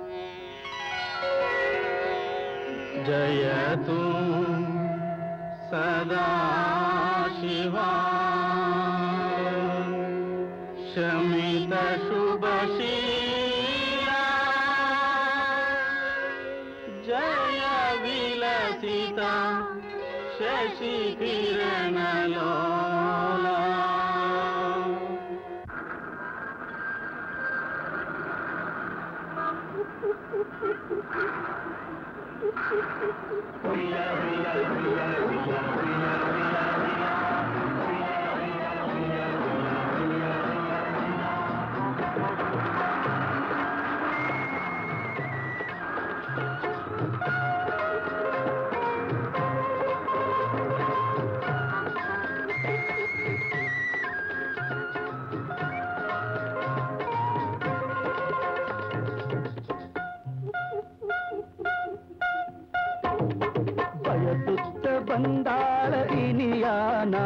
जयतु सदा शिवा शमितशुभशीला जय विलसिता शशिकिरणलोला ಬಯಸುತ್ತ ಬಂದಾಳ ಇನಿಯಾನ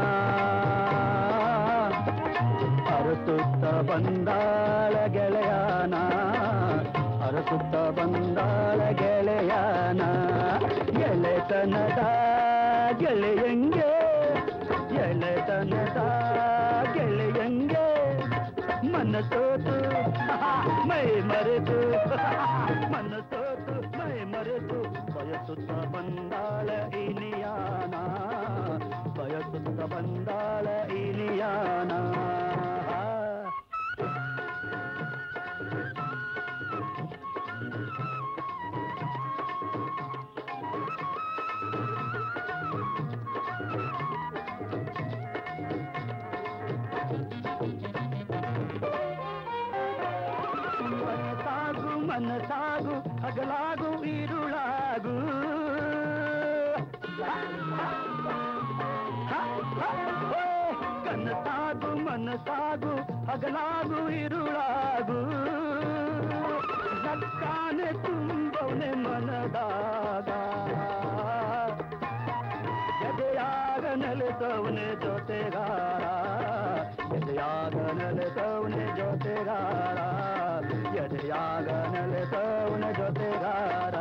ಅರಸುತ್ತ ಬಂದಾಳ ಗೆಳೆಯಾನ ಅರಸುತ್ತ ಬಂದಾಳ ಗೆಳೆಯಾನ ಗೆಳೆತನದ ಗೆಳೆಯಂಗೆ ಗೆಳೆತನದ ಗೆಳೆಯಂಗೆ ಮನಸೋತು ಮೈ ಮರೆತು ಮನಸೋತು ಮೈ ಮರೆತು ಬಯಸುತ್ತ ಬಂದಾಳ ಇನಿಯಾನ ಬಯಸುತ್ತ ಬಂದಾಳ ಇನಿಯಾನ ಮನಸಾಗು ಮನಸಾಗು ಹಗಲಾಗು ಇರುಳಾಗು ಕನಸಾಗು ಮನಸಾಗು ಹಗಲಾಗು ಇರುಳಾಗು ನಕ್ಕಾನೆ ತುಂಬವನೆ ಮನದಾಗ ಎದೆಯಾಗ ನೆಲೆಸವನೆ ಜೊತೆಗಾರ ಎದೆಯಾಗ ನೆಲೆಸವನೆ ಜೊತೆಗಾರ ಎದೆಯಾಗ ನೆಲೆಸವನೆ ಜೊತೆಗಾರ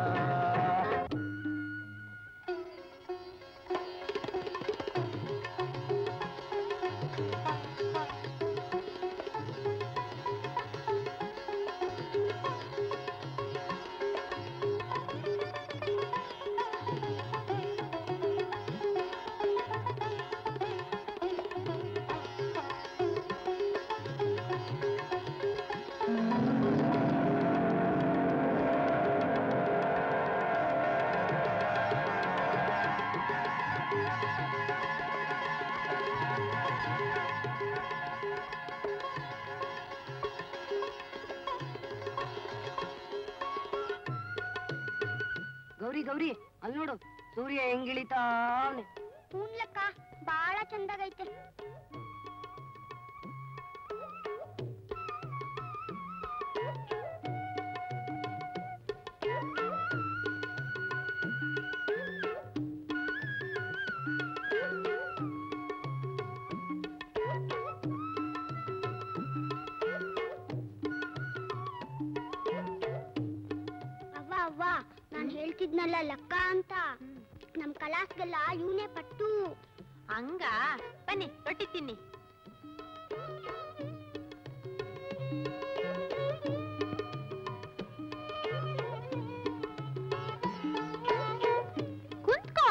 ಗೌರಿ ಗೌರಿ ಅಲ್ಲಿ ನೋಡು ಸೂರ್ಯ ಹೆಂಗಿಳಿತಾವ್ನೆ ಹೂನ್ಲಕ್ಕ ಬಾಳ ಚಂದಾಗೈತೆ ಅವ್ವ ಅವ್ವ ನಾನ್ ಹೇಳ್ತಿದ್ನಲ್ಲ ಲಕ್ಕ ಅಂತ ನಮ್ ಕಲಾಸ್ಗೆಲ್ಲ ಇವನೇ ಪಟ್ಟು ಹಂಗ ಬನ್ನಿ ರೊಟ್ಟಿ ತಿನ್ನಿ ಕುಂತ್ಕೋ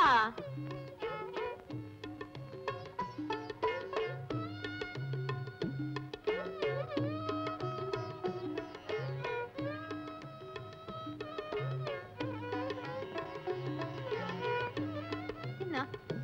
ತಿನ್ನ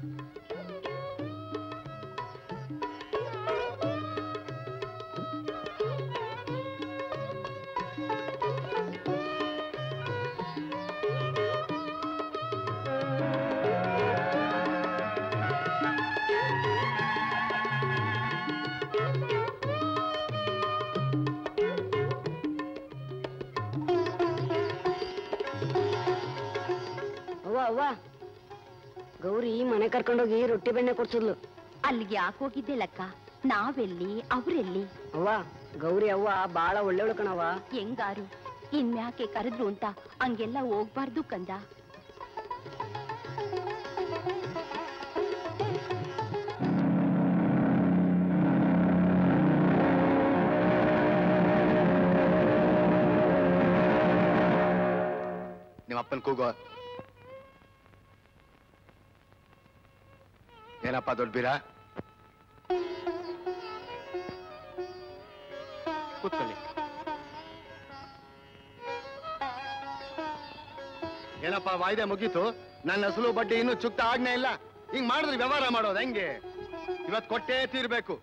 ಅವ್ವ ಅವ್ವ ಗೌರಿ ಮನೆ ಕರ್ಕೊಂಡೋಗಿ ರೊಟ್ಟಿ ಬೆಣ್ಣೆ ಕೊಡ್ಸಿದ್ಲು ಅಲ್ಲಿಗೆ ಯಾಕೆ ಹೋಗಿದ್ದೆ ಲಕ್ಕ ನಾವೆಲ್ಲಿ ಅವ್ರೆಲ್ಲಿ ಅವ್ವ ಗೌರಿ ಅವ್ವ ಬಾಳ ಒಳ್ಳೆವಳು ಕಣವ್ವ ಹೆಂಗಾರು ಇನ್ಮ್ಯಾಕೆ ಕರೆದ್ರು ಅಂತ ಹಂಗೆಲ್ಲ ಹೋಗ್ಬಾರ್ದು ಕಂದ ನಿಮ್ಮ ಅಪ್ಪನ ಕೂಗೋ ಏನಪ್ಪ ದೊಡ್ಡ ಬೀರ ಕೂತ್ಕೊಳ್ಳಿ ಏನಪ್ಪ ವಾಯ್ದೆ ಮುಗೀತು ನನ್ನ ಅಸಲು ಬಡ್ಡಿ ಇನ್ನೂ ಚುಕ್ತ ಆಗ್ನೇ ಇಲ್ಲ ಹಿಂಗ್ ಮಾಡಿದ್ರೆ ವ್ಯವಹಾರ ಮಾಡೋದು ಹೆಂಗೆ ಇವತ್ ಕೊಟ್ಟೇ ತೀರ್ಬೇಕು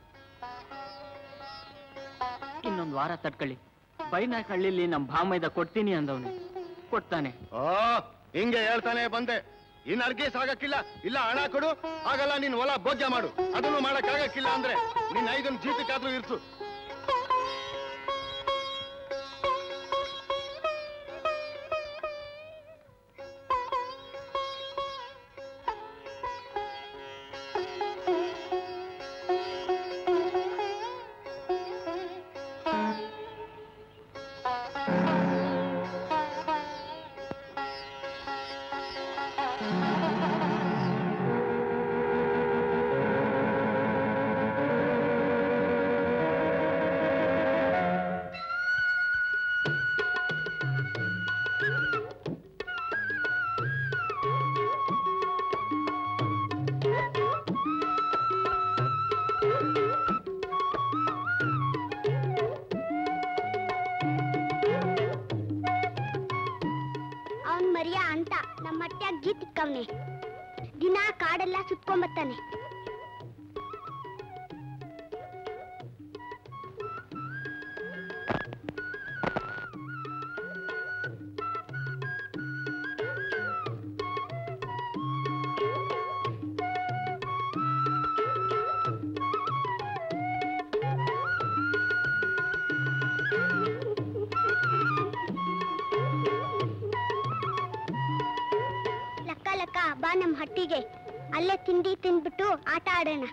ಇನ್ನೊಂದು ವಾರ ತಡ್ಕೊಳ್ಳಿ ಬೈನಾಕ್ ಹಳ್ಳಿಲಿ ನಮ್ ಭಾಮೈದ ಕೊಡ್ತೀನಿ ಅಂದವನೆ ಕೊಡ್ತಾನೆ ಓ ಹಿಂಗೆ ಹೇಳ್ತಾನೆ ಬಂದೆ ಇನ್ ಅರ್ಗೆ ಸಾಗಕ್ಕಿಲ್ಲ ಇಲ್ಲ ಹಣ ಕೊಡು ಆಗಲ್ಲ ನೀನ್ ಹೊಲ ಭೋಗ್ಯ ಮಾಡು ಅದನ್ನು ಮಾಡಕ್ ಆಗಕ್ಕಿಲ್ಲ ಅಂದ್ರೆ ನಿನ್ ಐದನ್ ಜೀತಕ್ಕಾದ್ರೂ ಇರ್ಸು ಅವನ್ ಮರಿಯ ಅಂತ ನಮ್ಮ ಹೊಟ್ಯಾಗ ಗೀತಿಕ್ಕವ್ನೆ ದಿನ ಕಾಡೆಲ್ಲ ಸುತ್ಕೊಂಬತ್ತಾನೆ ಲಕ್ಕ ಲಕ್ಕ ಬಾ ನಮ್ ಹಟ್ಟಿಗೆ ಅಲ್ಲೇ ತಿಂಡಿ ತಿಂದ್ಬಿಟ್ಟು ಆಟ ಆಡೋಣ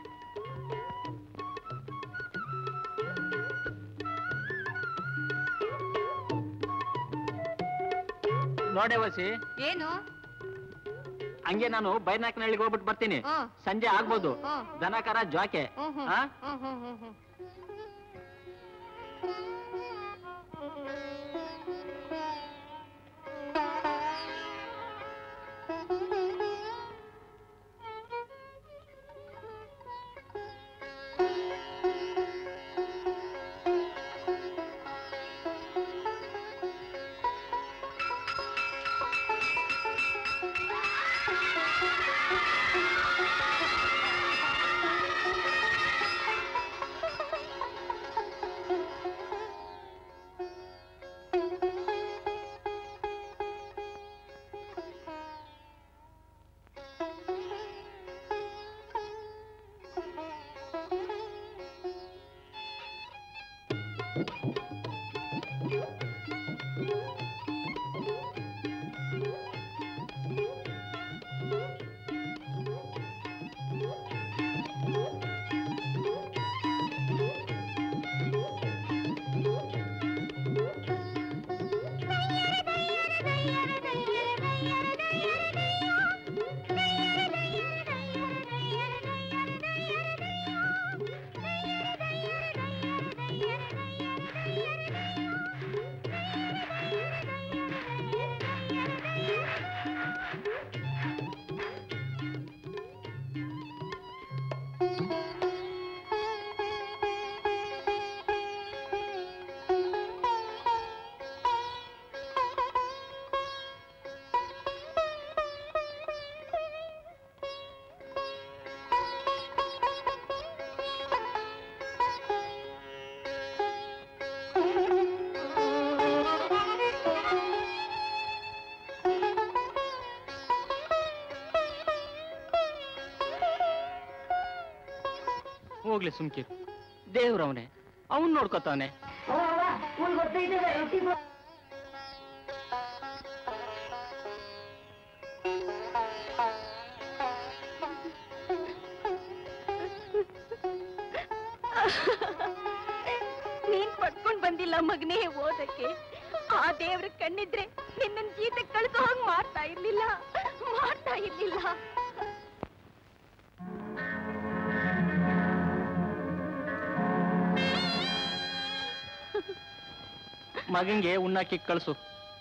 ನೋಡೆ ವಸಿ ಏನು ಹಂಗೆ ನಾನು ಬೈನಾಕ್ನಹಳ್ಳಿಗೆ ಹೋಗ್ಬಿಟ್ಟು ಬರ್ತೀನಿ ಸಂಜೆ ಆಗ್ಬೋದು ದನಕರ ಜ್ವಾಕೆ ಆ? ಹೋಗ್ಲಿ ಸುಮ್ಕಿರು ದೇವ್ರವನೆ ಅವನ್ ನೋಡ್ಕೊತಾನೆ ನೀನ್ ಪಡ್ಕೊಂಡ್ ಬಂದಿಲ್ಲ ಮಗನೇ ಓದಕ್ಕೆ ಆ ದೇವ್ರ ಕಣ್ಣಿದ್ರೆ ನಿನ್ನನ್ ಜೀತಕ್ಕೆ ಕಳ್ಸೋ ಹಂಗ್ ಮಾಡ್ತಾ ಇರ್ಲಿಲ್ಲ ಮಾಡ್ತಾ ಇರ್ಲಿಲ್ಲ ಮಗಂಗೆ ಉಣ್ಣಾಕಿ ಕಳ್ಸು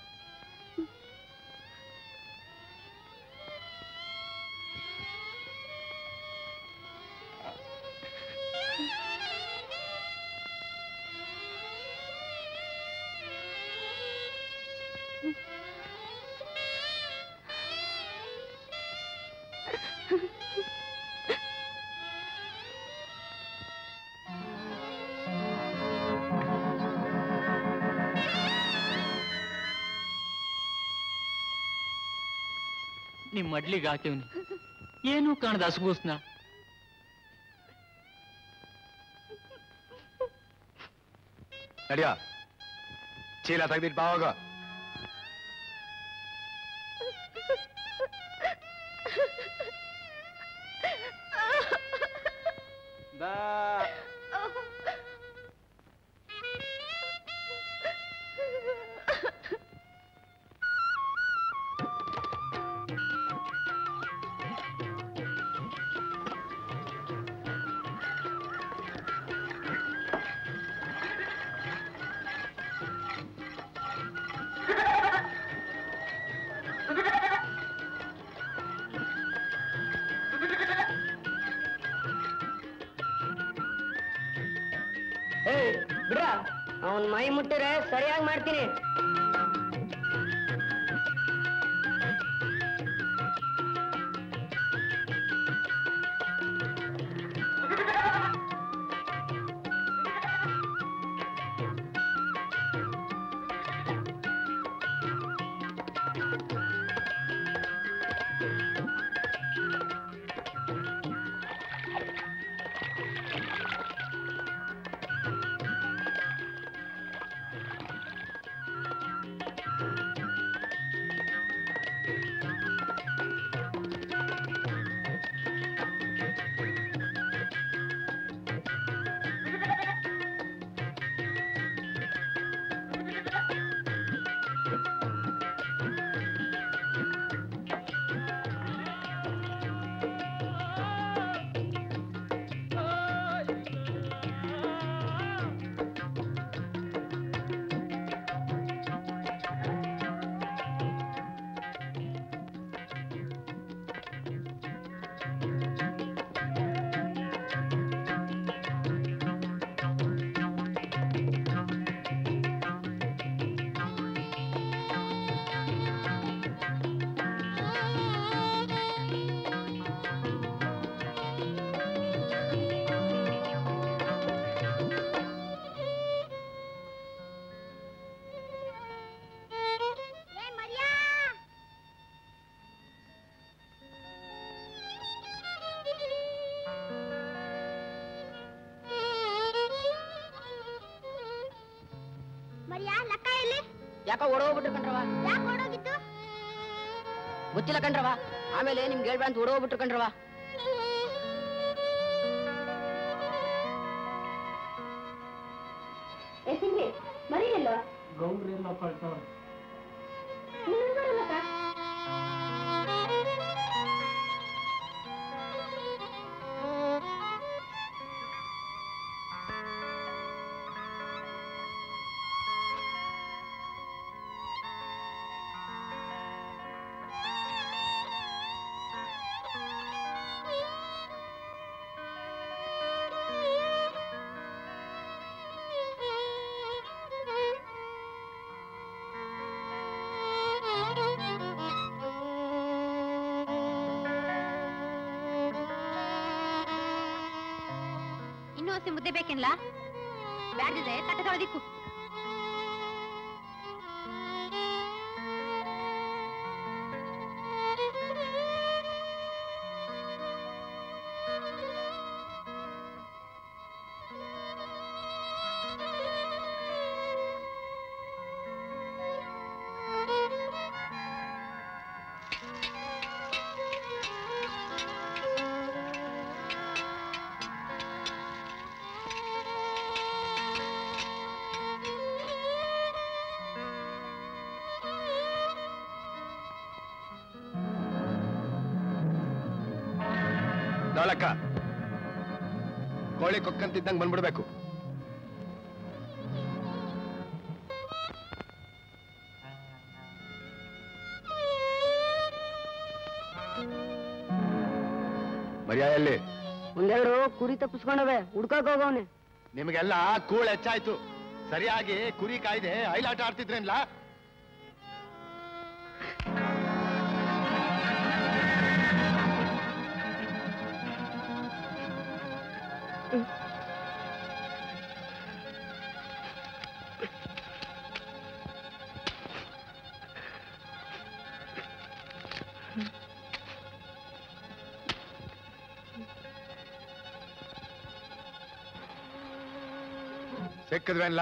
ನಿಮ್ ಮಡ್ಲಿಗೆ ಹಾಕಿವ್ನಿ ಏನೂ ಕಾಣದ ಹಸ್ಗೂಸ್ನ ನಡಿಯ ಚೀಲ ತೆಗ್ದಿಟ್ ಬಾವಾಗ ಏಯ್ ಬಿಡ್ರ ಅವನ್ ಮೈ ಮುಟ್ಟಿದ್ರೆ ಸರಿಯಾಗಿ ಮಾಡ್ತೀನಿ ಏ ಮರಿಯಾ ಮರಿಯಾ ಲಕ್ಕ ಎಲ್ಲಿ ಯಾಕೋ ಓಡೋಗ್ಬಿಟ್ರು ಕಣ್ರವ ಯಾಕೆ ಓಡೋಗಿದ್ದು ಗೊತ್ತಿಲ್ಲ ಕಣ್ರವ ಆಮೇಲೆ ನಿಮ್ಗೆ ಹೇಳ್ಬೇಡ ಅಂತ ಓಡೋಗ್ಬಿಟ್ರು ಕಣ್ರವ ಮರಿ ಎಲ್ಲ ಗೌರಿ ಎಲ್ಲ ಕಳ್ಸವ್ರ ಇನ್ನೂ ಹಸಿ ಮುದ್ದೆ ಬೇಕಿಲ್ಲ ಬ್ಯಾಡ್ದಿದೆ ತಟ್ಟೆ ತೊಳೆದಿಕ್ಕು ಬಾಲಕ ಕೋಳಿ ಕೊಕ್ಕಂತಿದ್ದಂಗೆ ಬಂದ್ಬಿಡ್ಬೇಕು ಮರ್ಯಾದಲ್ಲಿ ಒಂದೆರಡು ಕುರಿ ತಪ್ಪಿಸ್ಕೊಂಡವೆ ಹುಡ್ಕಕ್ ಹೋಗವ್ನೆ ನಿಮಗೆಲ್ಲ ಕೂಳ್ ಹೆಚ್ಚಾಯ್ತು ಸರಿಯಾಗಿ ಕುರಿ ಕಾಯ್ದೆ ಐಲಾಟ ಆಡ್ತಿದ್ರೇನ್ಲ ಸಿಕ್ಕದ್ವೇನ್ಲ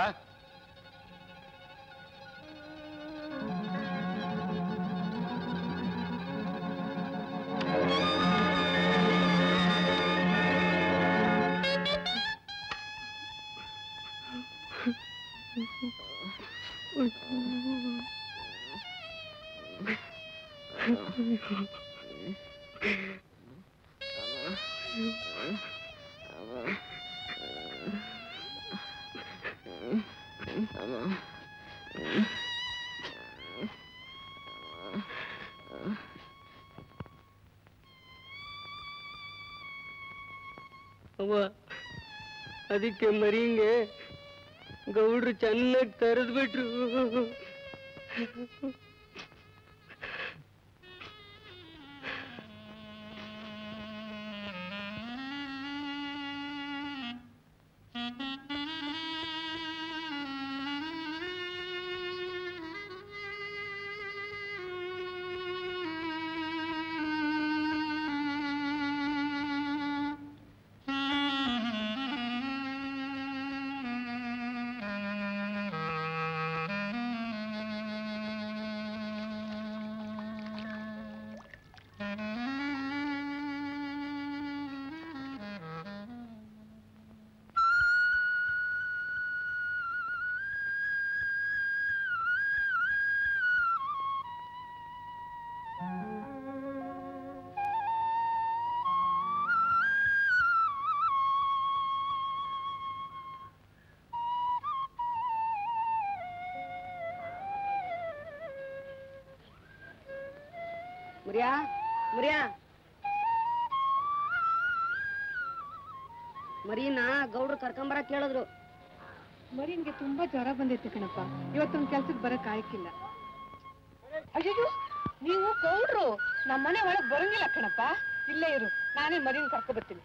ಅವ್ವ ಅದಕ್ಕೆ ಮರಿಂಗೆ ಗೌಡ್ರು ಚೆನ್ನಾಗಿ ತರದ್ಬಿಟ್ರು ಮುರಿಯಾ ಮುರಿಯಾ ಮರೀನ ಗೌಡ್ರು ಕರ್ಕೊಂಬರಕ್ ಕೇಳಿದ್ರು ಮರಿನ್ಗೆ ತುಂಬಾ ಜ್ವರ ಬಂದೈತೆ ಕಣಪ್ಪ ಇವತ್ತೊಂದ್ ಕೆಲ್ಸಕ್ಕೆ ಬರಕ್ ಆಯ್ಕಿಲ್ಲ ಅಯ್ಯೋ ನೀವು ಗೌಡ್ರು ನಮ್ಮ ಮನೆ ಒಳಗ್ ಬರಂಗಿಲ್ಲ ಕಣಪ್ಪ ಇಲ್ಲೇ ಇರು ನಾನೇ ಮರಿನ್ ಕರ್ಕೊ ಬರ್ತೀನಿ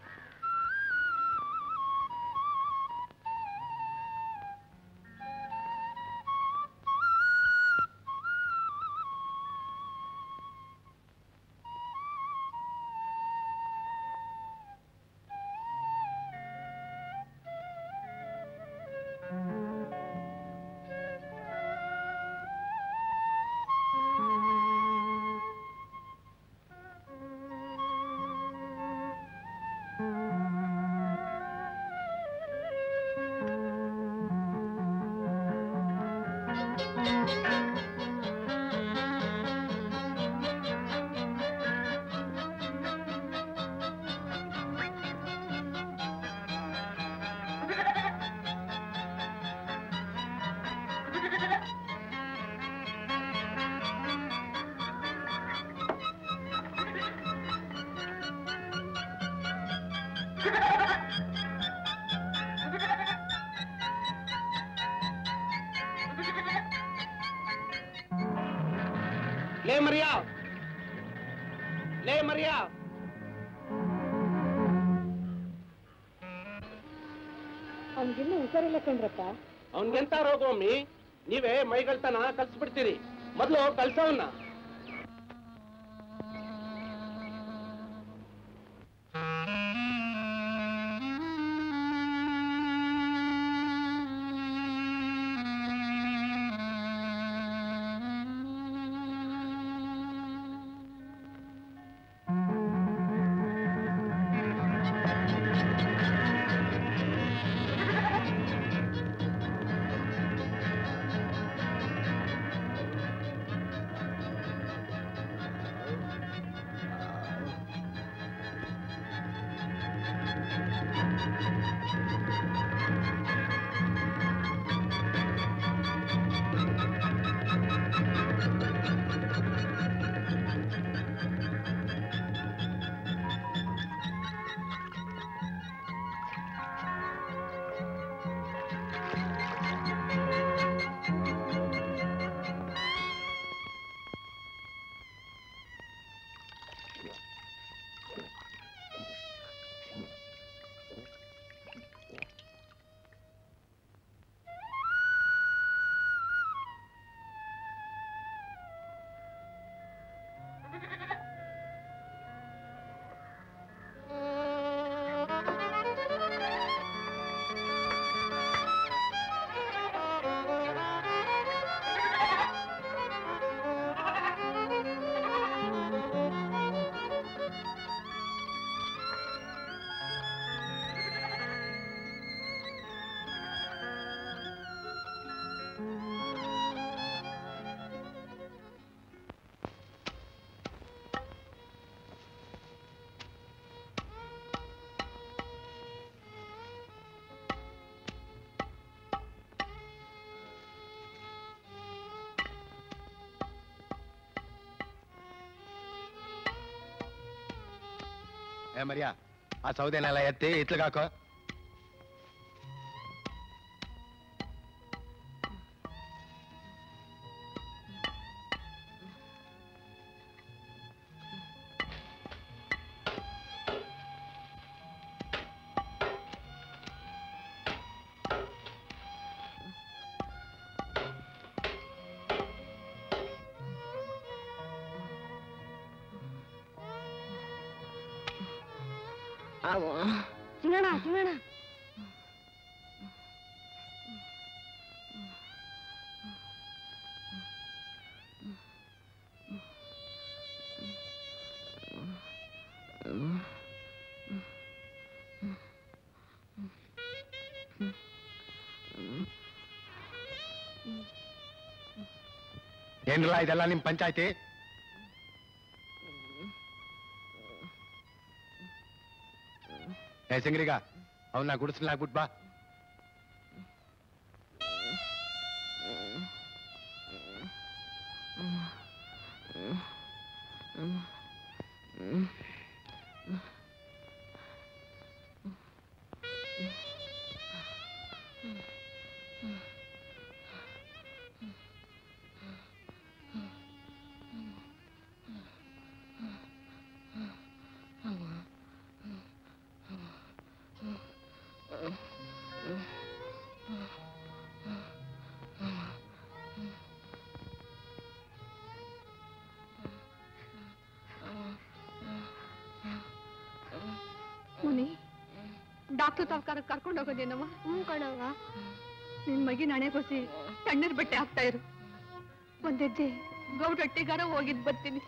ಲೇ ಮರಿಯಾ ಲೇ ಮರಿಯಾ ಅವ್ನಿಗಿನ್ನೂ ಹುಷಾರಿಲ್ಲ ಕಣ್ರಪ್ಪ ಅವನ್ಗೆಂತ ರೋಗಮ್ಮಿ ನೀವೇ ಮೈಗಳ್ತನ ಕಲ್ಸ್ಬಿಡ್ತೀರಿ ಮೊದ್ಲು ಕಲ್ಸವನ್ನ ಏ ಮರಿಯಾ ಆ ಸೌದೆನೆಲ್ಲ ಎತ್ತಿ ಇತ್ಲಗಾಕೋ ಸಿಂಗಣ ಸಿಂಗಣ ಏನ್ರಲ್ಲ ಇದೆಲ್ಲ ನಿಮ್ ಪಂಚಾಯ್ತಿ ಏ ಸಿಂಗ್ರಿಗ ಅವನ್ನ ಗುಡಿಸ್ಲಾಗ್ಬಿಟ್ ಬಾ ಮುನಿ ಡಾಕ್ಟರ್ ತರ್ಕಾರ ಕರ್ಕೊಂಡು ಹೋಗೋದೇನವ ಹ್ಞೂ ಕಣವ್ವ ನಿನ್ ಮಗಿನ ಹಣೆಗೊಸಿ ತಣ್ಣೀರ್ ಬಟ್ಟೆ ಹಾಕ್ತಾ ಇರು ಒಂದೆಜ್ಜೆ ಗೌಡಟ್ಟಿಗಾರ ಹೋಗಿದ್ ಬರ್ತೀನಿ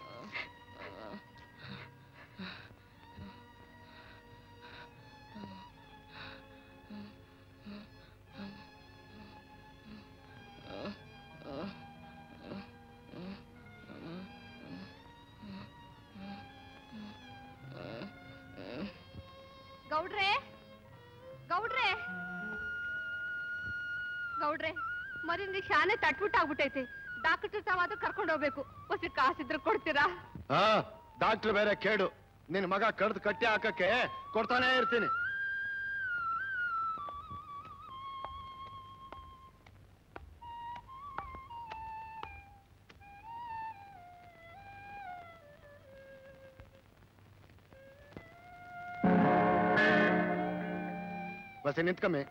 ಗೌಡ್ರೆ ಗೌಡ್ರೆ ಗೌಡ್ರೆ ಮರಿಂದ ಶಾನೆ ತಟ್ಬಿಟ್ಟು ಆಗ್ಬಿಟ್ಟೈತೆ ಡಾಕ್ಟರ್ ತಾವಾದ ಕರ್ಕೊಂಡು ಹೋಗ್ಬೇಕು ಹೊಸ ಕಾಸಿದ್ರೆ ಕೊಡ್ತೀರಾ ಹಾ ಡಾಕ್ಟರ್ ಬೇರೆ ಕೇಡು ನಿನ್ ಮಗ ಕಡ್ದು ಕಟ್ಟಿ ಹಾಕಕ್ಕೆ ಕೊಡ್ತಾನೆ ಇರ್ತೀನಿ ಬಸ್ ನಿಂತ್ಕಮ್ಮಿ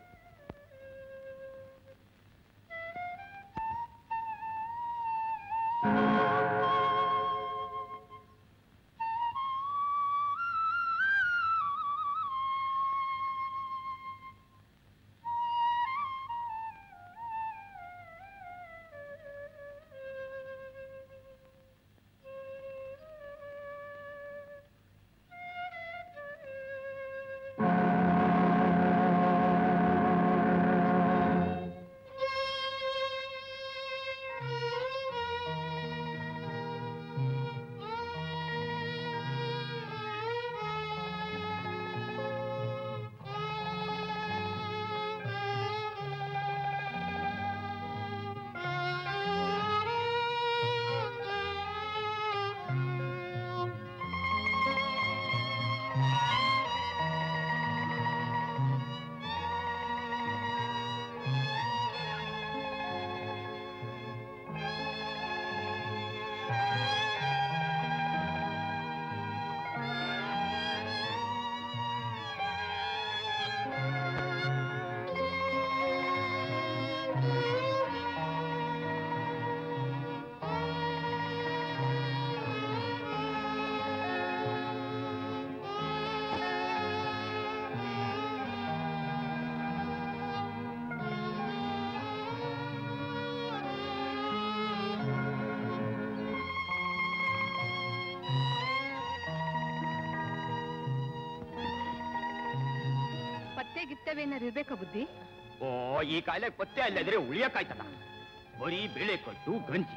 ಪತ್ತೆ ಗಿತ್ತವೇನಾರು ಇರ್ಬೇಕಾ ಬುದ್ಧಿ ಓ ಈ ಕಾಯಿಲೆ ಪತ್ತೆ ಅಲ್ಲದ್ರೆ ಉಳಿಯಕ್ಕಾಯ್ತದ ಬರೀ ಬೇಳೆ ಕಟ್ಟು ಗಂಜಿ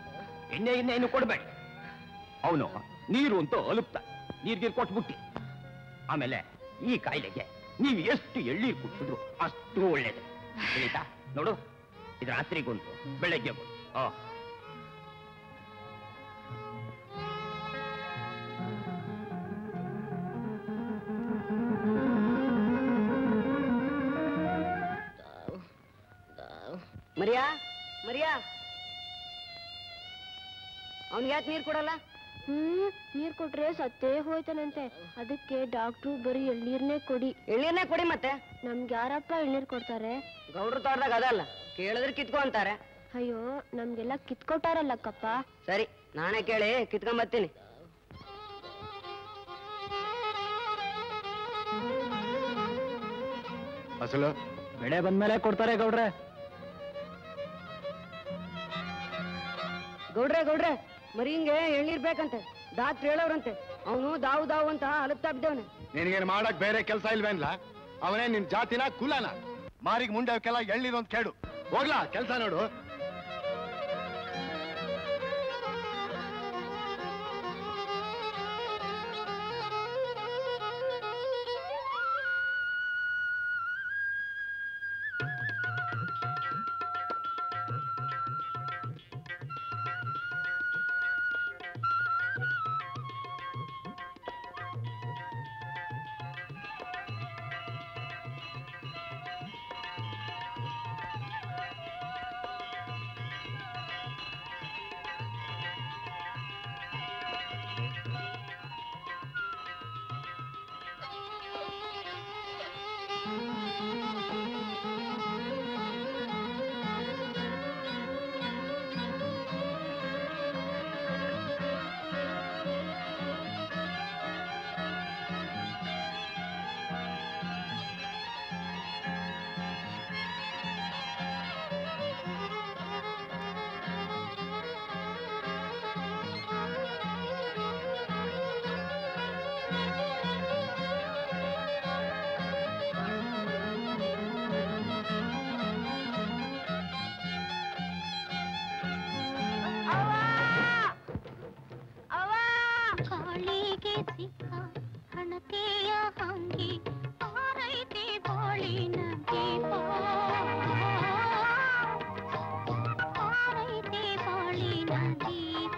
ಎಣ್ಣೆ ಎಣ್ಣೆ ಏನು ಕೊಡ್ಬೇಡ ಅವನು ನೀರು ಅಂತ ಅಲುಪ್ತ ನೀರ್ಗೀರ್ ಕೊಟ್ಬಿಟ್ಟಿ ಆಮೇಲೆ ಈ ಕಾಯಿಲೆಗೆ ನೀವು ಎಷ್ಟು ಎಳ್ಳೀರ್ ಕುಡಿಸಿದ್ರು ಅಷ್ಟು ಒಳ್ಳೇದು ತಿಳಿತಾ ನೋಡು ಇದು ರಾತ್ರಿಗೊಂದು ಬೆಳಗ್ಗೆ ಒಂದು ಆ ಮರಿಯಾ ಮರಿಯಾ ಅವನಿಗೆ ಯಾಕೆ ನೀರು ಕೊಡಲ್ಲ ಹ್ಮ್ ನೀರ್ ಕೊಟ್ರೆ ಸತ್ತೇ ಹೋಯ್ತಾನಂತೆ ಅದಕ್ಕೆ ಡಾಕ್ಟ್ರು ಬರೀ ಎಳ್ನೀರ್ನೇ ಕೊಡಿ ಎಳ್ನೀರ್ನೇ ಕೊಡಿ ಮತ್ತೆ ನಮ್ಗೆ ಯಾರಪ್ಪ ಎಳ್ನೀರ್ ಕೊಡ್ತಾರೆ ಗೌಡ್ರ ತೋಟದಾಗ ಅದಲ್ಲ ಕೇಳಿದ್ರೆ ಕಿತ್ಕೊ ಅಂತಾರೆ ಅಯ್ಯೋ ನಮ್ಗೆಲ್ಲ ಕಿತ್ಕೊಟ್ಟಾರಲ್ಲಕ್ಕಪ್ಪ ಸರಿ ನಾನೇ ಕೇಳಿ ಕಿತ್ಕೊಂಬರ್ತೀನಿ ಅಸಲು ಬೆಳೆ ಬಂದ್ಮೇಲೆ ಕೊಡ್ತಾರೆ ಗೌಡ್ರೆ ಗೌಡ್ರೆ ಗೌಡ್ರೆ ಮರಿಂಗೆ ಎಳ್ನೀರ್ ಬೇಕಂತೆ ಡಾಕ್ಟ್ರ್ ಹೇಳವ್ರಂತೆ ಅವನು ದಾವು ದಾವು ಅಂತ ಅಲಪ್ತಾ ಬಿದ್ದವನೆ ನಿನಗೇನು ಮಾಡಕ್ ಬೇರೆ ಕೆಲಸ ಇಲ್ವೇನ್ಲ ಅವನೇ ನಿನ್ ಜಾತಿನ ಕುಲನ ಮಾರಿಗ್ ಮುಂಡೆ ಅವಕ್ಕೆಲ್ಲ ಎಳ್ನೀರು ಅಂತ ಕೇಳು ಹೋಗ್ಲಾ ಕೆಲಸ ನೋಡು ಕಾಳಿಗೆ ಸಿಕ್ಕ ಹಣತೆಯ ಹಂಗಿ ಆರೈತೆ ಬಾಳಿನ ದೀಪ ಆರೈತೆ ಬಾಳಿನ ದೀಪ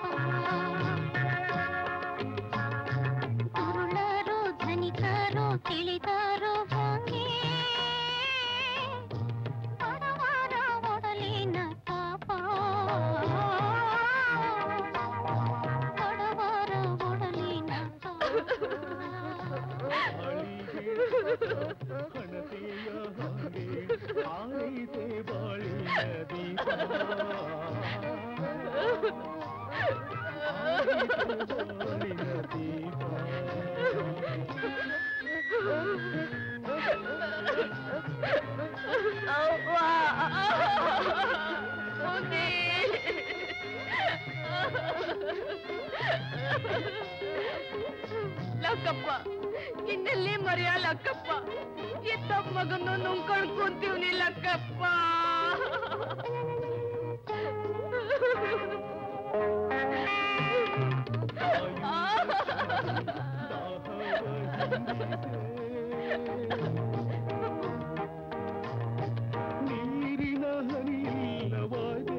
ಕುರುಳರು ಧನಿಕರು ತಿಳಿದರು ಹಂಗೆ ಬಡವರ ಒಡಲಿನ ಪಾಪ ಬಡವರ ಒಡಲಿನ ಲಕ್ಕಪ್ಪ ಇನ್ನೆಲ್ಲಿ ಮರೆಯ ಲಕ್ಕಪ್ಪ ಎತ್ತ ಮಗನ್ನು ನುಂಗ್ಕೊಂಡ್ ಕುಂತೀವ್ನಿ ಲಕ್ಕಪ್ಪ ನೀರಿನ ಹನಿಯಿಲ್ಲವಾದೆ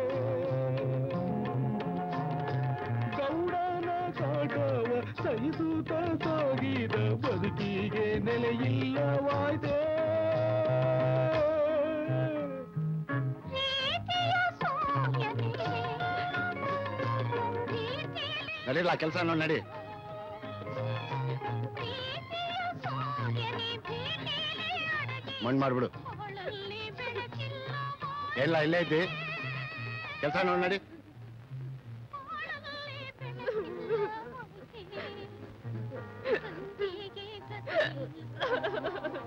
ಗೌಡನ ಕಾಟವ ಸಹಿಸುತ್ತ ಸಾಗಿದ ಬದುಕಿಗೆ ನೆಲೆಯಿಲ್ಲವಾದೆ ಪ್ರೀತಿಯ ಸೂರ್ಯನೇ ನಡೀಲ ಕೆಲಸ ನೋಡಿ ನಡಿ ಪ್ರೀತಿಯ ಸೂರ್ಯನೇ ಭೀತಿಲಿ ಅಡಗಿ ಮಣ್ಣು ಮಾಡ್ಬಿಡು ಅವಳಲ್ಲಿ ಬೆಳಕಿಲ್ಲ ಎಲ್ಲ ಇಲ್ಲೇ ಇದ್ದಿ ಕೆಲಸ ನೋಡಿ ನಡಿ ಅವಳಲ್ಲಿ ಬೆಳಕಿಲ್ಲ ಗತಿಗೆ ಗತಿಯಿಲ್ಲ.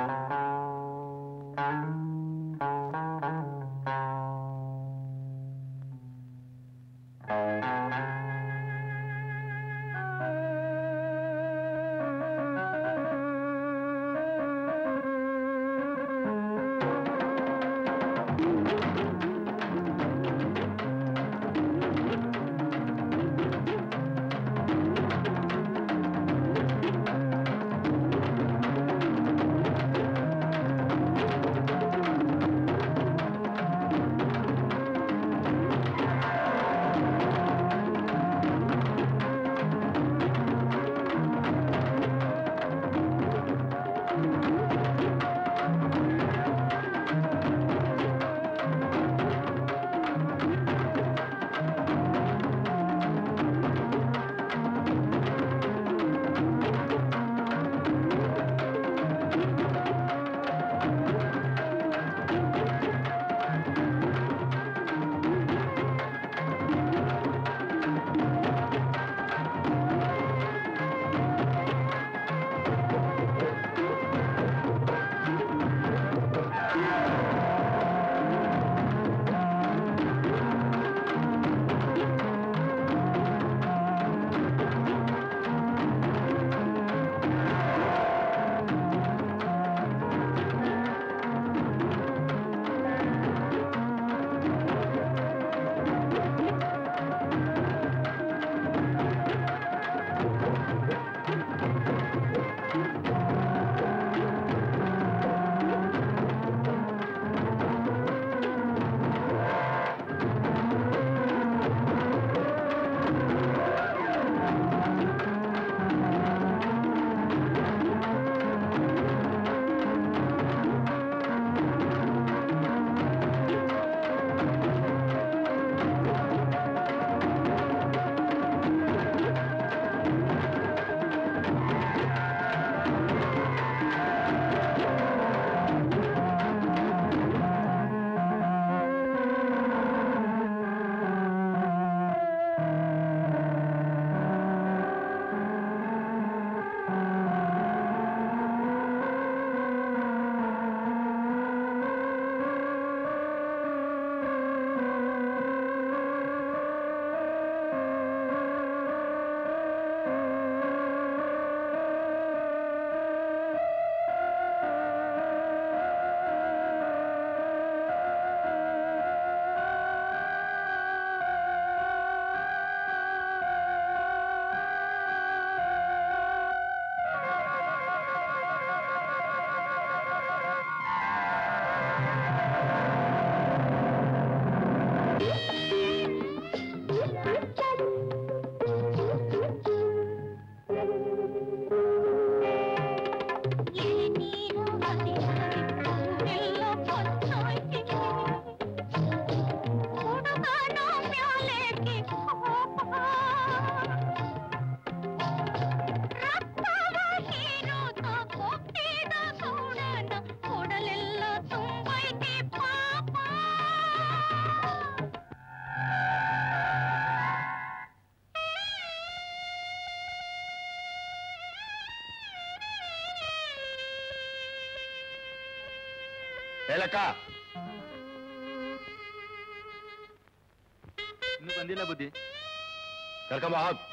ಹೇಳಕ್ಕ ಇನ್ನು ಬಂದಿಲ್ಲ ಬುದ್ಧಿ ಕರ್ಕೊಂಬ ಹೋಗ್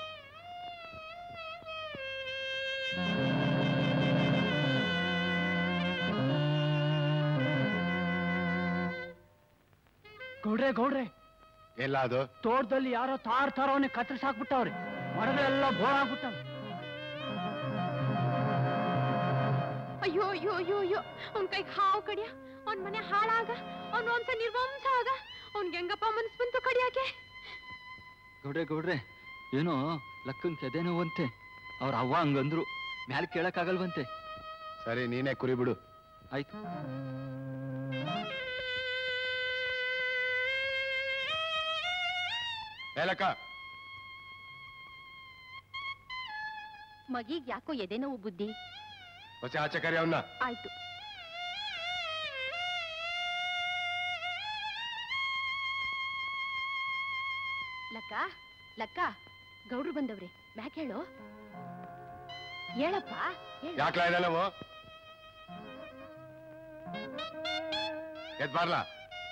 ಗೌಡ್ರೆ ಗೌಡ್ರೆ ಎಲ್ಲ ಅದು ತೋಟದಲ್ಲಿ ಯಾರೋ ತಾರ್ ತಾರವನ್ನೇ ಕತ್ತರಿಸಿ ಹಾಕ್ಬಿಟ್ಟವ್ರೆ ಮರಗಳೆಲ್ಲ ಬೋಳ ಆಗ್ಬಿಟ್ಟವೆ ಅಯ್ಯೋ ಅಯ್ಯೋ ಅಯ್ಯೋ ಅಯ್ಯೋ ಅವ್ನ ಕೈಗೆ ಹಾವು ಕಡಿಯ ಅವ್ನ ಮನೆ ಹಾಳಾಗ ಅವ್ನ ವಂಶ ನಿರ್ವಂಶ ಆಗ ಅವ್ನ್ಗೆ ಹೆಂಗಪ್ಪ ಮನಸ್ ಬಂತು ಕಡಿಯಾಕೆ ಗೌಡ್ರೆ ಗೌಡ್ರೆ ಏನೋ ಲಕ್ಕನ್ ಕೆದೆ ನೋವಂತೆ ಅವ್ರ ಅವ್ವ ಹಂಗಂದ್ರು ಮ್ಯಾಲ ಕೇಳಕ್ಕಾಗಲ್ವಂತೆ ಸರಿ ನೀನೇ ಕುರಿ ಬಿಡು ಆಯ್ತು ಹೇಳಕ್ಕ ಮಗೀಗ್ ಯಾಕೋ ಎದೆ ನೋವು ಬುದ್ಧಿ ಹೊಸ ಆಚೆ ಕರಿ ಅವನ್ನ ಆಯ್ತು ಲಕ್ಕ ಲಕ್ಕ ಗೌಡ್ರು ಬಂದವ್ರೆ ಮ್ಯಾಕ್ ಹೇಳು ಹೇಳಪ್ಪ ಹೇಳು. ಯಾಕ್ಲಾ ಇದೆ ನಾವು ಎದ್ ಬಾರ್ಲಾ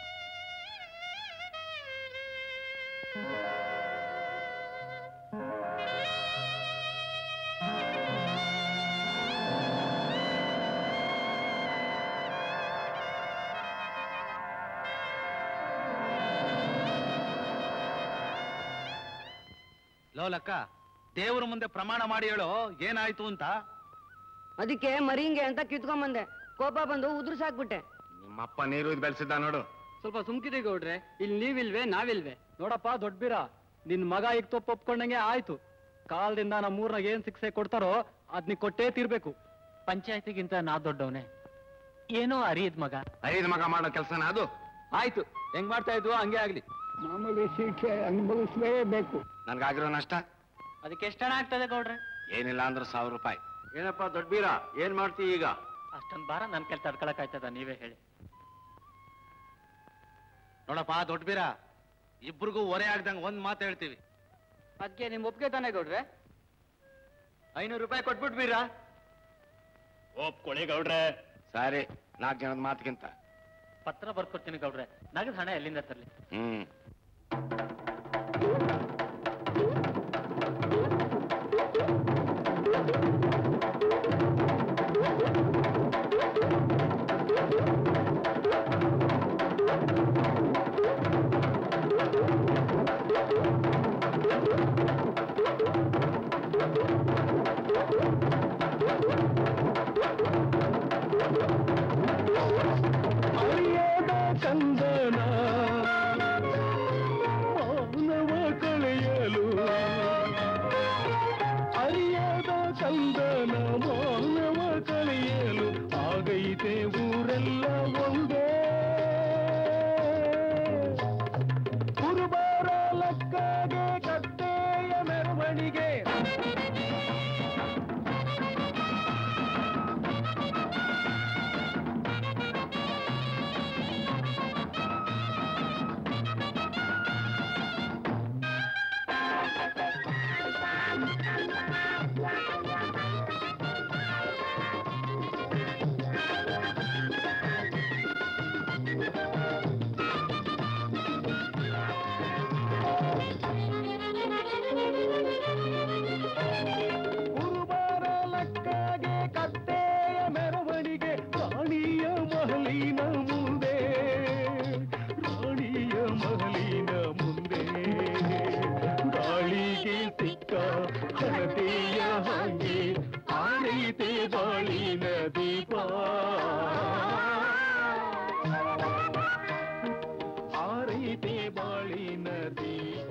ಲೋಲಕ್ಕ ದೇವ್ರ ಮುಂದೆ ಪ್ರಮಾಣ ಮಾಡಿ ಹೇಳೋ ಏನಾಯ್ತು ಅಂತ ಅದಕ್ಕೆ ಮರಿಂಗೆ ಅಂತ ಕಿತ್ಕೊಂಬಂದೆ ಕೋಪ ಬಂದು ಉದುರ್ಸಾಕ್ಬಿಟ್ಟೆ ನಿಮ್ಮಪ್ಪ ನೀರು ಇದು ಬೆಳೆಸಿದ್ದ ನೋಡು ಸ್ವಲ್ಪ ಸುಮ್ಕಿರಿ ಗೌಡ್ರೆ ಇಲ್ಲಿ ನೀವಿಲ್ವೇ ನಾವಿಲ್ವೇ ನೋಡಪ್ಪ ದೊಡ್ಡ ಬೀರ ನಿನ್ ಮಗ ಈಗ ತಪ್ಪು ಒಪ್ಕೊಂಡಂಗೆ ಆಯ್ತು ಕಾಲದಿಂದ ನಮ್ಮ ಊರ್ನಾಗ ಏನ್ ಶಿಕ್ಷೆ ಕೊಡ್ತಾರೋ ಅದ್ನಿ ಕೊಟ್ಟೇ ತೀರ್ಬೇಕು ಪಂಚಾಯತಿಗಿಂತ ನಾ ದೊಡ್ಡವನೇ ಏನೋ ಅರಿಯದ್ ಮಗ ಐದು ಮಗ ಮಾಡೋ ಕೆಲಸನ ಅದು ಆಯ್ತು ಹೆಂಗ್ ಮಾಡ್ತಾ ಇದ್ವು ಹಂಗೆ ಆಗ್ಲಿ ಮಾಮೂಲಿ ಶಿಕ್ಷೆ ಅನುಭವಿಸಲೇಬೇಕು ನನ್ಗಾಗಿರೋ ನಷ್ಟ ಅದಕ್ಕೆ ಎಷ್ಟು ಹಣ ಆಗ್ತದೆ ಗೌಡ್ರೆ ಏನಿಲ್ಲ ಅಂದ್ರೆ ಸಾವಿರ ರೂಪಾಯಿ ಏನಪ್ಪ ದೊಡ್ಡ ಬೀರ ಏನ್ ಮಾಡ್ತಿ ಈಗ ಅಷ್ಟೊಂದ್ ಬಾರ ನನ್ ಕೆಲ್ ತಡ್ಕೊಳಕ್ ಆಯ್ತದ ನೀವೇ ಹೇಳಿ ನೋಡಪ್ಪ ದೊಡ್ಡ ಬೀರ ಇಬ್ರಿಗೂ ಹೊರೆ ಆಗ್ದಂಗ್ ಒಂದ್ ಮಾತು ಹೇಳ್ತೀವಿ ಅದ್ಕೆ ನಿಮ್ ಒಪ್ಗೆ ತಾನೇ ಗೌಡ್ರೆ ಐನೂರು ರೂಪಾಯಿ ಕೊಟ್ಬಿಟ್ ಬೀರ ಒಪ್ಕೊಳ್ಳಿ ಗೌಡ್ರೆ ಸರಿ ನಾಲ್ಕು ಜನದ ಮಾತಿಗಿಂತ ಪತ್ರ ಬರ್ಕೊಡ್ತೀನಿ ಗೌಡ್ರೆ ನಗದ ಹಣ ಎಲ್ಲಿಂದ ತರ್ಲಿ ಹ್ಮ್ ಕಂದನ ಮೌನವ ಕಳೆಯಲು ಅರಿಯದ ಕಂದನ ಮೌನವ ಕಳೆಯಲು ಆಗೈತೆ ಊರೆಲ್ಲ ಒಂದೇ ಕುರುಬಾರ ಲಕ್ಕಾಗೆ ಕತ್ತೆಯ ಮೆರವಣಿಗೆ ಕುರುಬಾರ ಲಕ್ಕಾಗೆ ಕತ್ತೆಯ ಮೆರವಣಿಗೆ ರಾಣಿಯ ಮಹಲಿನ ಮುಂದೆ ರಾಣಿಯ ಮಹಲಿನ ಮುಂದೆ ಗಾಳಿಗೆ ಸಿಕ್ಕ ಹಣತೆಯ ಹಾಗೆ ಆರೈತೆ ಬಾಳಿನ ದೀಪ ಆರೈತೆ ಬಾಳಿನ ದೀಪ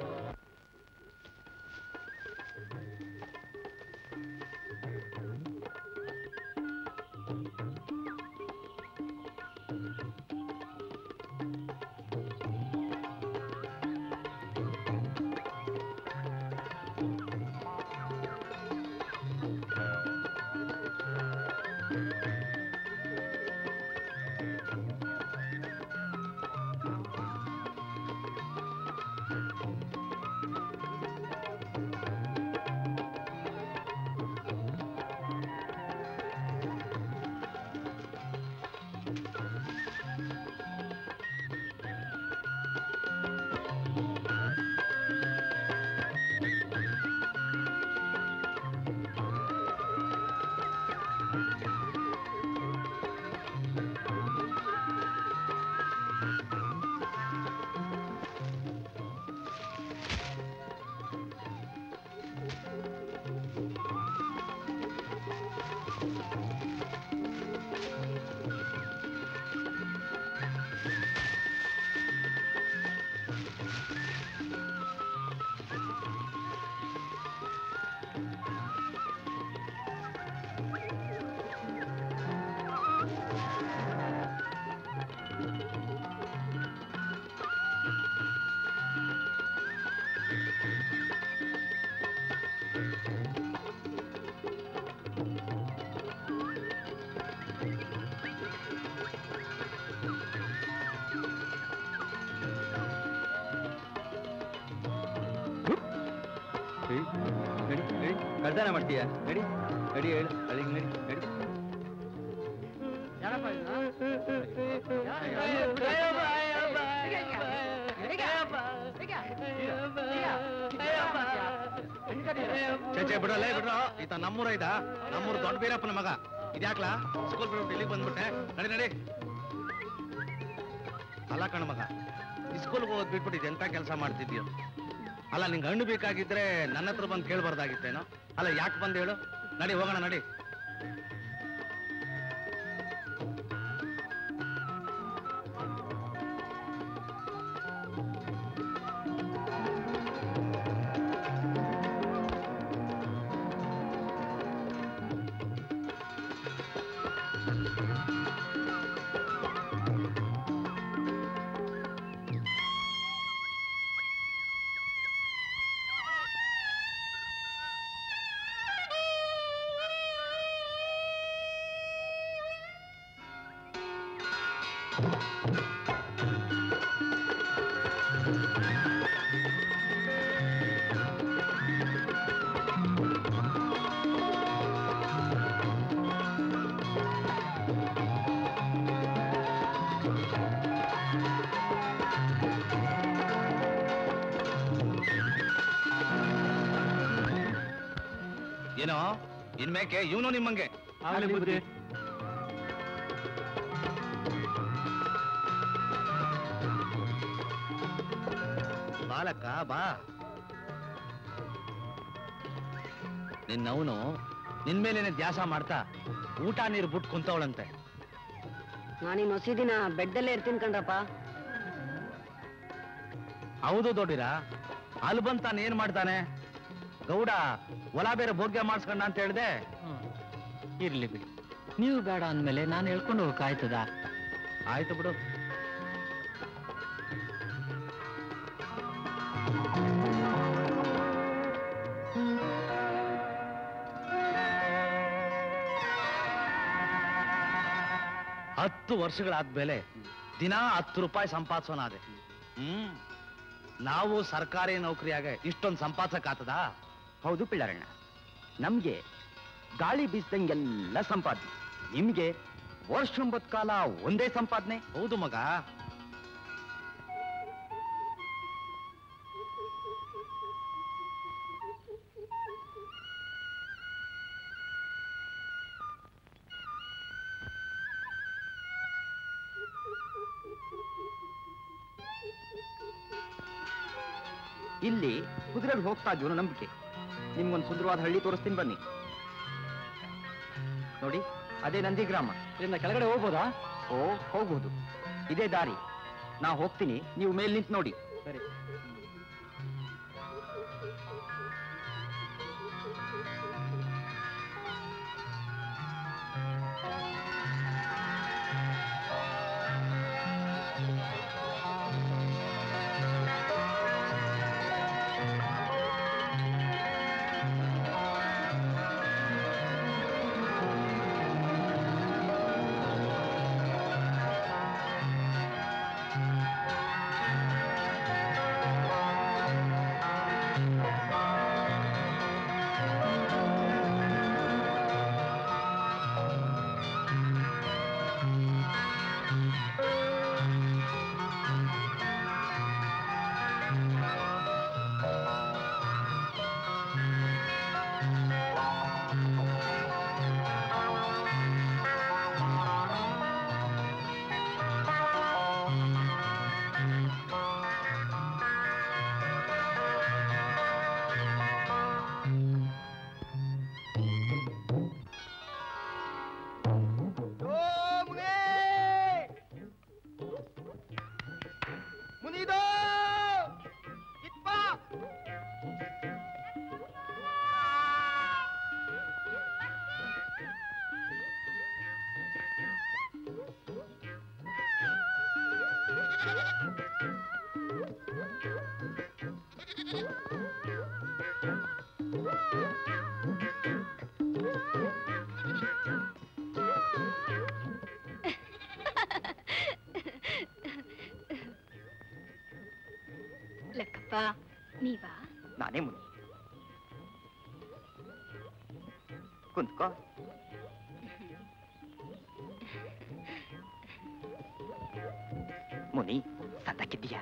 ನಡಿ ನಡಿ ಕಳ್ತನ ಮಾಡ್ತೀಯ ನಡಿ ನಡಿ ಹೇಳು ಅಲ್ಲಿಗೆ ನಡಿ ನಡಿ ಯಾರಪ್ಪ ಇದು ಚೇಚೆ ಬಿಡಲೇ ಬಿಡ್ರೋ ಈತ ನಮ್ಮೂರ ಇದ ನಮ್ಮೂರು ದೊಡ್ಡ ಬೀರಪ್ಪನ ಮಗ ಇದ್ಯಾಕ್ಲಾ ಸ್ಕೂಲ್ ಬಿಡ್ಬಿಟ್ಟು ಇಲ್ಲಿಗೆ ಬಂದ್ಬಿಟ್ಟೆ ನಡಿ ನಡಿ ಅಲ್ಲ ಕಣ ಮಗ ಈ ಸ್ಕೂಲ್ಗೆ ಹೋದ್ ಬಿಟ್ಬಿಟ್ಟು ಎಂತ ಕೆಲಸ ಮಾಡ್ತಿದ್ಯೋ ಅಲ್ಲ ನಿಂಗೆ ಹಣ್ಣು ಬೇಕಾಗಿದ್ರೆ ನನ್ನ ಹತ್ರ ಬಂದು ಕೇಳ್ಬಾರ್ದಾಗಿತ್ತೇನೋ ಅಲ್ಲ ಯಾಕೆ ಬಂದು ಹೇಳು ನಡಿ ಹೋಗೋಣ ನಡಿ ಏನೋ ಇನ್ಮೇಕೆ ಇವನು ನಿಮ್ಮಂಗೆ ಆಗ್ಲಿ ಬುದ್ಧಿ ಬಾಲಕ್ಕ ಬಾ ನಿನ್ನವನು ನಿನ್ ಮೇಲೇನೆ ಧ್ಯಾಸ ಮಾಡ್ತಾ ಊಟ ನೀರು ಬಿಟ್ಟು ಕುಂತವಳಂತೆ ನಾನಿನ್ ಹೊಸಿ ದಿನ ಬೆಡ್ಡಲ್ಲೇ ಇರ್ತೀನಿ ಕಣ್ರಪ್ಪ ಹೌದು ದೊಡ್ಡಿರ ಅಲ್ಲಿ ಬಂದ್ ತಾನು ಏನ್ ಮಾಡ್ತಾನೆ ಗೌಡ ಹೊಲ ಬೇರೆ ಭೋಗ್ಯ ಮಾಡಿಸ್ಕೊಂಡ ಅಂತ ಹೇಳ್ದೆ ಇರ್ಲಿ ಬಿಡಿ ನೀವು ಬೇಡ ಅಂದ್ಮೇಲೆ ನಾನು ಹೇಳ್ಕೊಂಡು ಹೋಗಕ್ಕಾಯ್ತದ ಆಯ್ತು ಬಿಡು ಹತ್ತು ವರ್ಷಗಳಾದ್ಮೇಲೆ ದಿನ ಹತ್ತು ರೂಪಾಯಿ ಸಂಪಾದಿಸೋನಾದೆ ಹ್ಮ್ ನಾವು ಸರ್ಕಾರಿ ನೌಕರಿಯಾಗ ಇಷ್ಟೊಂದು ಸಂಪಾದಿಸಕ್ಕಾತದಾ ಹೌದು ಪಿಳ್ಳಾರಣ್ಣ ನಮ್ಗೆ ಗಾಳಿ ಬೀಸ್ದಂಗೆಲ್ಲ ಸಂಪಾದನೆ ನಿಮ್ಗೆ ವರ್ಷಂಬತ್ ಕಾಲ ಒಂದೇ ಸಂಪಾದನೆ ಹೌದು ಮಗ ಇಲ್ಲಿ ಕುದುರೆಗಳು ಹೋಗ್ತಾ ಇದ್ವು ಅನ್ನೋ ನಂಬಿಕೆ ನಿಮ್ಗೊಂದು ಸುಂದರವಾದ ಹಳ್ಳಿ ತೋರಿಸ್ತೀನಿ ಬನ್ನಿ ನೋಡಿ ಅದೇ ನಂದಿ ಗ್ರಾಮ ಇದರಿಂದ ಕೆಳಗಡೆ ಹೋಗ್ಬೋದಾ ಓ ಹೋಗ್ಬೋದು ಇದೇ ದಾರಿ ನಾ ಹೋಗ್ತೀನಿ ನೀವು ಮೇಲ್ ನಿಂತು ನೋಡಿ ಸರಿ ಮುನಿದೋ ಲಕ್ಕಪ್ಪ ನೀವಾ ನಾನೇ ಮುನಿ ಕುಂತ್ಕೋ ಮುನಿ ಸಂದಾಕಿದ್ದೀಯಾ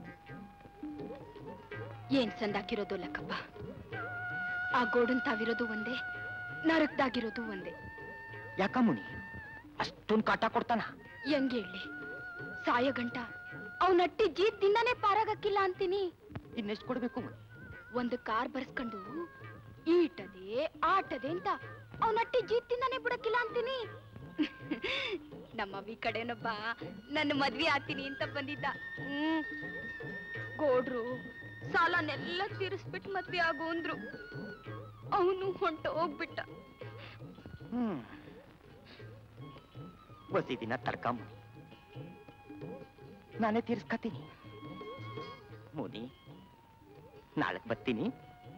ಏನ್ ಸಂದಾಕಿರೋದು ಲೆಕ್ಕಪ್ಪ ಆ ಗೋಡನ್ ತಾವಿರೋದು ಒಂದೇ ನರಕದಾಗಿರೋದು ಒಂದೇ ಯಾಕ ಮುನಿ ಅಷ್ಟೊಂದು ಕಾಟ ಕೊಡ್ತಾನ ಹೆಂಗ್ ಹೇಳಿ ಸಾಯ ಗಂಟ ಅವ್ನಟ್ಟಿ ಜೀತ್ ದಿನನೇ ಪಾರಾಗಕ್ಕಿಲ್ಲ ಅಂತೀನಿ ಇನ್ನೆಷ್ಟು ಕೊಡ್ಬೇಕು ಮುನಿ ಒಂದು ಕಾರ್ ಬರ್ಸ್ಕೊಂಡು ಈಟದೆ ಆಟದೆ ಅಂತ ಅವನಟ್ಟಿ ಜೀತ್ ದಿನನೇ ಬಿಡಕ್ಕಿಲ್ಲ ಅಂತೀನಿ ನಮ್ಮವ್ವಿ ಕಡೆನೊಬ್ಬ ನನ್ನ ಮದ್ವೆ ಆತೀನಿ ಅಂತ ಬಂದಿದ್ದ ಹ್ಮ್ ಗೋಡ್ರು ಸಾಲನೆಲ್ಲ ತೀರಿಸ್ಬಿಟ್ಟು ಮದ್ವೆ ಆಗು ಅಂದ್ರು ಅವನು ಹೊಂಟ ಹೋಗ್ಬಿಟ್ಟ ಹ್ಮ್ ಒಸಿ ದಿನ ತಡ್ಕ ಮುನಿ ನಾನೇ ತೀರ್ಸ್ಕತೀನಿ ಮುನಿ ನಾಳಕ್ ಬರ್ತೀನಿ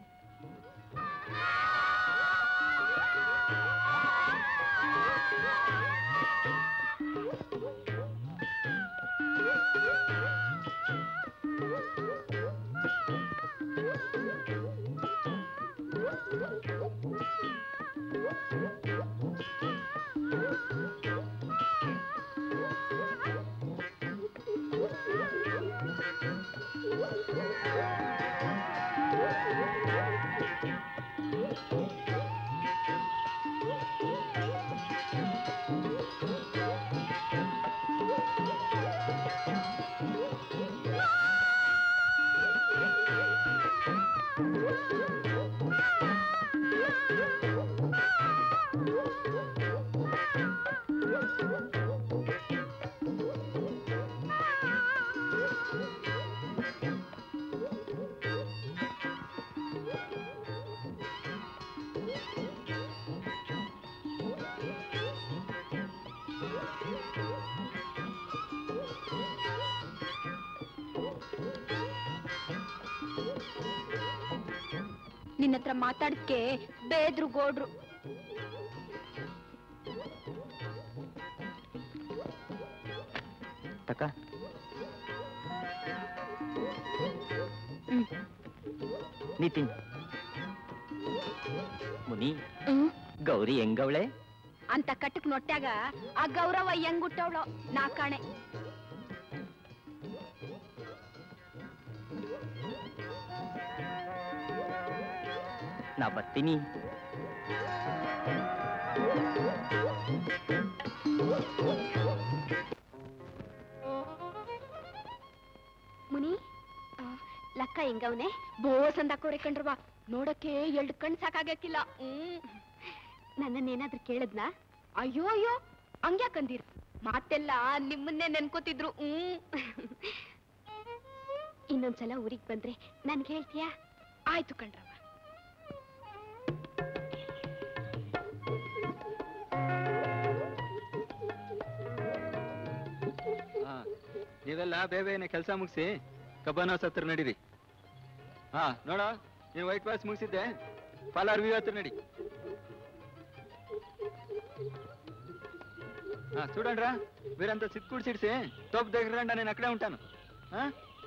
ನಿನ್ನ ಹತ್ರ ಮಾತಾಡಕ್ಕೆ ಬೇದ್ರು ಗೋಡ್ರು ತಕ ಹ್ಮ್. ನಿತಿನ್ ಮುನಿ ಹ್ಮ್. ಗೌರಿ ಹೆಂಗವಳೆ ಅಂತ ಕಟ್ಟಕ್ ನೊಟ್ಟಾಗ ಆ ಗೌರವ ಹೆಂಗ್ ಹುಟ್ಟವಳೋ ನಾ ಕಾಣೆ ನಾ ಬರ್ತೀನಿ ಮುನಿ ಆ, ಲಕ್ಕ ಹೆಂಗವನೆ ಬೋ ಸಂದಾಕೋರೆ ಕಂಡ್ರವ ನೋಡಕ್ಕೆ ಎಲ್ಡ್ ಕಣ್ ಸಾಕಾಗಕ್ಕಿಲ್ಲ ಹ್ಮ್ ನನ್ನನ್ನೇನಾದ್ರೂ ಕೇಳದ್ನಾ ಅಯ್ಯೋ ಅಯ್ಯೋ ಹಂಗ್ಯಾಕಂದಿರ್ ಮಾತೆಲ್ಲ ನಿಮ್ಮನ್ನೇ ನೆನ್ಕೋತಿದ್ರು ಹ್ಮ್ ಇನ್ನೊಂದ್ಸಲ ಊರಿಗೆ ಬಂದ್ರೆ ನನ್ಗೆ ಹೇಳ್ತೀಯಾ ಆಯ್ತು ಕಣ್ರವ ಹಾ ನೀವೆಲ್ಲ ಬೇಬೇನೆ ಕೆಲಸ ಮುಗಿಸಿ ಕಬ್ಬನ್ ಹೌಸ್ ಹತ್ರ ನಡೀರಿ ಹಾ ನೋಡ ನೀನ್ ವೈಟ್ ವಾಶ್ ಮುಗಿಸಿದ್ದೆ ಪಾಲಾರ್ ವ್ಯೂ ಹತ್ರ ನಡಿ ಹಾ చూడండి వీరంతా సిక్కుడు సిడిసి తోపు దగ్గర రండి నేను అక్కడే ఉంటాను ఆ?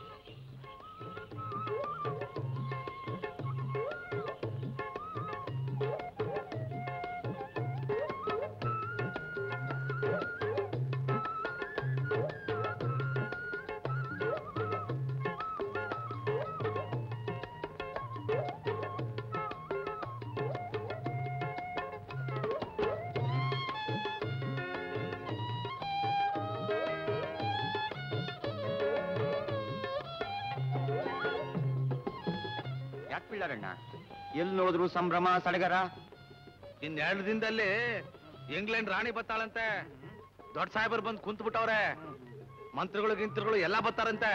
ಯಾಕೆ ಬೀಳಾರಣ್ಣ ಎಲ್ಲಿ ನೋಡಿದ್ರು ಸಂಭ್ರಮ ಸಡಗರ ಇನ್ನೆರಡು ದಿನದಲ್ಲಿ ಇಂಗ್ಲೆಂಡ್ ರಾಣಿ ಬತ್ತಾಳಂತೆ ದೊಡ್ಡ ಸಾಹೇಬರು ಬಂದು ಕುಂತ್ ಬಿಟ್ಟವ್ರೆ ಮಂತ್ರಿಗಳು ಗಿಂತ್ರಿಗಳು ಎಲ್ಲ ಬತ್ತಾರಂತೆ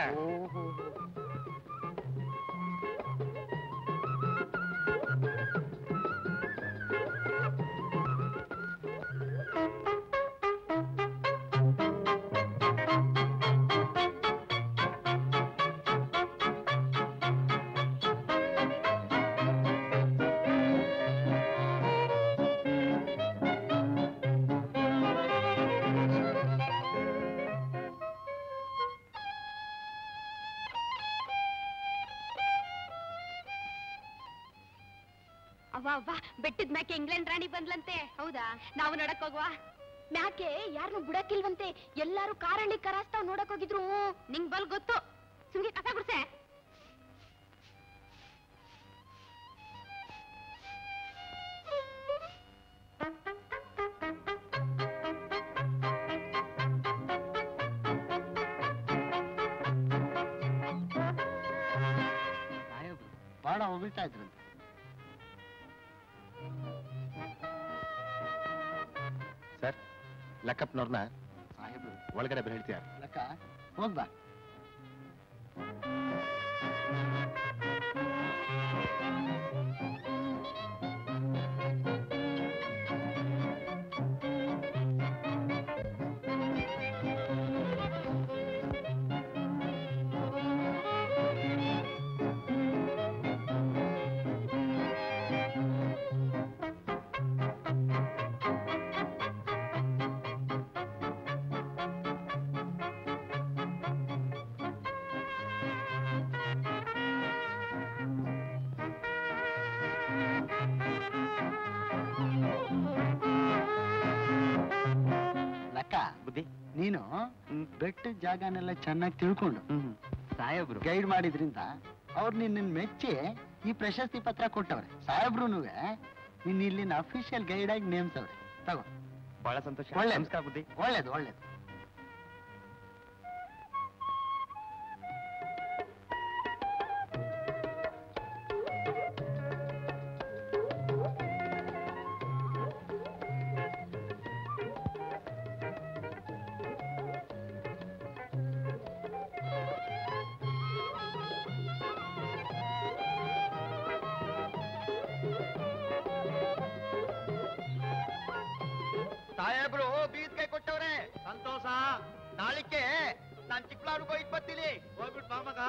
ಅವ್ವ ಅವ್ವ ಬೆಟ್ಟದ ಮ್ಯಾಕೆ ಇಂಗ್ಲೆಂಡ್ ರಾಣಿ ಬಂದ್ಲಂತೆ ಹೌದಾ ನಾವು ನೋಡಕ್ ಹೋಗುವ ಮ್ಯಾಕೆ ಯಾರನ್ನು ಬಿಡಕ್ಕಿಲ್ವಂತೆ ಎಲ್ಲಾರು ಕಾರಳ್ಳಿ ಕರಾಸ್ತಾವ್ ನೋಡಕ್ ಹೋಗಿದ್ರು ನಿಂಗ್ ಬಲ್ ಗೊತ್ತು ಸುಮ್ಗೆ ಕಸ ಗುಡ್ಸೆ ಬಾಳ ಹೊಗಳ್ತಾ ಇದ್ರಂತೆ ಸರ್ ಲೆಕ್ಕಪ್ಪನವ್ರನ್ನ ಸಾಹೇಬ್ರು ಒಳಗಡೆ ಬರ ಹೇಳ್ತೀಯ ಲೆಕ್ಕ ಹೋಗ್ಬಾ ಲೆಕ್ಕ ಬುದ್ಧಿ ನೀನು ಬೆಟ್ಟದ ಜಾಗನೆಲ್ಲ ಚೆನ್ನಾಗಿ ತಿಳ್ಕೊಂಡು ಸಾಹೇಬ್ರು ಗೈಡ್ ಮಾಡಿದ್ರಿಂದ ಅವ್ರು ನಿನ್ನ ಮೆಚ್ಚಿ ಈ ಪ್ರಶಸ್ತಿ ಪತ್ರ ಕೊಟ್ಟವ್ರೆ ಸಾಹೇಬ್ರು ನಿನ್ನ ಇಲ್ಲಿನ ಅಫಿಷಿಯಲ್ ಗೈಡ್ ಆಗಿ ನೇಮಿಸವ್ರೆ ತಗೋ ಬಹಳ ಸಂತೋಷ ಒಳ್ಳೆದು. ನಮಸ್ಕಾರ ಬುದ್ಧಿ ಒಳ್ಳೇದು ಒಳ್ಳೇದು ಸಾಹೇಬ್ರು ಬೀದ್ಕೈ ಕೊಟ್ಟವ್ರೆ ಸಂತೋಷ ನಾಳಿಕೆ ನಾನ್ ಚಿಕ್ಕಲಾರ್ಗೋ ಹೋಗಿ ಬರ್ತೀನಿ ಹೋಗ್ಬಿಟ್ಟು ಬಾ ಮಗ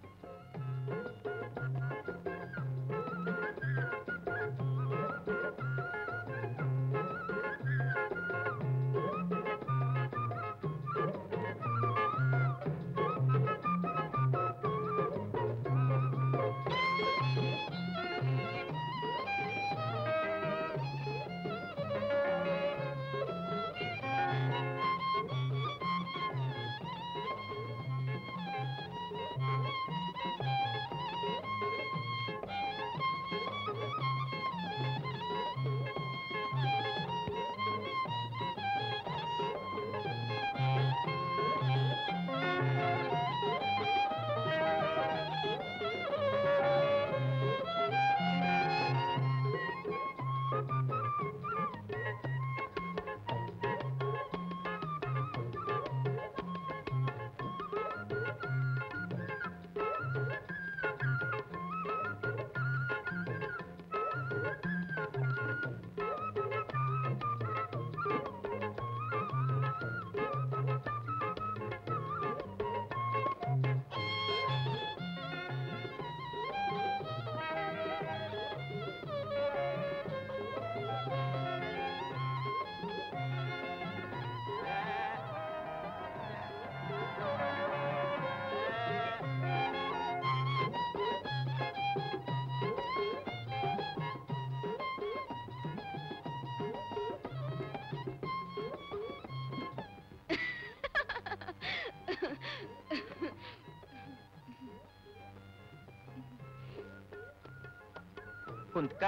ಕುಂತ್ಕ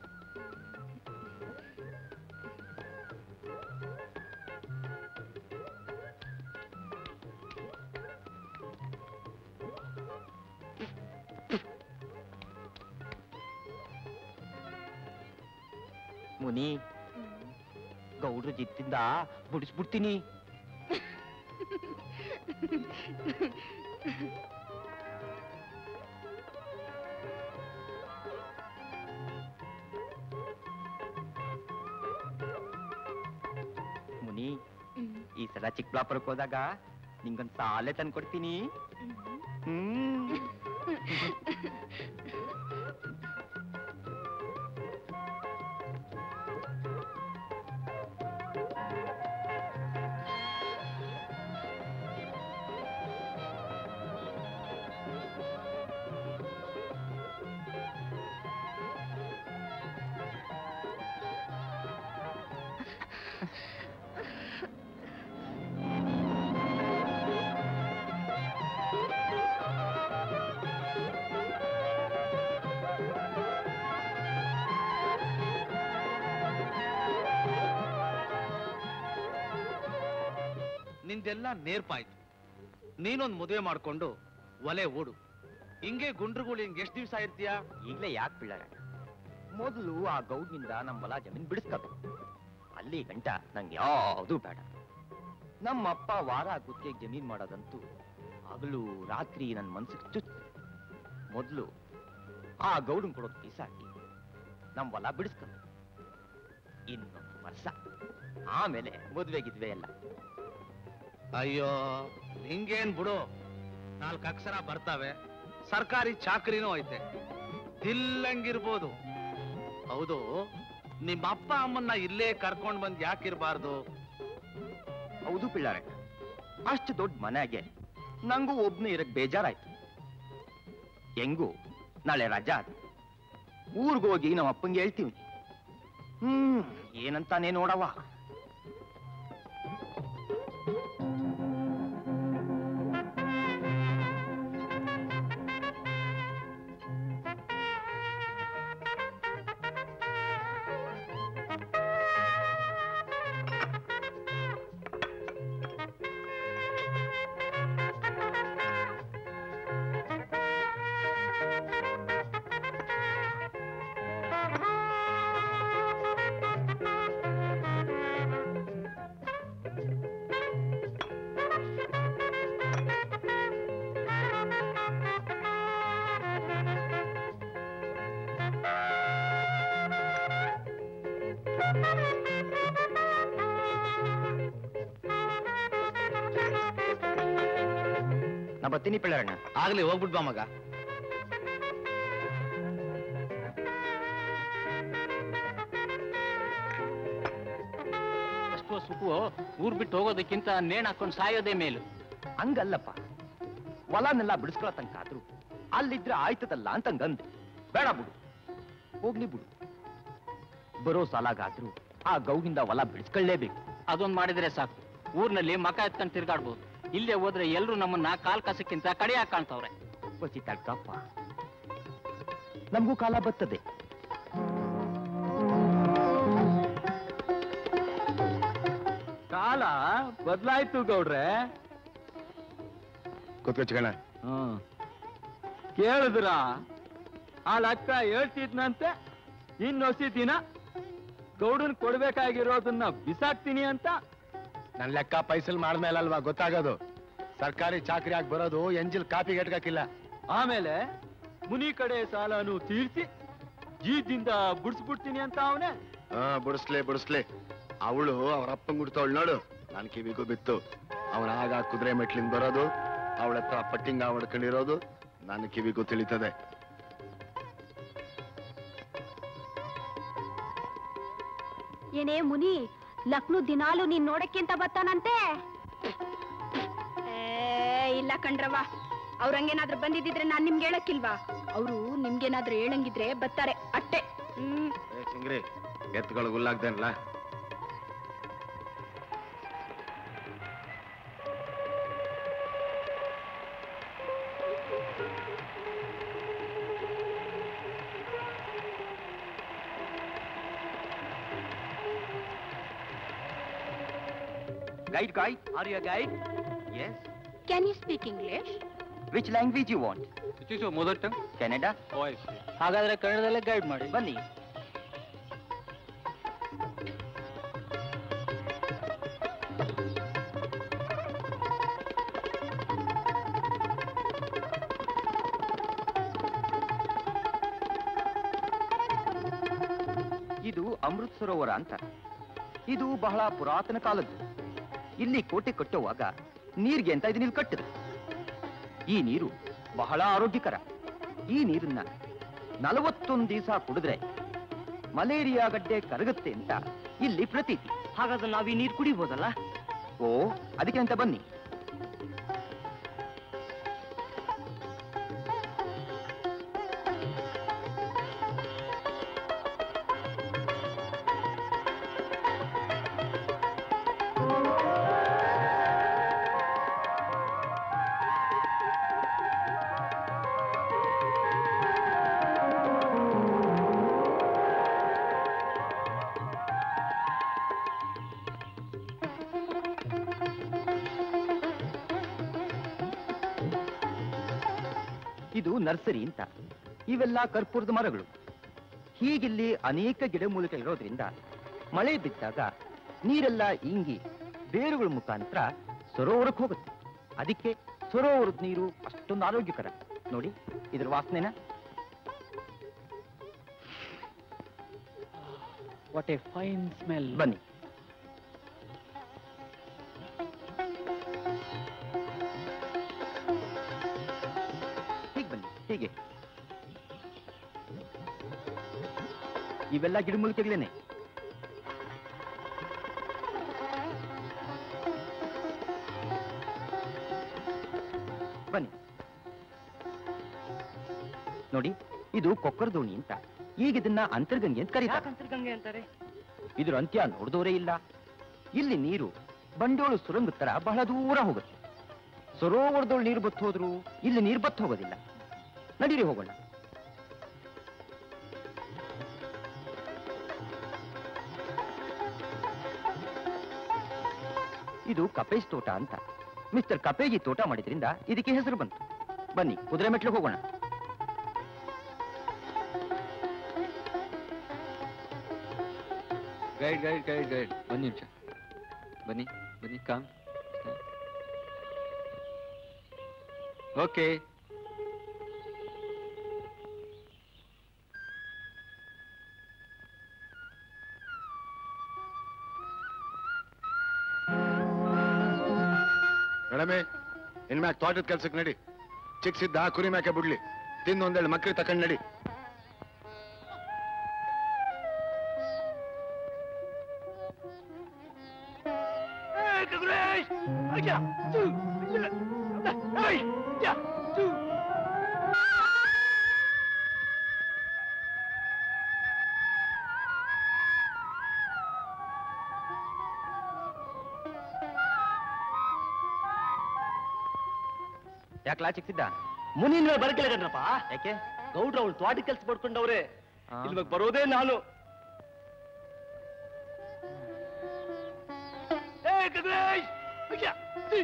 ಮುನಿ ಗೌಡ್ರ ಜಿತ್ತಿಂದ ಬಿಡಿಸ್ಬಿಡ್ತೀನಿ ಮುನಿ ಈ ಸಲ ಚಿಕ್ಕಬಳ್ಳಾಪುರಕ್ಕೆ ಹೋದಾಗ ನಿಂಗೊಂದ್ ಸಾಲೆ ತಂದ್ಕೊಡ್ತೀನಿ ಹ್ಮ್ ನಿಂದೆಲ್ಲ ನೇರ್ಪಾಯ್ತು ನೀನೊಂದ್ ಮದುವೆ ಮಾಡ್ಕೊಂಡು ಒಲೆ ಓಡು ಹಿಂಗೆ ಗುಂಡ್ರುಗಳು ಹಿಂಗೆ ಎಷ್ಟು ದಿವಸ ಇರ್ತೀಯ ಈಗಲೇ ಯಾಕೆ ಬೀಳಾರ ಮೊದಲು ಆ ಗೌಡ್ನಿಂದ ನಮ್ಮ ಹೊಲ ಜಮೀನ್ ಬಿಡಿಸ್ಕೋಬೇಕು ಅಲ್ಲಿ ಗಂಟ ನಂಗೆ ಯಾವುದು ಬೇಡ ನಮ್ಮ ಅಪ್ಪ ವಾರ ಗುತ್ತಿಗೆ ಜಮೀನ್ ಮಾಡೋದಂತೂ ಹಗಲು ರಾತ್ರಿ ನನ್ನ ಮನ್ಸಿಗೆ ಚುಚ್ಚು ಮೊದಲು ಆ ಗೌಡನ್ ಕೊಡೋದು ಬೀಸಾಕಿ ನಮ್ಮ ಹೊಲ ಬಿಡಿಸ್ಕೋಬೇಕು ಇನ್ನೊಂದು ವರ್ಷ ಆಮೇಲೆ ಮದುವೆ ಗಿದ್ವೆ ಎಲ್ಲ ಅಯ್ಯೋ ಹಿಂಗೇನ್ ಬಿಡು ನಾಲ್ಕು ಅಕ್ಷರ ಬರ್ತಾವೆ ಸರ್ಕಾರಿ ಚಾಕ್ರಿನೂ ಐತೆ ದಿಲ್ಲಂಗಿರ್ಬೋದು ಹೌದು ನಿಮ್ಮ ಅಪ್ಪ ಅಮ್ಮನ್ನ ಇಲ್ಲೇ ಕರ್ಕೊಂಡ್ ಬಂದ್ ಯಾಕಿರ್ಬಾರ್ದು ಹೌದು ಪಿಳ್ಳಾರೆ ಅಷ್ಟು ದೊಡ್ಡ ಮನೆಗೆ ನಂಗೂ ಒಬ್ನು ಇರಕ್ ಬೇಜಾರಾಯ್ತು ಹೆಂಗೂ ನಾಳೆ ರಜಾ ಅದು ಊರ್ಗ್ ಹೋಗಿ ನಮ್ಮ ಅಪ್ಪಂಗೆ ಹೇಳ್ತೀವಿ ಹ್ಮ್ ಏನಂತಾನೆ ನೋಡವ ನಾ ಬರ್ತೀನಿ ಪಿಳ್ಳಾರಣ್ಣ ಆಗ್ಲಿ ಹೋಗ್ಬಿಟ್ ಬಾ ಮಗ ಅಷ್ಟೋ ಸುಖು ಊರ್ ಬಿಟ್ಟು ಹೋಗೋದಕ್ಕಿಂತ ನೇಣ್ ಹಾಕೊಂಡು ಸಾಯೋದೇ ಮೇಲು ಹಂಗಲ್ಲಪ್ಪ ಹೊಲನೆಲ್ಲ ಬಿಡಿಸ್ಕೊಳ ತನಕ ಆದ್ರು ಅಲ್ಲಿದ್ರೆ ಆಯ್ತದಲ್ಲ ಅಂತ ಹಂಗಂದೆ ಬೇಡ ಬಿಡು ಹೋಗ್ಲಿ ಬಿಡು ಬರೋ ಸಾಲಾಗಾದ್ರೂ ಆ ಗೌಗಿಂದ ಹೊಲ ಬಿಡಿಸ್ಕೊಳ್ಳೇಬೇಕು ಅದೊಂದ್ ಮಾಡಿದ್ರೆ ಸಾಕು ಊರ್ನಲ್ಲಿ ಮಕ ಎತ್ಕೊಂಡು ತಿರ್ಗಾಡ್ಬೋದು ಇಲ್ಲೇ ಹೋದ್ರೆ ಎಲ್ರು ನಮ್ಮನ್ನ ಕಾಲ್ ಕಸಕ್ಕಿಂತ ಕಡಿಯಾಗಿ ಕಾಣ್ತಾವ್ರೆ ಬಸಿ ತಡ್ಕಪ್ಪ ನಮಗೂ ಕಾಲ ಬರ್ತದೆ ಕಾಲ ಬದಲಾಯ್ತು ಗೌಡ್ರೆ ಕೂತ್ಕೊಚ್ಕಣ ಹ್ಮ್ ಕೇಳಿದ್ರ ಆ ಲೆಕ್ಕ ಹೇಳ್ತಿದ್ನಂತೆ ಇನ್ನೊಸಿ ದಿನ ಗೌಡನ್ ಕೊಡ್ಬೇಕಾಗಿರೋದನ್ನ ಬಿಸಾಕ್ತೀನಿ ಅಂತ ನನ್ ಲೆಕ್ಕ ಪೈಸಲ್ ಮಾಡ್ಮೇಲಲ್ವಾ ಗೊತ್ತಾಗೋದು ಸರ್ಕಾರಿ ಚಾಕ್ರಿ ಆಗಿ ಬರೋದು ಎಂಜಿಲ್ ಕಾಪಿ ಗಟ್ಕಾಕಿಲ್ಲ ಆಮೇಲೆ ಮುನಿ ಕಡೆ ಸಾಲನು ತೀರ್ಸಿ ಜೀದಿಂದ ಬಿಡಿಸ್ಬಿಡ್ತೀನಿ ಅಂತ ಅವನೇ ಹಾ ಬಿಡಿಸ್ಲಿ ಬಿಡಿಸ್ಲಿ ಅವಳು ಅವ್ರ ಅಪ್ಪಂಗ್ ಗುಡ್ತಾವಳು ನೋಡು ನನ್ ಕಿವಿಗೂ ಬಿತ್ತು ಅವನ ಆಗ ಕುದುರೆ ಮೆಟ್ಲಿಂದ ಬರೋದು ಅವಳ ಹತ್ರ ಪಟ್ಟಿಂಗ ಹೊಡ್ಕೊಂಡಿರೋದು ನನ್ನ ಕಿವಿಗೂ ತಿಳಿತದೆ ಏನೇ ಮುನಿ ಲಕ್ನು ದಿನಾಲು ನೀನ್ ನೋಡಕ್ಕೆ ಅಂತ ಬರ್ತಾನಂತೆ ಏ, ಇಲ್ಲ ಕಣ್ರವ್ವ ಅವ್ರಂಗೇನಾದ್ರೂ ಬಂದಿದ್ದಿದ್ರೆ ನಾನ್ ನಿಮ್ಗೆ ಹೇಳಕ್ಕಿಲ್ವಾ ಅವರು ನಿಮ್ಗೇನಾದ್ರೂ ಹೇಳಂಗಿದ್ರೆ ಬರ್ತಾರೆ ಅಟ್ಟೆ ಹ್ಮ್ ಏ ಚಿಂಗ್ರಿ ಎತ್ತುಗಳು ಗುಲ್ಲಾಗ್ದೇನಲ್ಲ guide guy are you guide yes can you speak English which language you want mother tongue Kannada ಹಾಗಾದ್ರೆ ಕನ್ನಡದಲ್ಲೇ ಗೈಡ್ ಮಾಡಿ ಬನ್ನಿ ಇದು ಅಮೃತ್ ಸರೋವರ ಅಂತ ಇದು ಬಹಳ ಪುರಾತನ ಕಾಲದ್ದು ಇಲ್ಲಿ ಕೋಟೆ ಕಟ್ಟುವಾಗ ನೀರ್ಗೆ ಅಂತ ಇದನ್ನ ಇಲ್ಲಿ ಕಟ್ಟಿದ್ರು ಈ ನೀರು ಬಹಳ ಆರೋಗ್ಯಕರ ಈ ನೀರನ್ನ ನಲವತ್ತೊಂದು ದಿವಸ ಕುಡಿದ್ರೆ ಮಲೇರಿಯಾ ಗಡ್ಡೆ ಕರಗುತ್ತೆ ಅಂತ ಇಲ್ಲಿ ಪ್ರತೀತಿ ಹಾಗಾದ್ರೆ ನಾವು ಈ ನೀರು ಕುಡಿಬೋದಲ್ಲ ಓ ಅದಕ್ಕೆ ಅಂತ ಬನ್ನಿ ಇದು ನರ್ಸರಿ ಅಂತ ಇವೆಲ್ಲ ಕರ್ಪೂರದ ಮರಗಳು ಹೀಗಿಲ್ಲಿ ಅನೇಕ ಗಿಡಮೂಲಿಕೆಗಳಿರೋದ್ರಿಂದ ಮಳೆ ಬಿದ್ದಾಗ ನೀರೆಲ್ಲ ಇಂಗಿ ಬೇರುಗಳ ಮುಖಾಂತರ ಸರೋವರಕ್ಕೆ ಹೋಗುತ್ತೆ ಅದಕ್ಕೆ ಸರೋವರದ ನೀರು ಅಷ್ಟೊಂದು ಆರೋಗ್ಯಕರ ನೋಡಿ ಇದ್ರ ವಾಸನೆನ ವಾಟ್ ಎ ಫೈನ್ ಸ್ಮೆಲ್ ಬನ್ನಿ ಹೀಗೆ ಬನ್ನಿ ಹೀಗೆ ಇವೆಲ್ಲ ಗಿಡಮೂಲಿಕೆಗಳೇನೆ ಬನ್ನಿ ನೋಡಿ ಇದು ಕೊಕ್ಕರ ದೋಣಿ ಅಂತ ಈಗ ಇದನ್ನ ಅಂತರ್ಗಂಗೆ ಅಂತ ಕರೀತಾರೆ ಅಂತರ್ಗಂಗೆ ಅಂತಾರೆ ಇದ್ರ ಅಂತ್ಯ ನೋಡಿದವರೇ ಇಲ್ಲ ಇಲ್ಲಿ ನೀರು ಬಂಡೋಳು ಸುರಂಗ ತರ ಬಹಳ ದೂರ ಹೋಗುತ್ತೆ ಸರೋವರದೊಳು ನೀರು ಬತ್ತು ಹೋದ್ರು ಇಲ್ಲಿ ನೀರು ಬತ್ತು ಹೋಗೋದಿಲ್ಲ ನಡೀರಿ ಹೋಗೋಣ ಇದು ಕಪೇಜ್ ತೋಟ ಅಂತ ಮಿಸ್ಟರ್ ಕಪೇಜಿ ತೋಟ ಮಾಡಿದ್ರಿಂದ ಇದಕ್ಕೆ ಹೆಸರು ಬಂತು ಬನ್ನಿ ಕುದುರೆ ಮೆಟ್ಲು ಹೋಗೋಣ ಗೈಡ್ ಗೈಡ್ ಗೈಡ್ ಗೈಡ್ ಒಂದು ನಿಮಿಷ ಬನ್ನಿ ಬನ್ನಿ ಕಾಮ್ ಓಕೆ ಮೇಡಮೇ ಇನ್ಮ್ಯಾಕ್ ತೋಟದ ಕೆಲ್ಸಕ್ಕೆ ನಡಿ ಚಿಕ್ಕ ಸಿದ್ದ ಕುರಿ ಮ್ಯಾಕೆ ಬಿಡ್ಲಿ ತಿಂದು ಒಂದೇಳು ಮಕ್ಳಿಗೆ ತಕೊಂಡ್ ನಡಿ ಯಾಕೆ ಚಿಕ್ಸಿದ್ದ ಮುನಿನ ಬರಕಿಲ್ಲ ಕಣ್ರಪ್ಪ ಯಾಕೆ ಗೌಡ್ರ ಅವಳು ತೋಟ ಕೆಲ್ಸ ಪಡ್ಕೊಂಡವ್ರೆ ಆ. ಇಲ್ವಾಗ ಬರೋದೇ ನಾನು ಏ ಕಗ್ರೇಶ್ ಅಯ್ಯ, ಛೀ.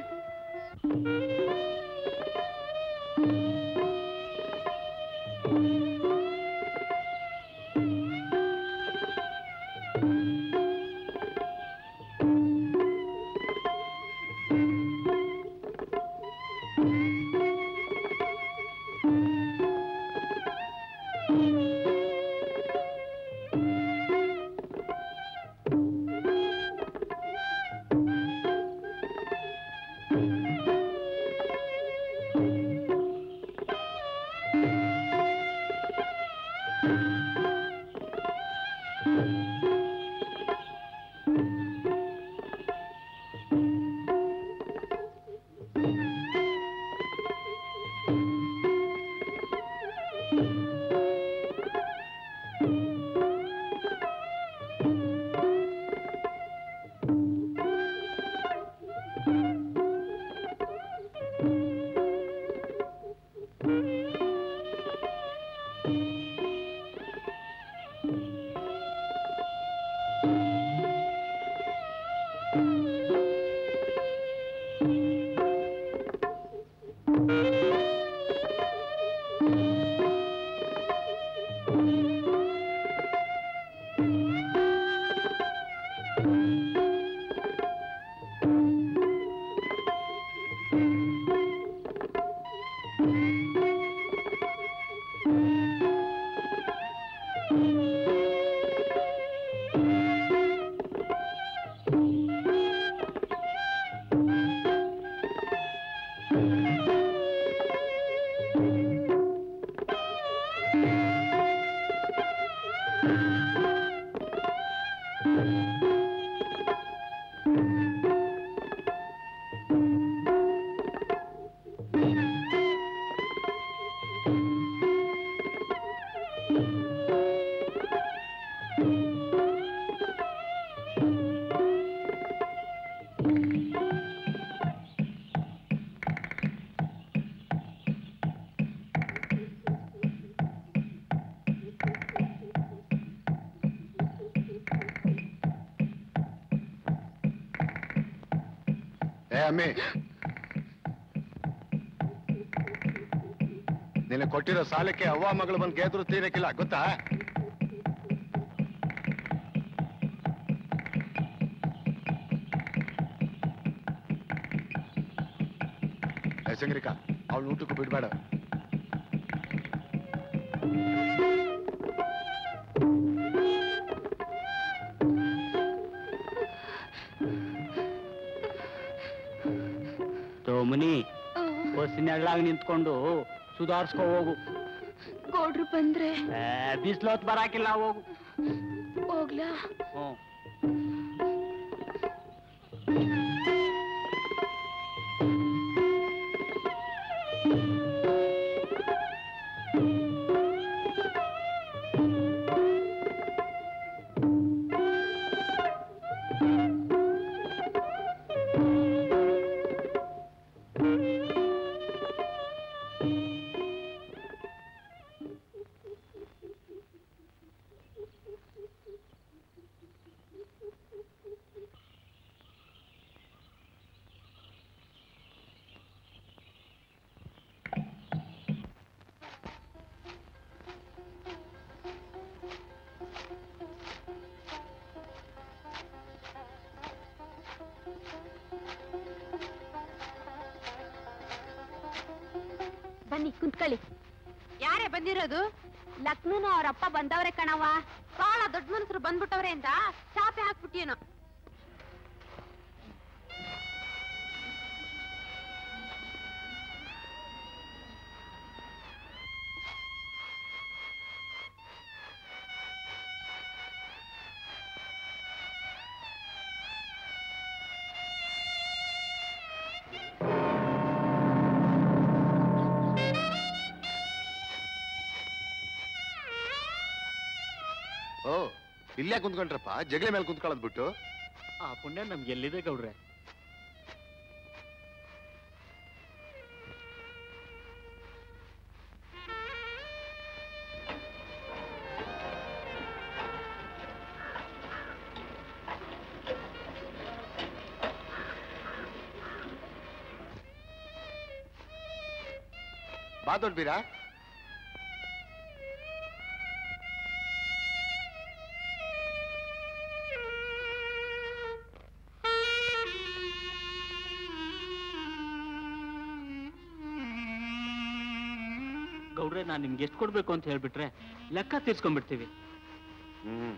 ಏ ಅಮ್ಮಿ ನಿನಗೆ ಕೊಟ್ಟಿರೋ ಸಾಲಕ್ಕೆ ಅವ್ವ ಮಗಳು ಬಂದು ಗೆದ್ರು ತೀರಕ್ಕಿಲ್ಲ ಗೊತ್ತಾ ಸಂಗ್ರಿಕಾ ಅವಳು ಊಟಕ್ಕೂ ಬಿಡ್ಬೇಡ ಮುನಿ ಬಸ್ಸಿನೆಳ್ಳಾಗ ನಿಂತ್ಕೊಂಡು ಸುಧಾರ್ಸ್ಕೊ ಹೋಗು ಗೌಡ್ರು ಬಂದ್ರೆ ಬಿಸ್ಲೊತ್ ಬರಾಕಿಲ್ಲ ಹೋಗು ಹೋಗ್ಲಾ ಹ್ಮ್ ಬನ್ನಿ ಕುಂತ್ಕೊಳ್ಳಿ ಯಾರೇ ಬಂದಿರೋದು ಲಕ್ಷ್ಮೀನು ಅವ್ರ ಅಪ್ಪ ಬಂದವ್ರೆ ಕಣವ್ವ ಬಹಳ ದೊಡ್ಡ ಮನುಷ್ಯರು ಬಂದ್ಬಿಟ್ಟವ್ರೆ ಅಂತ ಚಾಪೆ ಹಾಕ್ಬಿಟ್ಟಿಯೇನೋ ಓ ಇಲ್ಲೇ ಕುಂತ್ಕೊಂಡ್ರಪ್ಪ ಜಗಲಿ ಮೇಲೆ ಕುಂತ್ಕೊಳ್ಳೋದ್ ಬಿಟ್ಟು ಆ ಪುಣ್ಯ ನಮ್ಗೆ ಎಲ್ಲಿದೆ ಗೌಡ್ರೆ ಬಾ ದೊಡ್ಡ ಬೀರ ಗೌಡ್ರೆ ನಾನ್ ನಿಮ್ಗೆ ಎಷ್ಟು ಕೊಡ್ಬೇಕು ಅಂತ ಹೇಳ್ಬಿಟ್ರೆ ಲೆಕ್ಕ ತೀರ್ಸ್ಕೊಂಡ್ಬಿಡ್ತೀವಿ ಹ್ಮ್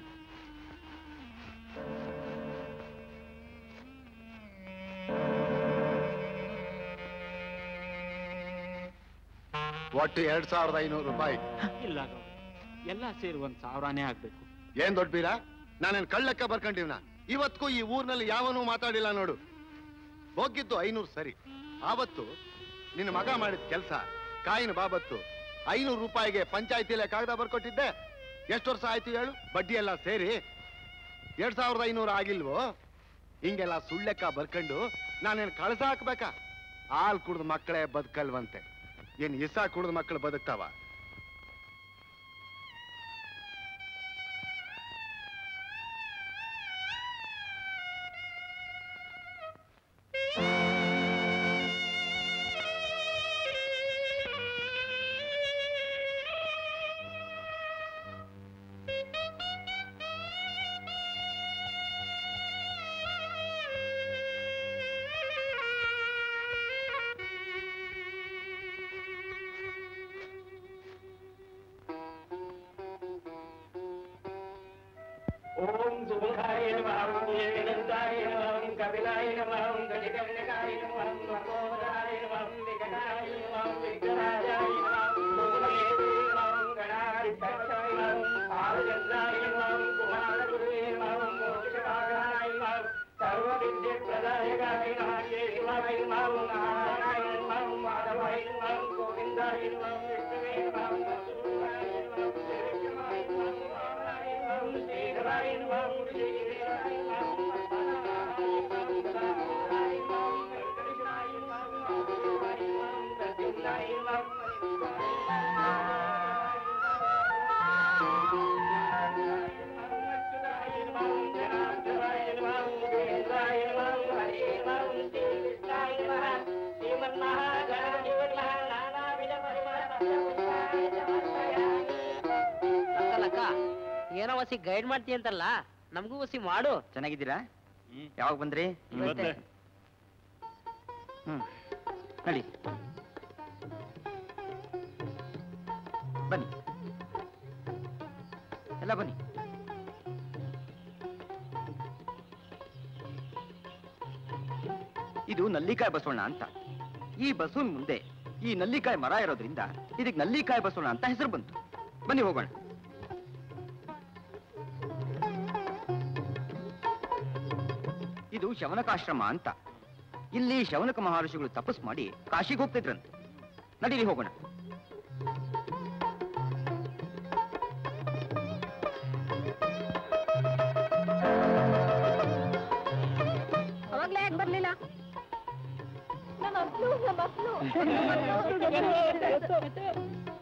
ಒಟ್ಟು ಎರಡ್ ಸಾವಿರದ ಐನೂರು ರೂಪಾಯಿ ಇಲ್ಲ ಗೌಡ್ರೆ ಎಲ್ಲ ಸೇರಿ ಒಂದ್ ಸಾವಿರನೇ ಆಗ್ಬೇಕು ಏನ್ ದೊಡ್ಡ ಬೀರ ನಾನೇನ್ ಕಳ್ಳಕ್ಕ ಬರ್ಕೊಂಡಿವ್ನ ಇವತ್ಗೂ ಈ ಊರ್ನಲ್ಲಿ ಯಾವನೂ ಮಾತಾಡಿಲ್ಲ ನೋಡು ಹೋಗಿದ್ದು ಐನೂರು ಸರಿ ಆವತ್ತು ನಿನ್ನ ಮಗ ಮಾಡಿದ ಕೆಲಸ ಕಾಯಿನ ಬಾಬತ್ತು ಐನೂರು ರೂಪಾಯಿಗೆ ಪಂಚಾಯತಿಲೆ ಕಾಗದ ಬರ್ಕೊಟ್ಟಿದ್ದೆ ಎಷ್ಟು ವರ್ಷ ಆಯ್ತು ಹೇಳು ಬಡ್ಡಿ ಎಲ್ಲ ಸೇರಿ ಎರಡ್ ಸಾವಿರದ ಐನೂರು ಆಗಿಲ್ವೋ ಹಿಂಗೆಲ್ಲ ಸುಳ್ಳೆಕ್ಕ ಬರ್ಕೊಂಡು ನಾನೇನ್ ಕಳ್ಸ ಹಾಕ್ಬೇಕಾ ಹಾಲ್ ಕುಡ್ದ ಮಕ್ಕಳೇ ಬದುಕಲ್ವಂತೆ ಏನ್ ಇಸ ಕುಡ್ದ ಮಕ್ಕಳು ಬದುಕ್ತಾವ ಓಂ ಸುಮುಖಾಯ ನಮಃ ಏಕದಂತಾಯ ನಮಃ ಕಪಿಲಾಯ ನಮಃ ಗಜಕರ್ಣಕಾಯ ನಮಃ ನಮೋದರಾಯ ನಮಃ ವಿಕಟಾಯ ನಮಃ ವಿಘ್ನರಾಜಾಯ ನಮಃ ಭೂಮಹೇತೇ ನಮಃ ಗಣಾಧಿಪತ್ಯಾಯ ನಮಃ ಆಲಚಂದ್ರಾಯ ನಮಃ ಕುಮಾರಗುರುವೇ ನಮಃ ಮೋಕ್ಷಭಾಗಾಯ ನಮಃ ಸರ್ವವಿದ್ಯಪ್ರದಾಯಕಾಯ ನಮಃ ಕೇಶವಾಯ ನಮಃ ನಾರಾಯಣಾಯ ನಮಃ ಮಾಧವಾಯ ನಮಃ ಗೋವಿಂದಾಯ ನಮಃ ವಿಷ್ಣುವೇ ನಮಃ ಮಧುಸೂದನಾಯ ನಮಃ ಶ್ರೀಕೃಷ್ಣಾಯ ನಮಃ ವಾಮನಾಯ ನಮಃ ಶ್ರೀಧರಾಯ ನಮಃ ಶ್ರೀಧರಾಯ ನಮಃ ಪದ್ಮನಾಭಾಯ ನಮಃ ಗದಾಧರಾಯ ನಮಃ ವೆಂಕಟೇಶಾಯ ನಮಃ ವಾಸುದೇವಾಯ ನಮಃ ಪ್ರದ್ಯುಮ್ನಾಯ ನಮಃ శ్రీమన్మహాగణాధిపతి నానావిధ పరిమళ ಏನೋ ಹೊಸಿ ಗೈಡ್ ಮಾಡ್ತೀಯ ಅಂತಲ್ಲ ನಮಗೂ ಹೊಸಿ ಮಾಡು ಚೆನ್ನಾಗಿದ್ದೀರಾ ಯಾವಾಗ ಬಂದ್ರಿ ಇವತ್ತೇ. ಹ್ಮ್ ನಡಿ ಬನ್ನಿ ಎಲ್ಲ ಬನ್ನಿ ಇದು ನಲ್ಲಿಕಾಯಿ ಬಸವಣ್ಣ ಅಂತ ಈ ಬಸವನ್ ಮುಂದೆ ಈ ನಲ್ಲಿಕಾಯಿ ಮರ ಇರೋದ್ರಿಂದ ಇದಕ್ಕೆ ನಲ್ಲಿಕಾಯಿ ಬಸವಣ್ಣ ಅಂತ ಹೆಸರು ಬಂತು ಬನ್ನಿ ಹೋಗೋಣ ಇದು ಶವನಕಾಶ್ರಮ ಅಂತ ಇಲ್ಲಿ ಶವನಕ ಮಹರ್ಷಿಗಳು ತಪಸ್ ಮಾಡಿ ಕಾಶಿಗೆ ಹೋಗ್ತಿದ್ರಂತೆ ನಡೀರಿ ಹೋಗೋಣ ಅವಾಗ್ಲೇ ಯಾಕೆ ಬರ್ಲಿಲ್ಲ ನಮ್ಮ ಮಕ್ಳು ನಮ್ಮ ಮಕ್ಳು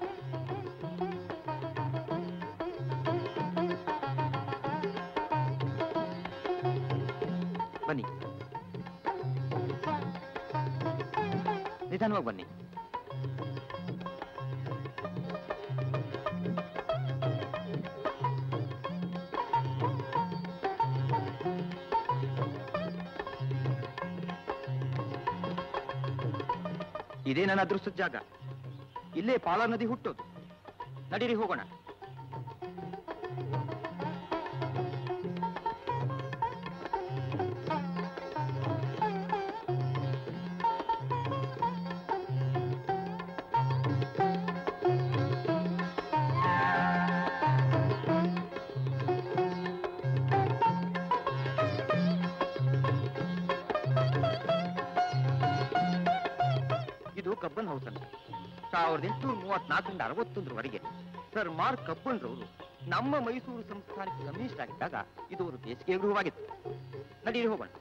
ಬನ್ನಿ ನಿಧಾನವಾಗಿ ಬನ್ನಿ ಇದೇ ನನ್ನ ಅದೃಷ್ಟದ ಜಾಗ ಇಲ್ಲೇ ಪಾಲ ನದಿ ಹುಟ್ಟೋದು ನಡೀರಿ ಹೋಗೋಣ ಇದು ಕಬ್ಬನ್ ಹೌಸ್ ಅಂತ ಸಾವಿರದ ಎಂಟುನೂರ ಮೂವತ್ನಾಲ್ಕರಿಂದ ಅರವತ್ತೊಂದರವರೆಗೆ ಸರ್ ಮಾರ್ಕ್ ಕಬ್ಬನ್ರವರು ನಮ್ಮ ಮೈಸೂರು ಸಂಸ್ಥಾನಕ್ಕೆ ಕಮ್ಯುನಿಸ್ಟ್ ಆಗಿದ್ದಾಗ ಇದು ಒಂದು ಬೇಸಿಗೆ ಗೃಹವಾಗಿತ್ತು ನಡೀರಿ ಹೋಗೋಣ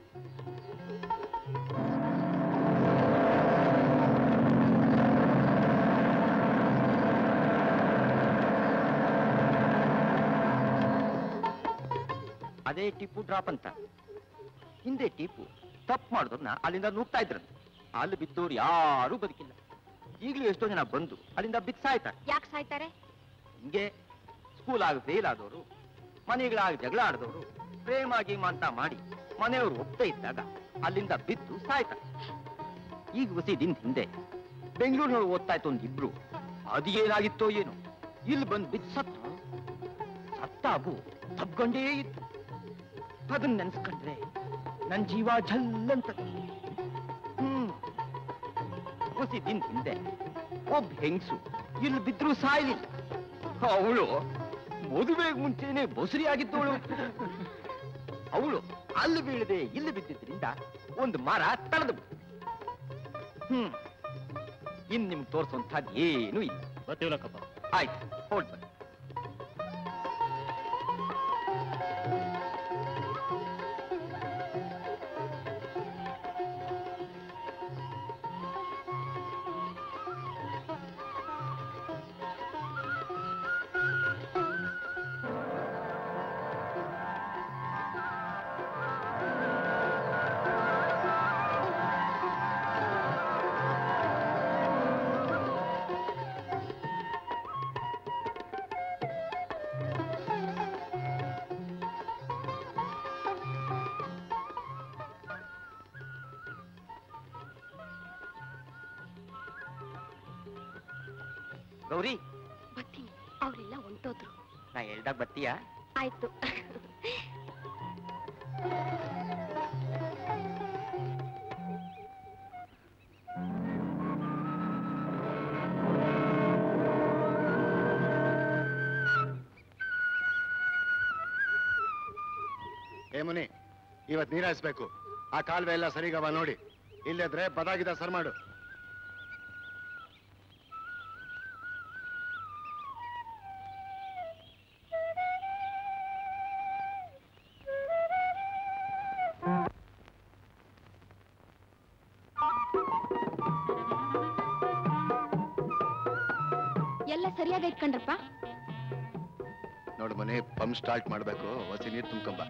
ಅದೇ ಟಿಪ್ಪು ಡ್ರಾಪ್ ಅಂತ ಹಿಂದೆ ಟಿಪ್ಪು ತಪ್ಪು ಮಾಡಿದವ್ರನ್ನ ಅಲ್ಲಿಂದ ನುಗ್ತಾ ಇದ್ರಂತೆ ಅಲ್ಲಿ ಬಿದ್ದವ್ರು ಯಾರೂ ಬದುಕಿಲ್ಲ ಈಗಲೂ ಎಷ್ಟೋ ಜನ ಬಂದು ಅಲ್ಲಿಂದ ಬಿದ್ದು ಸಾಯ್ತಾರೆ ಯಾಕೆ ಸಾಯ್ತಾರೆ ಹಿಂಗೆ ಸ್ಕೂಲ್ ಆಗಿ ಫೇಲ್ ಆದವರು ಮನೆಗಳಾಗಿ ಜಗಳ ಆಡಿದವರು ಪ್ರೇಮ ಗೀಮ ಅಂತ ಮಾಡಿ ಮನೆಯವರು ಒಪ್ಪೇ ಇದ್ದಾಗ ಅಲ್ಲಿಂದ ಬಿದ್ದು ಸಾಯ್ತಾರೆ ಈಗ ಹೊಸಿ ದಿನ ಹಿಂದೆ ಬೆಂಗಳೂರಿನಲ್ಲಿ ಓದ್ತಾ ಇತ್ತು ಒಂದ್ ಇಬ್ರು ಅದು ಏನಾಗಿತ್ತೋ ಏನೋ ಇಲ್ಲಿ ಬಂದು ಬಿದ್ದು ಸತ್ತು ಸತ್ತಾಗು ತಬ್ಕೊಂಡೇ ಇತ್ತು ಅದನ್ನ ನೆನ್ಸ್ಕೊಂಡ್ರೆ ನನ್ ಜೀವ ಝಲ್ಲಂತ ಹ್ಮ್ ಹೊಸಿ ದಿನ ಹಿಂದೆ ಒಬ್ಬ ಹೆಂಗ್ಸು ಇಲ್ಲಿ ಬಿದ್ರು ಸಾಯ್ಲಿಲ್ಲ ಅವಳು ಮದುವೆಗೆ ಮುಂಚೆನೆ ಬಸುರಿ ಆಗಿದ್ದವಳು ಅವಳು ಅಲ್ಲಿ ಬೀಳದೆ ಇಲ್ಲಿ ಬಿದ್ದಿದ್ರಿಂದ ಒಂದು ಮರ ತಳೆದು ಹ್ಮ್ ಇನ್ ನಿಮ್ಗೆ ತೋರ್ಸೋಂಥದ್ದು ಏನೂ ಇಲ್ಲ ಬರ್ತೀವಲ್ಲಕ್ಕಪ್ಪ ಆಯ್ತು ಹೊರಟ್ ಬನ್ನಿ ಗೌರಿ ಬರ್ತೀನಿ ಅವರೆಲ್ಲ ಹೊಂಟೋದ್ರು ನಾ ಹೇಳ್ದಾಗ ಬರ್ತೀಯಾ ಆಯ್ತು ಏ ಮುನಿ ಇವತ್ ನೀರ್ ಹಾಯಿಸ್ಬೇಕು ಆ ಕಾಲುವೆ ಎಲ್ಲ ಸರಿಗವ ನೋಡಿ ಇಲ್ಲದ್ರೆ ಬದಾಗಿದ ಸರ್ ಮಾಡು ಎಲ್ಲ ಸರಿಯಾಗಿ ಇಟ್ಕೊಂಡ್ರಪ್ಪ ನೋಡು ಮನೆ ಪಂಪ್ ಸ್ಟಾರ್ಟ್ ಮಾಡ್ಬೇಕು ಹೊಸಿ ನೀರ್ ತುಂಬ್ಕೊಂಬ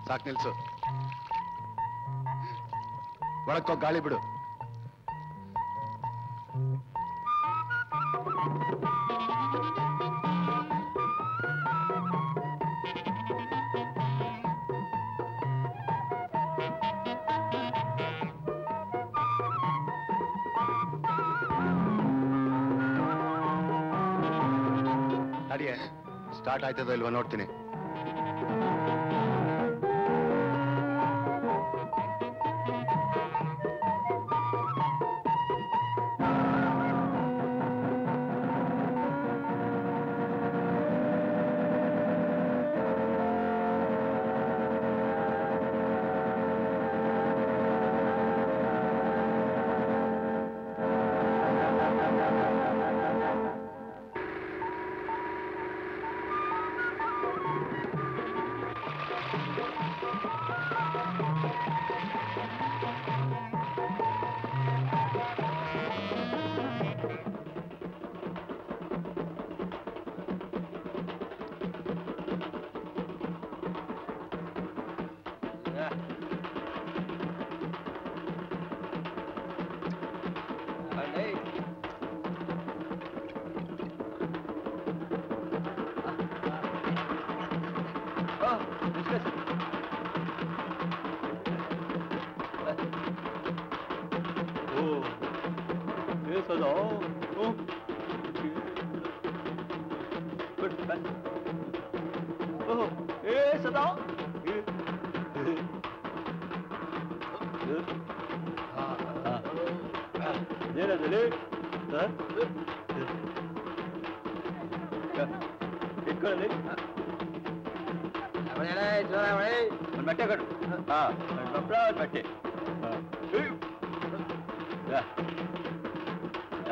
ಸಾಕ್ ನಿಲ್ಸು ಒಳಕ್ಕೋ ಗಾಳಿ ಬಿಡು ನಡಿಯೇ ಸ್ಟಾರ್ಟ್ ಆಯ್ತದೋ ಇಲ್ವಾ ನೋಡ್ತೀನಿ ಒಂದು ಬಟ್ಟೆ ಕೊಡು ಹಾ ಒಂದು ಬಪ್ಪಳ ಒಂದು ಬಟ್ಟೆ ಹಾ. ಏಯ್. ಯಾ. ಯಾ.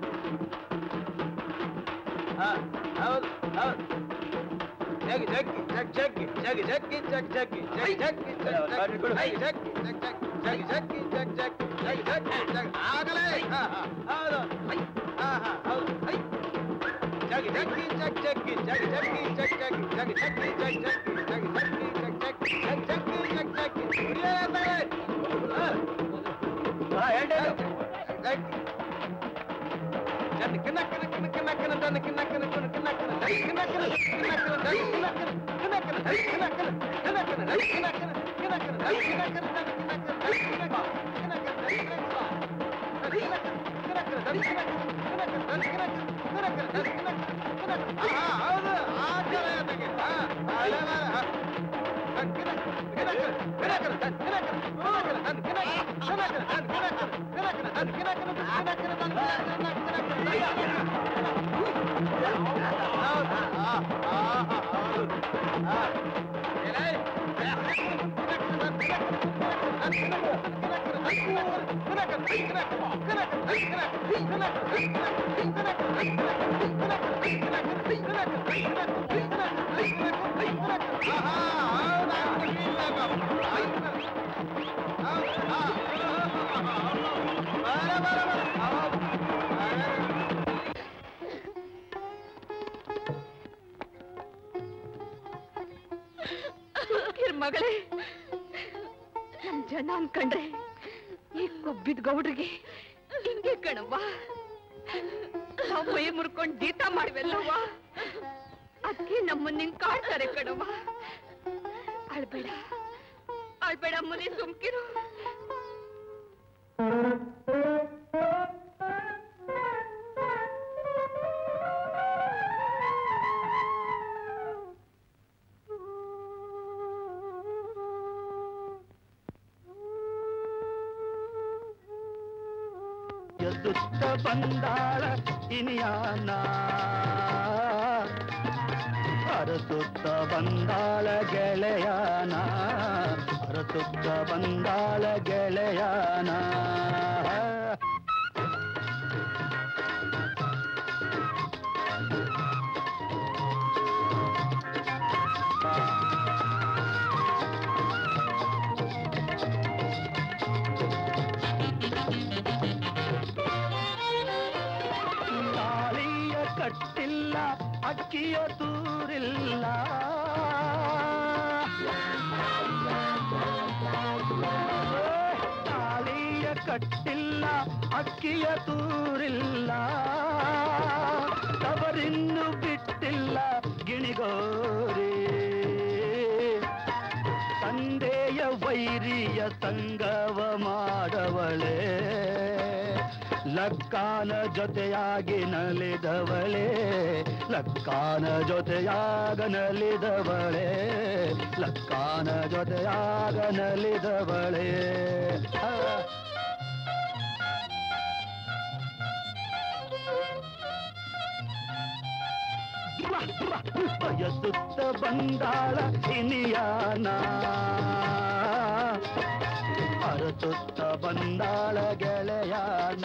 ಹಾ, ಹೌದು ಹೌದು ಜಗ್ಗಿ ಜಗ್ಗಿ ಜಗ್ ಜಗ್ಗಿ ಜಗ್ಗಿ ಜಗ್ಗಿ ಜಗ್ ಜಗ್ಗಿ ಜಗ್ ಜಗ್ಗಿ ಜಗ್ ಜಗ್ಗಿ ಜಗ್ ಜಗ್ಗಿ ಜಗ್ ಜಗ್ ಜಗ್ಗಿ ಜಗ್ ಜಗ್ ಜಗ್ಗಿ ಜಗ್ಗಿ ಜಗ್ ಆಗಲೇ ಹಾ ಹಾ ಹೌದು ಹೈ ಹಾ ಹಾ ಹೌದು ಹೈ ಜಗ್ಗಿ ಜಗ್ಗಿ ಜಗ್ ಜಗ್ಗಿ ಜಗ್ ಜಗ್ಗಿ ಜಗ್ ಜಗ್ಗಿ ಜಗ್ ಜಗ್ಗಿ ಜಗ್ ಜಗ್ಗಿ ಜಗ್ ಜಗ್ಗಿ ಜಗ್ ಜಗ್ಗಿ ಜಗ್ ಜಗ್ಗಿ ಜಗ್ ಜಗ್ಗಿ ಕುಡಿಯಲೇ ಹಾ ಹಾ ಹೇಳಿ ಜಗ್ಗಿ ಜನ್ ಕಿನ್ನ ಕಿನ್ನ ಕಿನ್ನ ಕಿನ್ನ ಕಿನ್ನ ದನ್ನ ಕಿನ್ನ ಕಿನ್ನ ಕಿನ್ನ ಕಿನ್ನ ಕಿನ್ನ ದೈ ಕಿನ್ನ ಕಿನ್ನ ಕಿನ್ನ ಕಿನ್ನ ದೈ ಕಿನ್ನ ಕಿನ್ನ ಕಿನ್ನ ಕಿನ್ನ ದೈ ಕಿನ್ನ ಕಿನ್ನ ಕಿನ್ನ ಕಿನ್ನ ದೈ ಕಿನ್ನ ಕಿನ್ನ ಕಿನ್ನ ಕಿನ್ನ ದೈ ಕಿನ್ನ ಕಿನ್ನ ದನ್ನ ಕಿನ್ನ ಕಿನ್ನ ದೈ ಕಿನ್ನ ಕಿನ್ನ ಕಿನ್ನ ಕಿನ್ನ ದೈ ಕಿನ್ನ ಕಿನ್ನ ದೈ ಕಿನ್ನ ಕಿನ್ನ ಕಿನ್ನ ಕಿನ್ನ ದೈ ಕಿನ್ನ ಕಿನ್ನ ಕಿನ್ನ ಕಿನ್ನ ದೈ ಕಿನ್ನ ಕಿನ್ನ ಕಿನ್ನ ಕಿನ್ನ ದೈ ಕಿನ್ನ ಕಿನ್ನ ಹಾ ಹೌದು ಆ ತರ ಅದಕ್ಕೆ ಹಾ ಅಲ್ಲ ಅಲ್ಲ ದನ್ ಕಿನ್ನ ಕಿನ್ನ ಕಿನ್ನ ಕಿನ್ನ ಕಿನ್ನ ಕಿನ್ನ ಕಿನ್ನ ಕಿನ್ನ ದನ್ ಕಿನ್ನ ಕಿನ್ನ ಕಿನ್ನ ದನ್ ಕಿನ್ನ ಕಿನ್ನ ಕಿನ್ನ ದನ್ ಕಿನ್ನ ಕಿನ್ನ ಕಿನ್ನ ಕಿನ್ನ ಕಿನ್ನ ದನ್ ಕಿನ್ನ ಕಿನ್ನ ಸುಮ್ಕಿರ್ ಮಗಳೇ ನಮ್ ಜನ ಅನ್ಕಂಡ್ರೆ ಈ ಕೊಬ್ಬಿದ ಗೌಡ್ರಿಗೆ ಹಿಂಗೆ ಕಣವ್ವ ನಾವು ಮೈ ಮುರ್ಕೊಂಡ್ ಜೀತ ಮಾಡ್ವೆಲ್ಲವ್ವ ಅದಕ್ಕೆ ನಮ್ಮನ್ನ ಹಿಂಗ್ ಕಾಡ್ತಾರೆ ಕಣವ್ವ ಅಳ್ಬೇಡ ಅಳ್ಬೇಡ ಮುನಿ ಸುಮ್ಕಿರು ಎದುತ್ತ ಬಂದಾಳ ಇನಿಯಾನ ಅರಸುತ್ತ ಬಂದಾಳ ಗೆಳೆಯಾನ ಅರಸುತ್ತ ಬಂದಾಳ ಗೆಳೆಯಾನ ತಾಳಿಯ ಕಟ್ಟಿಲ್ಲ ಅಕ್ಕಿಯ ತೂರಿಲ್ಲ ಕಟ್ಟಿಲ್ಲ ಅಕ್ಕಿಯ ತೂರಿಲ್ಲ ತವರಿನ್ನು ಬಿಟ್ಟಿಲ್ಲ ಗಿಣಿಗೋರಿ ತಂದೆಯ ವೈರಿಯ ಸಂಗವ ಮಾಡವಳೆ ಲಕ್ಕಾನ ಜೊತೆಯಾಗಿ ನಲಿದವಳೆ ಲಕ್ಕಾನ ಜೊತೆಯಾಗ ನಲಿದವಳೆ ಲಕ್ಕಾನ ಜೊತೆಯಾಗ ನಲಿದವಳೆ ಆ. ಬಯಸುತ್ತ ಬಂದಾಳ ಇನಿಯಾನ ಅರಸುತ್ತ ಬಂದಾಳ ಗೆಳೆಯಾನ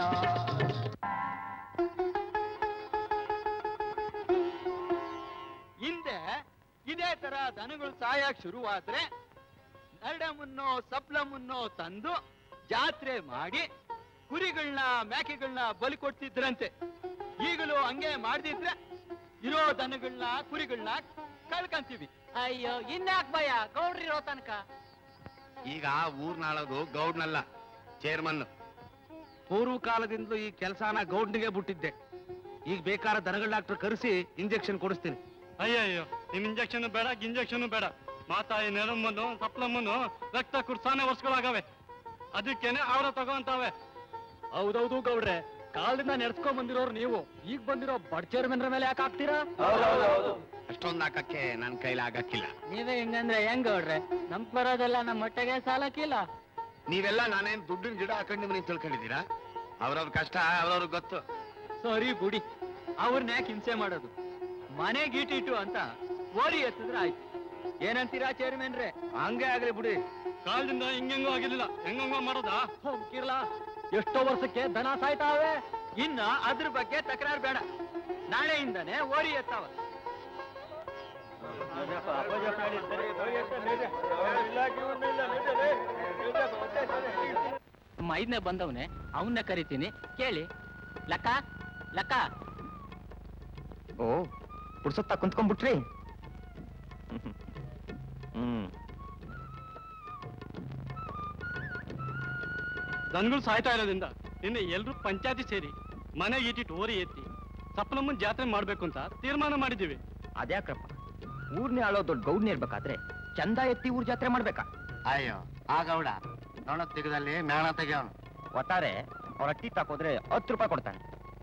ಹಿಂದೆ ಇದೇ ತರ ದನಗಳು ಸಾಯಕ್ ಶುರುವಾದ್ರೆ ನರಡಮುನ್ನೋ ಸಪ್ಲಮುನ್ನೋ ತಂದು ಜಾತ್ರೆ ಮಾಡಿ ಕುರಿಗಳನ್ನ ಮೇಕೆಗಳನ್ನ ಬಲಿ ಕೊಡ್ತಿದ್ರಂತೆ ಈಗಲೂ ಹಂಗೆ ಮಾಡ್ದಿದ್ರೆ ಇರೋ ದನಗಳನ್ನ ಕುರಿಗಳನ್ನ ಕಳ್ಕಂತೀವಿ ಅಯ್ಯೋ ಇನ್ಯಾಕ್ ಭಯ ಗೌಡ್ರಿರೋ ತನಕ ಈಗ ಊರ್ನಾಳೋದು ಗೌಡ್ನಲ್ಲ ಚೇರ್ಮನ್ ಪೂರ್ವ ಕಾಲದಿಂದಲೂ ಈ ಕೆಲಸನ ಗೌಡ್ನಿಗೆ ಬಿಟ್ಟಿದ್ದೆ ಈಗ ಬೇಕಾದ ದನಗಳ ಡಾಕ್ಟರ್ ಕರೆಸಿ ಇಂಜೆಕ್ಷನ್ ಕೊಡಿಸ್ತೀನಿ ಅಯ್ಯಯ್ಯೋ ನಿಮ್ ಇಂಜೆಕ್ಷನ್ ಬೇಡ ಇಂಜೆಕ್ಷನ್ ಬೇಡ ಮಾತಾಯಿ ನೆಲಮ್ಮನ್ನು ಸಪ್ಲಮ್ಮನ್ನು ರಕ್ತ ಕುರ್ಸಾನೆ ವರ್ಷಗಳಾಗವೆ ಅದಕ್ಕೇನೆ ಅವರ ತಗೋಂತಾವೆ ಹೌದೌದು ಗೌಡ್ರೆ ಕಾಲದಿಂದ ನೆಡ್ಸ್ಕೊಂಡ್ ಬಂದಿರೋರು ನೀವು ಈಗ ಬಂದಿರೋ ಬಡ್ ಚೇರ್ಮನ್ರ ಮೇಲೆ ಯಾಕೆ ಹಾಕ್ತೀರಾ ಅಷ್ಟೊಂದು ಹಾಕಕ್ಕೆ ನನ್ನ ಕೈಲಿ ಆಗಕ್ಕಿಲ್ಲ ನೀವೇ ಹೆಂಗಂದ್ರೆ ಹೆಂಗ್ ಗೌಡ್ರೆ ನಮ್ ಬರೋದೆಲ್ಲ ನಮ್ಮ ಹೊಟ್ಟೆಗೆ ಸಾಲಕ್ಕಿಲ್ಲ ನೀವೆಲ್ಲ ನಾನೇನ್ ದುಡ್ಡಿನ ಗಿಡ ಹಾಕೊಂಡು ನೀವು ತಿಳ್ಕೊಂಡಿದ್ದೀರಾ ಅವ್ರವ್ರ ಕಷ್ಟ ಅವ್ರವ್ರಿಗೆ ಗೊತ್ತು ಸರಿ ಬುಡಿ ಅವ್ರನ್ನ ಯಾಕೆ ಹಿಂಸೆ ಮಾಡೋದು ಮನೆ ಗೀಟಿಟ್ಟು ಅಂತ ಓರಿ ಎತ್ತಿದ್ರೆ ಆಯ್ತು ಏನಂತೀರಾ ಚೇರ್ಮನ್ರೆ ಹಂಗೆ ಆಗ್ಲಿ ಬಿಡಿ ಕಾಲದಿಂದ ಹಿಂಗೆಂಗೋ ಆಗಿರ್ಲಿಲ್ಲ ಹೆಂಗಂಗೋ ಮಾಡೋದಾ ಹೋಗ್ತಿರ್ಲ ಎಷ್ಟೋ ವರ್ಷಕ್ಕೆ ದನ ಸಾಯ್ತಾವೆ ಇನ್ನ ಅದ್ರ ಬಗ್ಗೆ ತಕರಾರು ಬೇಡ ನಾಳೆಯಿಂದನೇ ಓರಿ ಎತ್ತಾವ ಐದನೇ ಬಂದವನೆ ಅವನ್ನ ಕರಿತೀನಿ ಕೇಳಿ ಲಕ್ಕ ಲಕ್ಕ ಓ ಪುಡ್ಸತ್ತ ಕುಂತ್ಕೊಂಡ್ಬಿಟ್ರಿ ಹ್ಮ್ ದನಗಳು ಸಾಯ್ತಾ ಇರೋದ್ರಿಂದ ನಿನ್ನೆ ಎಲ್ರು ಪಂಚಾಯತಿ ಸೇರಿ ಮನೆಗೆ ಇಟ್ಟಿಟ್ಟು ಓರಿ ಎತ್ತಿ ಸಪ್ಲಮ್ಮನ್ ಜಾತ್ರೆ ಮಾಡ್ಬೇಕು ಅಂತ ತೀರ್ಮಾನ ಮಾಡಿದ್ದೀವಿ ಅದ್ಯಾಕ್ರಪ್ಪ ಊರ್ನೇ ಆಳೋ ದೊಡ್ಡ ಗೌಡ್ನೇ ಇರ್ಬೇಕಾದ್ರೆ ಚಂದ ಎತ್ತಿ ಊರ್ ಜಾತ್ರೆ ಮಾಡ್ಬೇಕಾ ಅಯ್ಯೋ ಆ ಗೌಡ ನೊಣ ತೆಗೆದಲ್ಲಿ ಮೇಣ ತೆಗೆಯವನು ಒಟ್ಟಾರೆ ಅವ್ರ ಅಟ್ಟಿ ತಾಕೋದ್ರೆ ಹತ್ತು ರೂಪಾಯಿ ಕೊಡ್ತಾನೆ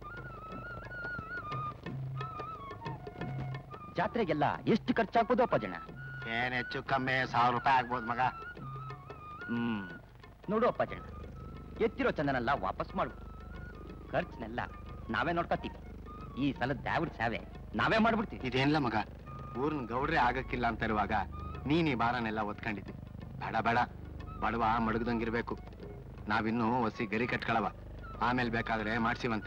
ಜಾತ್ರೆಗೆಲ್ಲ ಎಷ್ಟು ಖರ್ಚಾಗ್ಬೋದು ಅಪ್ಪ ಜನ ಏನ್ ಹೆಚ್ಚು ಕಮ್ಮಿ ಸಾವಿರ ರೂಪಾಯಿ ಆಗ್ಬೋದು ಮಗ ಹ್ಮ್ ನೋಡು ಅಪ್ಪ ಜನ ಎತ್ತಿರೋ ಚಂದನೆಲ್ಲ ವಾಪಸ್ ಮಾಡು ಖರ್ಚನ್ನೆಲ್ಲ ನಾವೇ ನೋಡ್ಕೊತೀವಿ ಈ ಸಲ ದ್ಯಾವ್ರ ಸೇವೆ ನಾವೇ ಮಾಡ್ಬಿಡ್ತೀವಿ ಇದೇನಿಲ್ಲ ಮಗ ಊರಿನ ಗೌಡ್ರೆ ಆಗಕ್ಕಿಲ್ಲ ಅಂತ ಇರುವಾಗ ನೀನ್ ಈ ಭಾರನೆಲ್ಲ ಒತ್ಕೊಂಡಿದ್ದಿ ಬೇಡ ಬೇಡ ಬಡವ ಮಡಗ್ದಂಗಿರ್ಬೇಕು ನಾವಿನ್ನೂ ಹೊಸಿ ಗರಿ ಕಟ್ಕೊಳವ ಆಮೇಲೆ ಬೇಕಾದ್ರೆ ಮಾಡ್ಸಿವಂತೆ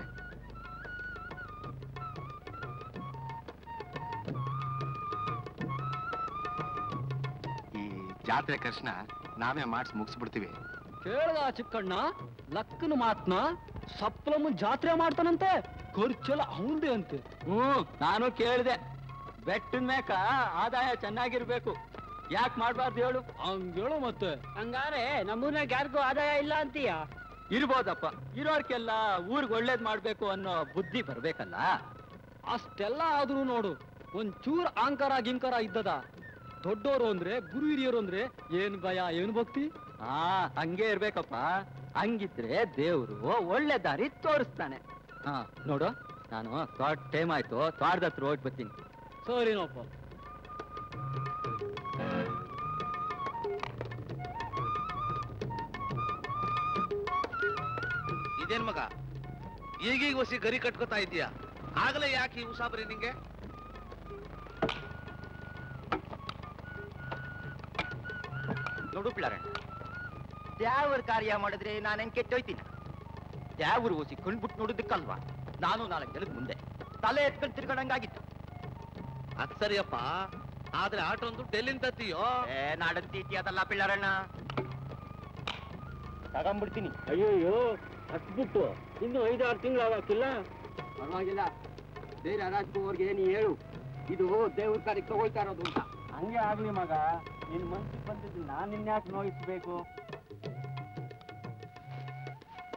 ಈ ಜಾತ್ರೆ ಖರ್ಚನ್ನ ನಾವೇ ಮಾಡಿಸಿ ಮುಗಿಸ್ಬಿಡ್ತೀವಿ ಕೇಳ್ದ ಚಿಕ್ಕಣ್ಣ ಲಕ್ಕನ ಮಾತ್ನ ಸಪ್ಲಮ್ಮನ್ ಜಾತ್ರೆ ಮಾಡ್ತಾನಂತೆ ಖರ್ಚೆಲ್ಲ ಅವಂದೇ ಅಂತೆ ಹ್ಮ್ ನಾನು ಕೇಳಿದೆ ಬೆಟ್ಟದ ಮೇಕ ಆದಾಯ ಚೆನ್ನಾಗಿರ್ಬೇಕು ಯಾಕೆ ಮಾಡ್ಬಾರ್ದು ಹೇಳು ಹಂಗೇಳು ಮತ್ತೆ ಹಂಗಾರೆ ನಮ್ಮೂರ್ನಾಗ ಯಾರಿಗೂ ಆದಾಯ ಇಲ್ಲ ಅಂತೀಯ ಇರ್ಬೋದಪ್ಪ ಇರೋರ್ಕೆಲ್ಲ ಊರ್ಗ್ ಒಳ್ಳೇದ್ ಮಾಡ್ಬೇಕು ಅನ್ನೋ ಬುದ್ಧಿ ಬರ್ಬೇಕಲ್ಲ ಅಷ್ಟೆಲ್ಲ ಆದ್ರೂ ನೋಡು ಒಂಚೂರ್ ಅಹಂಕಾರ ಗಿಂಕಾರ ಇದ್ದದ ದೊಡ್ಡೋರು ಅಂದ್ರೆ ಗುರು ಹಿರಿಯರು ಅಂದ್ರೆ ಏನ್ ಭಯ ಏನ್ ಭಕ್ತಿ ಹಾ ಹಂಗೆ ಇರ್ಬೇಕಪ್ಪ ಹಂಗಿದ್ರೆ ದೇವ್ರು ಒಳ್ಳೆ ದಾರಿ ತೋರಿಸ್ತಾನೆ ಹಾ ನೋಡು ನಾನು ತೋಟ ಟೈಮ್ ಆಯ್ತು ತೋಟದ ಹತ್ರ ಹೋಗಿ ಬರ್ತೀನಿ ಸರಿನಪ್ಪ ಇದೇನ್ ಮಗ ಈಗೀಗ ಹೊಸಿ ಗರಿ ಕಟ್ಕೋತಾ ಇದೀಯಾ ಆಗಲೇ ಯಾಕೆ ಈ ಉಸಾಬರಿ ನಿಂಗೆ ನೋಡು ಪಿಳ್ಳಾರಣ್ಣ ದ್ಯಾವ್ರ ಕಾರ್ಯ ಮಾಡಿದ್ರೆ ನಾನೇನ್ ಕೆಟ್ಟೋಯ್ತೀನಿ ದ್ಯಾವ್ರು ಓಸಿ ಕಣ್ಬಿಟ್ಟು ನೋಡಿದ್ದಕ್ಕಲ್ವಾ ನಾನು ನಾಲ್ಕು ಜನದ ಮುಂದೆ ತಲೆ ಎತ್ಕೊಂಡು ತಿರ್ಕೊಂಡಂಗಾಗಿತ್ತು ಅದ್ ಸರಿಯಪ್ಪ ಆದ್ರೆ ಆಟೋ ಒಂದು ಡೆಲ್ಲಿಂದ ತತ್ತೀಯೋ ಏ ನಾಡಂತೀತಿ ಅದಲ್ಲ ಪಿಳ್ಳಾರಣ್ಣ ತಗೊಂಡ್ಬಿಡ್ತೀನಿ ಅಯ್ಯಯ್ಯೋ ಹತ್ಬಿಟ್ಟು ಇನ್ನು ಐದಾರು ತಿಂಗಳು ಆಗಕ್ಕಿಲ್ಲ ಪರವಾಗಿಲ್ಲ ಬೇರೆ ರಾಜ್ಕುಮಾರ್ಗೆ ನೀ ಹೇಳು ಇದು ದೇವ್ರ ಕಾರ್ಯಕ್ಕೆ ತಗೊಳ್ತಾ ಇರೋದು ಅಂತ ಹಂಗೆ ಆಗ್ಲಿ ಮಗ ನಿನ್ ಮನ್ಸಿಗೆ ಬಂದಿದ್ದು ನಾನ್ ನಿನ್ಯಾಕೆ ನೋಯಿಸ್ಬೇಕು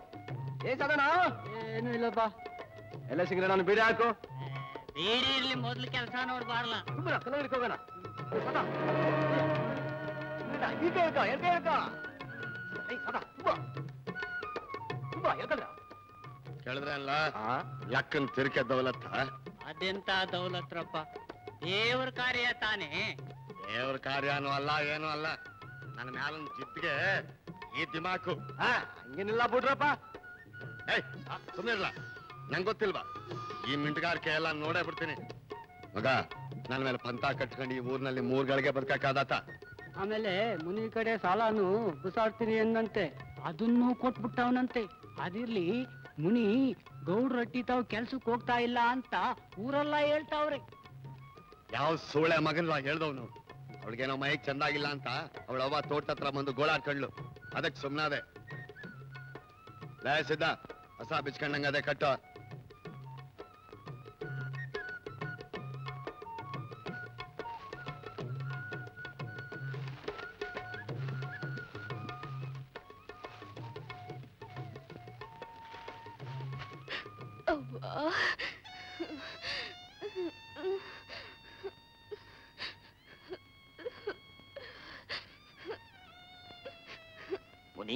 ಏ ಸದನ ಏನು ಇಲ್ಲಪ್ಪ ಎಲ್ಲ ಸಿಗ್ರೆ ನಾನು ಬಿಡಿ ಹಾಕು ಬೇರೆ ಇರ್ಲಿ ಮೊದ್ಲು ಕೆಲಸ ನೋಡ್ಬಾರ್ಲ ಸುಮ್ಮನೆ ಕಲ್ಲಂಗಡಿಗೆ ಹೋಗೋಣ ಏ, ಸದಾ. ಇಲ್ಲ, ಈಗ ಹೇಳ್ಕ ಎಲ್ಕ ಹೇಳ್ಕ ಏ ಸದಾ ತುಂಬ ತುಂಬ ಎಲ್ಕಂದ್ರ ಕೇಳಿದ್ರೆ ಅಲ್ಲ ಲಕ್ಕನ್ ತಿರ್ಕೆ ದೌಲತ್ತ ಅದೆಂತ ದೌಲತ್ರಪ್ಪ ದೇವ್ರ ಕಾರ್ಯ ತಾನೇ ದೇವ್ರ ಕಾರ್ಯನೂ ಅಲ್ಲ ಏನೂ ಅಲ್ಲ ನನ್ನ ಮ್ಯಾಲೊಂದ್ ಜಿದ್ಗೆ ಈ ದಿಮಾಕು ಹಂಗೇನಿಲ್ಲ ಬಿಡ್ರಪ್ಪ ಏಯ್ ಸುಮ್ಮನೆ ಇರ್ಲ ನಂಗೆ ಗೊತ್ತಿಲ್ವಾ ಈ ಮಿಂಟಗಾರಿಕೆ ಎಲ್ಲ ನೋಡೇ ಬಿಡ್ತೀನಿ ಮಗ ನನ್ನ ಮೇಲೆ ಪಂತ ಕಟ್ಕೊಂಡು ಈ ಊರಿನಲ್ಲಿ ಮೂರ್ಗಳಿಗೆ ಬದುಕಕ್ಕಾದಾತ ಆಮೇಲೆ ಮುನಿ ಕಡೆ ಸಾಲಾನು ಬಿಸಾಡ್ತೀನಿ ಎಂದಂತೆ ಅದನ್ನು ಕೊಟ್ಬಿಟ್ಟವನಂತೆ ಅದಿರ್ಲಿ ಮುನಿ ಗೌಡ್ರಟ್ಟಿ ತಾವ್ ಕೆಲ್ಸಕ್ಕೆ ಹೋಗ್ತಾ ಇಲ್ಲ ಅಂತ ಊರೆಲ್ಲ ಹೇಳ್ತಾವ್ರೆ ಯಾವ ಸೂಳೆ ಮಗನ್ವಾ ಹೇಳ್ದವ್ನು ಅವಳಿಗೇನೋ ಮೈಕ್ ಚಂದಾಗಿಲ್ಲ ಅಂತ ಅವಳ ಅವ್ವ ತೋಟ ಹತ್ರ ಬಂದು ಗೋಳಾಡ್ಕೊಂಡ್ಲು ಅದಕ್ಕೆ ಸುಮ್ನಾದೆ ಲೇ ಸಿದ್ಧ ಹೊಸ ಬಿಚ್ಕೊಂಡಂಗ ಅದೇ ಕಟ್ಟೋ ಮುನಿ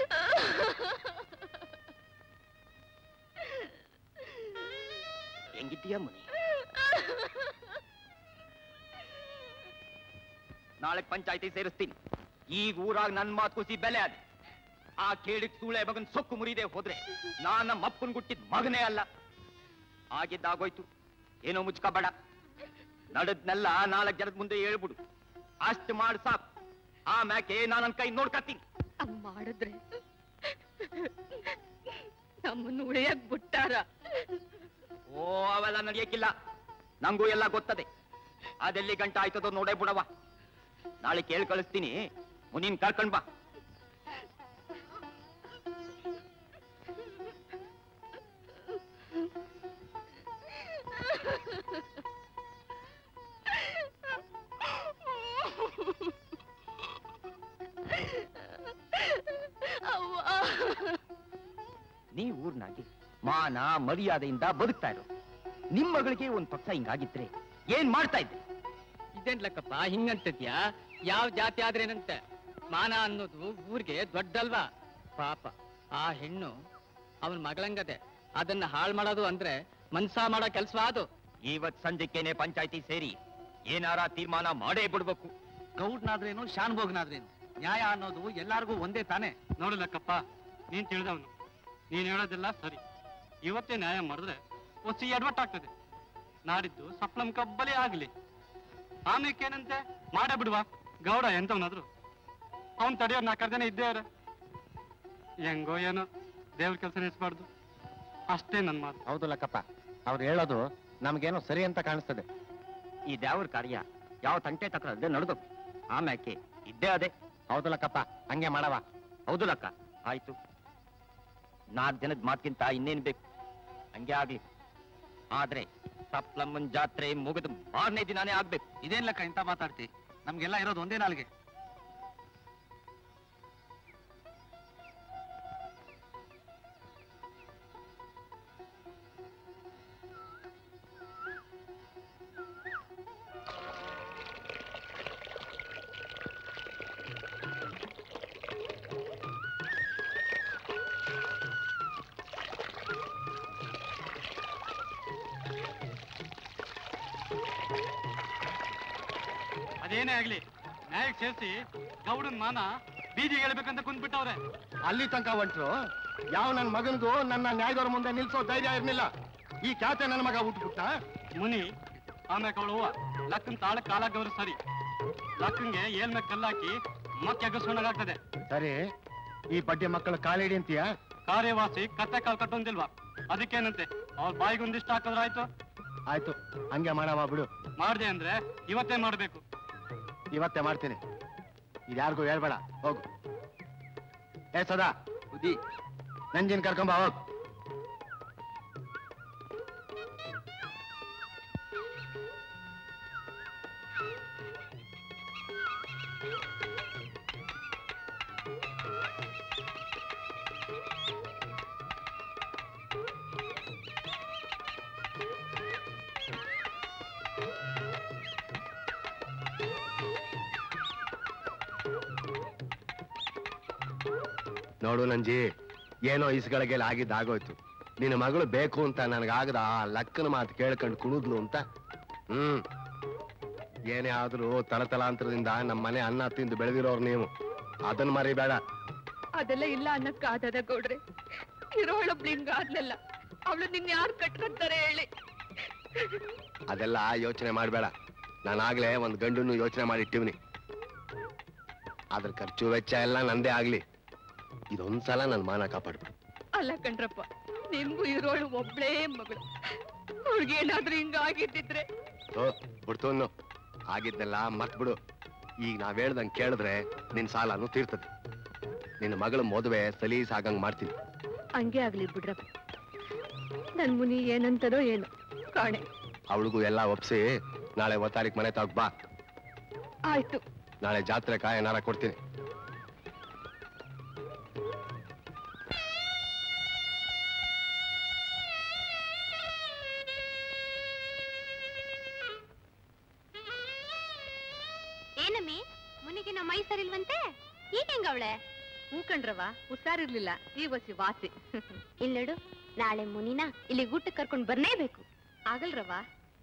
ಹೆಂಗಿದ್ದೀಯ ಮುನಿ ನಾಳೆ ಪಂಚಾಯತಿ ಸೇರಿಸ್ತೀನಿ ಈಗ ಊರಾಗ ನನ್ ಮಾತು ಕುಸಿ ಬೆಲೆ ಅದ ಆ ಕೇಳಿಕ್ ಸೂಳೆ ಮಗನ್ ಸೊಕ್ಕು ಮುರಿದೆ ಹೋದ್ರೆ ನಾನ್ ನಮ್ಮ ಅಪ್ಪನ್ ಗುಟ್ಟಿದ್ ಮಗನೇ ಅಲ್ಲ ಆಗಿದ್ದಾಗೋಯ್ತು ಏನೋ ಮುಚ್ಕಬೇಡ ನಡದ್ನೆಲ್ಲ ನಾಲ್ಕು ಜನದ ಮುಂದೆ ಹೇಳ್ಬಿಡು ಅಷ್ಟು ಮಾಡ್ ಸಾಕು ಆಮ್ಯಾಕೆ ನಾನು ನನ್ ಕೈ ನೋಡ್ಕತ್ತೀನಿ ಹಂಗ್ ಮಾಡಿದ್ರೆ ನಮ್ಮನ್ನು ಉಳಿಯಕ್ ಬಿಟ್ಟಾರ ಓ ಅವೆಲ್ಲ ನಡೆಯಕ್ಕಿಲ್ಲ ನಂಗೂ ಎಲ್ಲ ಗೊತ್ತದೆ ಅದೆಲ್ಲಿ ಗಂಟ ಆಯ್ತದೋ ನೋಡೇ ಬಿಡವ ನಾಳೆ ಕೇಳಿ ಕಳಿಸ್ತೀನಿ ಮುನಿನ್ ಕರ್ಕೊಂಡ್ ಬಾ ನೀ ಊರ್ನಾಗಿ ಮಾನ ಮರ್ಯಾದೆಯಿಂದ ಬದುಕ್ತಾ ಇರೋ ನಿಮ್ ಮಗಳಿಗೆ ಒಂದ್ ಪಕ್ಷ ಹಿಂಗಾಗಿದ್ರೆ ಏನ್ ಮಾಡ್ತಾ ಇದ್ದೆ ಇದೇನ್ ಲೆಕ್ಕಪ್ಪ ಹಿಂಗಂತದ್ಯಾ ಯಾವ ಜಾತಿ ಆದ್ರೇನಂತೆ ಮಾನ ಅನ್ನೋದು ಊರಿಗೆ ದೊಡ್ಡಲ್ವಾ ಪಾಪ ಆ ಹೆಣ್ಣು ಅವನ ಮಗಳಂಗದೆ ಅದನ್ನ ಹಾಳು ಮಾಡೋದು ಅಂದ್ರೆ ಮನ್ಸ ಮಾಡೋ ಕೆಲ್ಸ ಅದು ಇವತ್ ಸಂಜೆಕ್ಕೇನೆ ಪಂಚಾಯತಿ ಸೇರಿ ಏನಾರ ತೀರ್ಮಾನ ಮಾಡೇ ಬಿಡ್ಬೇಕು ಗೌಡ್ನಾದ್ರೇನು ಶಾನ್ಭೋಗ್ನಾದ್ರೇನು ನ್ಯಾಯ ಅನ್ನೋದು ಎಲ್ಲಾರ್ಗೂ ಒಂದೇ ತಾನೇ ನೋಡು ಲೆಕ್ಕಪ್ಪ ನೀನ್ ತಿಳಿದವನು ನೀನ್ ಹೇಳೋದೆಲ್ಲ ಸರಿ ಇವತ್ತೇ ನ್ಯಾಯ ಮಾಡಿದ್ರೆ ಒಸಿ ಎಡವಟ್ ಆಗ್ತದೆ ನಾಡಿದ್ದು ಸಪ್ಲಂ ಕಬ್ಬಲೇ ಆಗ್ಲಿ ಆಮೇಕೇನಂತೆ ಮಾಡೇ ಬಿಡುವ ಗೌಡ ಎಂತವನಾದ್ರು ಅವನ್ ತಡೆಯೋರ್ ನಾಲ್ಕಾರು ಜನ ಇದ್ದೇ ಅವ್ರೆ ಹೆಂಗೋ ಏನೋ ದೇವ್ರ ಕೆಲಸ ನೆನೆಸ್ಬಾರ್ದು ಅಷ್ಟೇ ನನ್ ಮಾತು ಹೌದು ಲಕ್ಕಪ್ಪ ಅವ್ರು ಹೇಳೋದು ನಮ್ಗೇನೋ ಸರಿ ಅಂತ ಕಾಣಿಸ್ತದೆ ಈ ದ್ಯಾವ್ರ ಕಾರ್ಯ ಯಾವ ತಂಟೆ ತಕ್ರ ಅದೇ ನಡೆದು ಆಮ್ಯಾಕೆ ಇದ್ದೇ ಅದೇ ಹೌದು ಲಕ್ಕಪ್ಪ ಹಂಗೆ ಮಾಡವ ಹೌದು ಲಕ್ಕ ಆಯ್ತು ನಾಲ್ಕು ಜನದ ಮಾತ್ಗಿಂತ ಇನ್ನೇನ್ ಬೇಕು ಹಂಗೆ ಆಗ್ಲಿ ಆದ್ರೆ ಸಪ್ಲಮ್ಮನ್ ಜಾತ್ರೆ ಮುಗಿದು ಮಾರನೇ ದಿನಾನೇ ಆಗ್ಬೇಕು ಇದೇನ್ ಲೆಕ್ಕ ಇಂತ ಮಾತಾಡ್ತಿ ನಮ್ಗೆಲ್ಲ ಇರೋದು ಒಂದೇ ನಾಲ್ಗೆ ಅದೇನೇ ಆಗ್ಲಿ ನ್ಯಾಯಕ್ಕೆ ಸೇರಿಸಿ ಗೌಡನ್ ಮಾನ ಬೀದಿಗೆ ಹೇಳ್ಬೇಕಂತ ಕುಂದ್ಬಿಟ್ಟವ್ರೆ ಅಲ್ಲಿ ತನಕ ಹೊಂಟ್ರು ಯಾವ ನನ್ನ ಮಗನಿಗೂ ನನ್ನ ನ್ಯಾಯದವ್ರ ಮುಂದೆ ನಿಲ್ಸೋ ಧೈರ್ಯ ಇರ್ಲಿಲ್ಲ ಈ ಖ್ಯಾತೆ ನನ್ನ ಮಗ ಹುಟ್ಟುಬಿಟ್ಟ ಮುನಿ ಆಮ್ಯಾಕ ಅವಳು ಹೂವ ಲಕ್ಕನ್ ತಾಳ ಕಾಲಾಗವ್ರು ಸರಿ ಲಕ್ಕಂಗೆ ಏಲ್ ಮೇಲೆ ಕಲ್ಲಾಕಿ ಮಕ್ಕ ಎಗಸ್ಕೊಂಡಾಗ್ತದೆ ಸರಿ ಈ ಬಡ್ಡಿ ಮಕ್ಕಳ ಕಾಲಿಡಿ ಅಂತೀಯ ಕಾರ್ಯವಾಸಿ ಕತ್ತೆ ಕಾಲ್ ಕಟ್ಟೊಂದಿಲ್ವಾ ಅದಕ್ಕೇನಂತೆ ಅವ್ರ ಬಾಯಿಗೆ ಒಂದಿಷ್ಟು ಹಾಕಿದ್ರೆ ಆಯ್ತು ಆಯ್ತು ಹಂಗೆ ಮಾಡವ ಬಿಡು ಮಾಡ್ದೆ ಅಂದ್ರೆ ಇವತ್ತೇ ಮಾಡ್ಬೇಕು ಇವತ್ತೇ ಮಾಡ್ತೀನಿ ಇದ್ಯಾರಿಗೂ ಹೇಳ್ಬೇಡ ಹೋಗು ಏ ಸದಾ ಬುದ್ಧಿ ನಂಜಿನ್ ಕರ್ಕೊಂಬ ಹೋಗ್ ನೋಡು ನಂಜಿ ಏನೋ ಇಸ್ಗಳಿಗೆ ಆಗಿದ್ದು ಆಗೋಯ್ತು ನಿನ್ನ ಮಗಳು ಬೇಕು ಅಂತ ನನಗಾಗದ ಆ ಲಕ್ಕನ ಮಾತು ಕೇಳ್ಕೊಂಡು ಕುಣಿದ್ಲು ಅಂತ ಹ್ಮ್ ಏನೇ ಆದ್ರೂ ತಲತಲಾಂತರದಿಂದ ನಮ್ಮ ಮನೆ ಅನ್ನ ತಿಂದು ಬೆಳೆದಿರೋರು ನೀವು ಅದನ್ನ ಮರಿಬೇಡ ಅದೆಲ್ಲ ಇಲ್ಲ ಅನ್ನಕ್ಕಾದದ ಗೌಡ್ರೆ ಇರೋಳೊಬ್ಳು ಹಿಂಗಾದ್ಲಲ್ಲ ಅವಳು ನಿನ್ ಯಾರು ಕಟ್ಕೊಂತಾರೆ ಹೇಳಿ ಅದೆಲ್ಲ ಯೋಚನೆ ಮಾಡಬೇಡ ನಾನಾಗ್ಲೇ ಒಂದ್ ಗಂಡನ್ನು ಯೋಚನೆ ಮಾಡಿಟ್ಟಿವ್ನಿ ಅದ್ರ ಖರ್ಚು ವೆಚ್ಚ ಎಲ್ಲ ನಂದೇ ಆಗ್ಲಿ ಇದೊಂದ್ಸಲ ನನ್ ಮಾನ ಕಾಪಾಡ್ಬಿಡು ಅಲ್ಲ ಕಣ್ರಪ್ಪ ನಿಮ್ಗೂ ಇರೋಳು ಒಬ್ಳೇ ಮಗಳು ಅವ್ಳಿಗೇನಾದ್ರೂ ಹಿಂಗಾಗಿದ್ದಿದ್ರೆ ಓ ಬಿಡ್ತು ಅನ್ನು ಆಗಿದ್ದೆಲ್ಲ ಮರ್ತ್ಬಿಡು ಈಗ ನಾವ್ ಹೇಳ್ದಂಗ್ ಕೇಳಿದ್ರೆ ನಿನ್ ಸಾಲನು ತೀರ್ತದೆ ನಿನ್ನ ಮಗಳ ಮದುವೆ ಸಲೀಸ್ ಆಗಂಗ್ ಮಾಡ್ತೀನಿ ಹಂಗೆ ಆಗ್ಲಿ ಬಿಡ್ರಪ್ಪ ನನ್ ಮುನಿ ಏನಂತದೋ ಏನು ಕಾಣೆ ಅವಳಿಗೂ ಎಲ್ಲ ಒಪ್ಸಿ ನಾಳೆ ಒತ್ತಾರಿಕ್ ಮನೆ ತಗ್ ಬಾ ಆಯ್ತು ನಾಳೆ ಜಾತ್ರೆ ಕಾಯ ಏನಾರ ಕೊಡ್ತೀನಿ ಏನಮ್ಮಿ ಮುನಿಗೆ ನಮ್ಮ ಮೈ ಸರಿಲ್ವಂತೆ ಈಗ ಹೆಂಗವಳೆ ಹ್ಞೂ ಕಣ್ರವ ಹುಷಾರಿರ್ಲಿಲ್ಲ ಈ ವಸಿ ವಾಸಿ ಇಲ್ಲಡು ನಾಳೆ ಮುನಿನ ಇಲ್ಲಿ ಊಟಕ್ಕೆ ಕರ್ಕೊಂಡು ಬರ್ನೇಬೇಕು ಆಗಲ್ರವ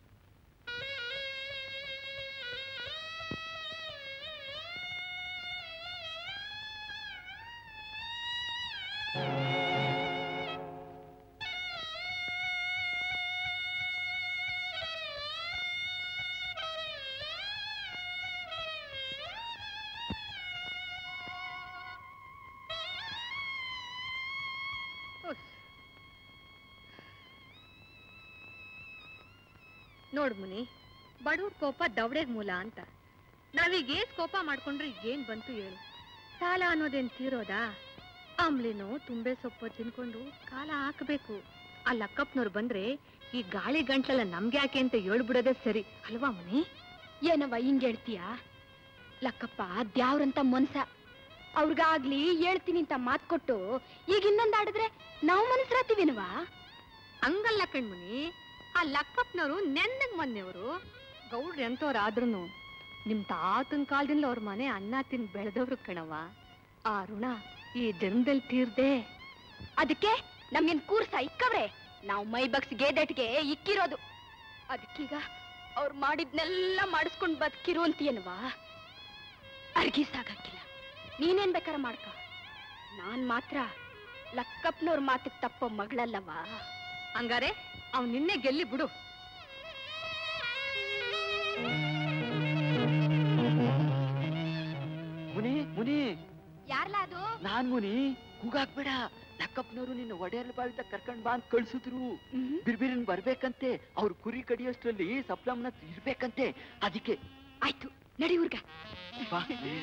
ನೋಡ್ ಮುನಿ ಬಡವ್ರ ಕೋಪ ದವಡೆಗ್ ಮೂಲ ಅಂತ ನಾವೀಗ ಏಸ್ ಕೋಪ ಮಾಡ್ಕೊಂಡ್ರೆ ಏನ್ ಬಂತು ಹೇಳು ಸಾಲ ಅನ್ನೋದೇನ್ ತೀರೋದಾ ಆಮ್ಲಿನೋ ತುಂಬೆ ಸೊಪ್ಪು ತಿನ್ಕೊಂಡು ಕಾಲ ಹಾಕ್ಬೇಕು ಆ ಲಕ್ಕಪ್ಪನವ್ರು ಬಂದ್ರೆ ಈ ಗಾಳಿ ಗಂಟ್ಲೆಲ್ಲ ನಮ್ಗೆ ಯಾಕೆ ಅಂತ ಹೇಳ್ಬಿಡೋದೇ ಸರಿ ಅಲ್ವಾ ಮುನಿ ಏನವ್ವ ಹಿಂಗ್ ಹೇಳ್ತೀಯ ಲಕ್ಕಪ್ಪ ದ್ಯಾವ್ರಂತ ಮನ್ಸ ಅವ್ರಿಗಾಗ್ಲಿ ಹೇಳ್ತೀನಿ ಅಂತ ಮಾತ್ ಕೊಟ್ಟು ಈಗ ಇನ್ನೊಂದ್ ಆಡಿದ್ರೆ ನಾವು ಮನಸ್ರಾತೀವಿನವಾ ಹಂಗಲ್ಲ ಕಣ್ಮುನಿ ಆ ಲಕ್ಕಪ್ಪನವರು ನೆನ್ನಗ್ ಮೊನ್ನೆಯವರು ಗೌಡ್ರು ಎಂತವ್ರು ಆದ್ರೂನು ನಿಮ್ ತಾತನ್ ಕಾಲದಿಂದ ಅವ್ರ ಮನೆ ಅನ್ನ ತಿಂದ್ ಬೆಳೆದವ್ರು ಕಣವ ಆ ಋಣ ಈ ಜನ್ಮದಲ್ಲಿ ತೀರ್ದೆ ಅದಕ್ಕೆ ನಮ್ಗೇನ್ ಕೂರ್ಸ ಇಕ್ಕವ್ರೆ ನಾವು ಮೈ ಬಗ್ಸ್ ಗೇದೆಟ್ಗೆ ಇಕ್ಕಿರೋದು ಅದಕ್ಕೀಗ ಅವ್ರು ಮಾಡಿದ್ನೆಲ್ಲ ಮಾಡಿಸ್ಕೊಂಡ್ ಬದುಕಿರು ಅಂತೀಯನ್ವಾ ಅರ್ಗಿಸಾಗಕ್ಕಿಲ್ಲ ನೀನೇನ್ ಬೇಕಾರ ಮಾಡ್ಕ ನಾನ್ ಮಾತ್ರ ಲಕ್ಕಪ್ಪನವ್ರ ಮಾತಿಗೆ ತಪ್ಪೋ ಮಗಳಲ್ಲವಾ ಹಂಗಾರೆ ಅವ್ನ್ ನಿನ್ನೆ ಗೆಲ್ಲಿ ಬಿಡು ಮುನಿ ಮುನಿ ಯಾರ್ಲ ಅದು ನಾನ್ ಮುನಿ ಕೂಗಾಕ್ಬೇಡ ಲಕ್ಕಪ್ಪನವರು ನಿನ್ನ ಒಡೆಯರ್ ಬಾವಿತ ಕರ್ಕೊಂಡ್ ಬಾ ಅಂತ ಕಳ್ಸಿದ್ರು ಬಿರ್ಬಿರಿನ್ ಬರ್ಬೇಕಂತೆ ಅವ್ರ ಕುರಿ ಕಡಿಯೋಷ್ಟ್ರಲ್ಲಿ ಸಪ್ಲಮ್ನ ಇರ್ಬೇಕಂತೆ ಅದಕ್ಕೆ ಆಯ್ತು ನಡಿ ಊರ್ಗ ಬಾ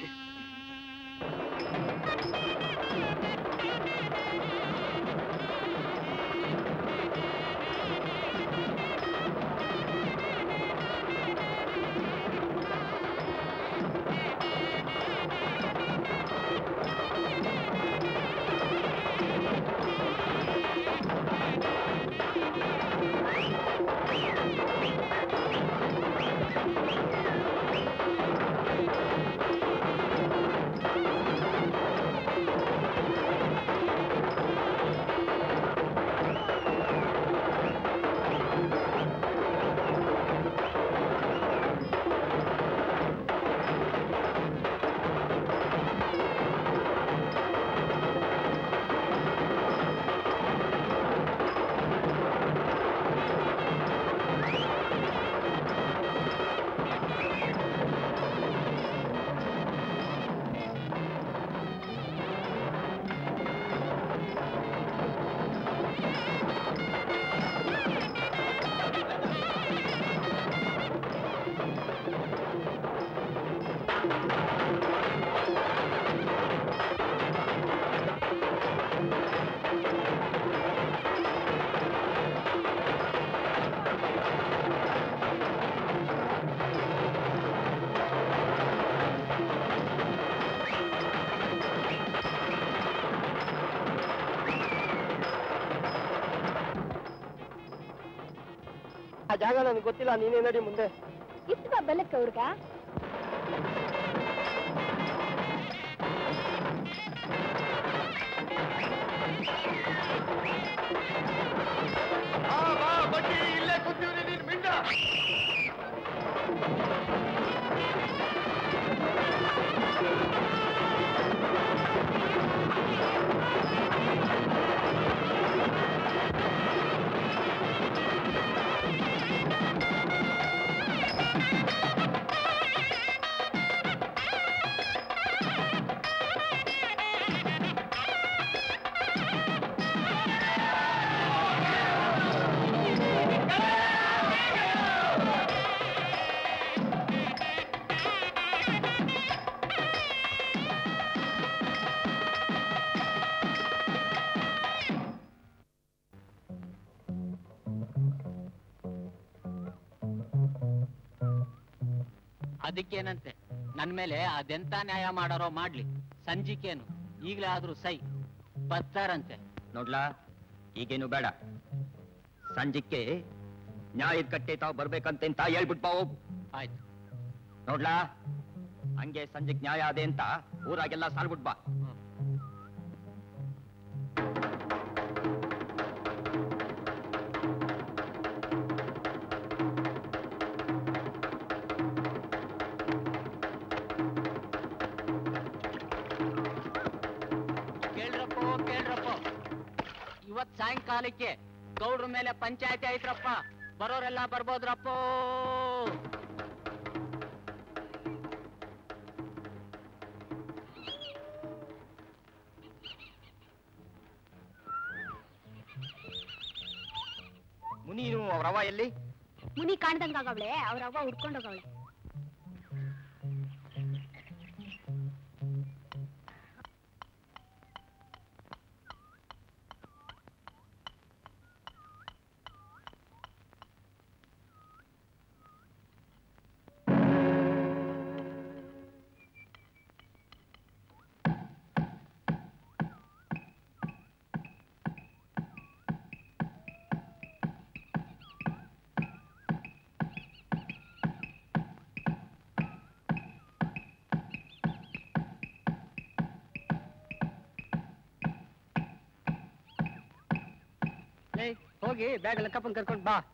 ಆ ಜಾಗ ನನಗೆ ಗೊತ್ತಿಲ್ಲ ನೀನೇ ನಡಿ ಮುಂದೆ ಇತ್ತು ಬಾ ಬೆಲ್ಲಕ್ಕೆ ಅವ್ರಿಗ ಅದಕ್ಕೇನಂತೆ ನನ್ ಮೇಲೆ ಅದೆಂತ ನ್ಯಾಯ ಮಾಡಾರೋ ಮಾಡ್ಲಿ ಸಂಜಿಕೇನು ಈಗ್ಲೇ ಆದ್ರೂ ಸೈ ಬರ್ತಾರಂತೆ ನೋಡ್ಲಾ ಈಗೇನು ಬೇಡ ಸಂಜಿಕ್ಕೆ ನ್ಯಾಯದ ಕಟ್ಟೆ ತಾವು ಬರ್ಬೇಕಂತೆಂತ ಹೇಳ್ಬಿಟ್ ಬಾ ಹೋಗು ಆಯ್ತು ನೋಡ್ಲಾ ಹಂಗೆ ಸಂಜೆಗ್ ನ್ಯಾಯ ಅದೇ ಅಂತ ಊರಾಗೆಲ್ಲ ಸಾಲ್ಬಿಟ್ ಬಾ ಕೇಳ್ರಪ್ಪೋ ಕೇಳ್ರಪ್ಪೋ ಇವತ್ ಸಾಯಂಕಾಲಕ್ಕೆ ಗೌಡ್ರ ಮೇಲೆ ಪಂಚಾಯತಿ ಐತ್ರಪ್ಪ ಬರೋರೆಲ್ಲ ಬರ್ಬೋದ್ರಪ್ಪೋ ಮುನೀನು ಅವ್ರವ ಎಲ್ಲಿ ಮುನಿ ಕಾಣ್ದಂಗಾಗವ್ಳೆ ಅವ್ರ ಅವ್ವ ಹುಡ್ಕೊಂಡೋಗವಳೆ ಲೇ ಹೋಗಿ ಬ್ಯಾಗ್ ಎಲ್ಲ ಕಪ್ಪನ್ ಕರ್ಕೊಂಡ್ ಬಾ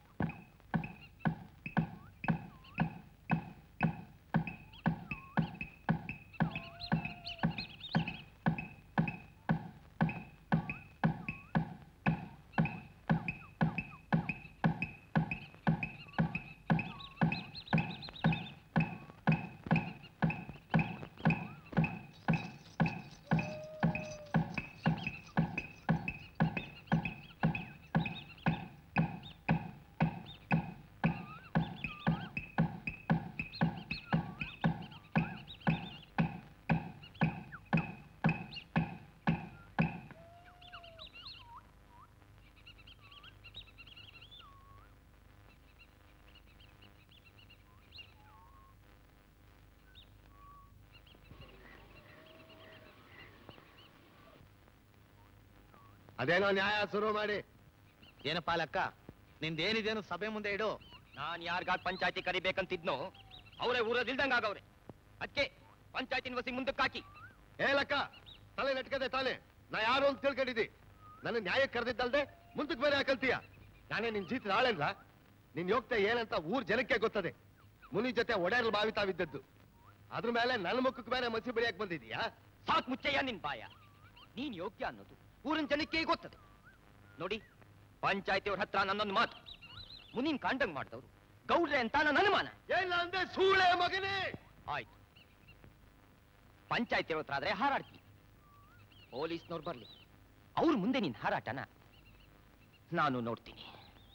ಅದೇನೋ ನ್ಯಾಯ ಶುರು ಮಾಡಿ ಏನಪ್ಪ ಲೆಕ್ಕ ನಿಂದೇನಿದೇನು ಸಭೆ ಮುಂದೆ ಇಡು ನಾನ್ ಯಾರಿಗಾಗ್ ಪಂಚಾಯತಿ ಕರಿಬೇಕಂತಿದ್ನೋ ಅವರೇ ಊರದಿಲ್ದಂಗಾಗವ್ರೆ ಅದಕ್ಕೆ ಪಂಚಾಯತಿನ ವಸಿ ಮುಂದಕ್ಕೆ ಹಾಕಿ ಹೇಳಕ್ಕ ತಲೆ ನೆಟ್ಕದೆ ತಾನೆ ನಾ ಯಾರು ಅಂತ ತಿಳ್ಕೊಂಡಿದ್ದಿ ನನ್ನ ನ್ಯಾಯ ಕರೆದಿದ್ದಲ್ದೆ ಮುಂದಕ್ಕೆ ಬೇರೆ ಹಾಕಲ್ತೀಯ ನಾನೇ ನಿನ್ ಜೀತದ ಆಳಲ್ಲ ನಿನ್ ಯೋಗ್ಯತೆ ಏನಂತ ಊರ್ ಜನಕ್ಕೆ ಗೊತ್ತದೆ ಮುನಿ ಜೊತೆ ಒಡೆಯರ್ ಬಾವಿ ತಾವಿದ್ದದ್ದು ಅದ್ರ ಮೇಲೆ ನನ್ನ ಮುಖಕ್ಕೆ ಬೇರೆ ಮಸಿ ಬೆಳೆಯಕ್ ಬಂದಿದೀಯಾ ಸಾಕ್ ಮುಚ್ಚಯ್ಯ ನಿನ್ ಬಾಯ ನೀನ್ ಯೋಗ್ಯ ಅನ್ನೋದು ಊರಿನ ಜನಕ್ಕೆ ಗೊತ್ತದೆ ನೋಡಿ ಪಂಚಾಯತಿಯವ್ರ ಹತ್ರ ನನ್ನೊಂದು ಮಾತು ಮುನಿನ್ ಕಾಂಡಂಗ್ ಮಾಡ್ದವ್ರು ಗೌಡ್ರೆ ಅಂತ ನನ್ನ ಅನುಮಾನ ಏನ ಅಂದೆ ಸೂಳೆ ಮಗನೇ ಆಯ್ತು ಪಂಚಾಯತಿಯವ್ರ ಹತ್ರ ಆದ್ರೆ ಹಾರಾಡ್ತಿ ಪೊಲೀಸ್ನವ್ರು ಬರ್ಲಿ ಅವ್ರ ಮುಂದೆ ನಿನ್ ಹಾರಾಟನ ನಾನು ನೋಡ್ತೀನಿ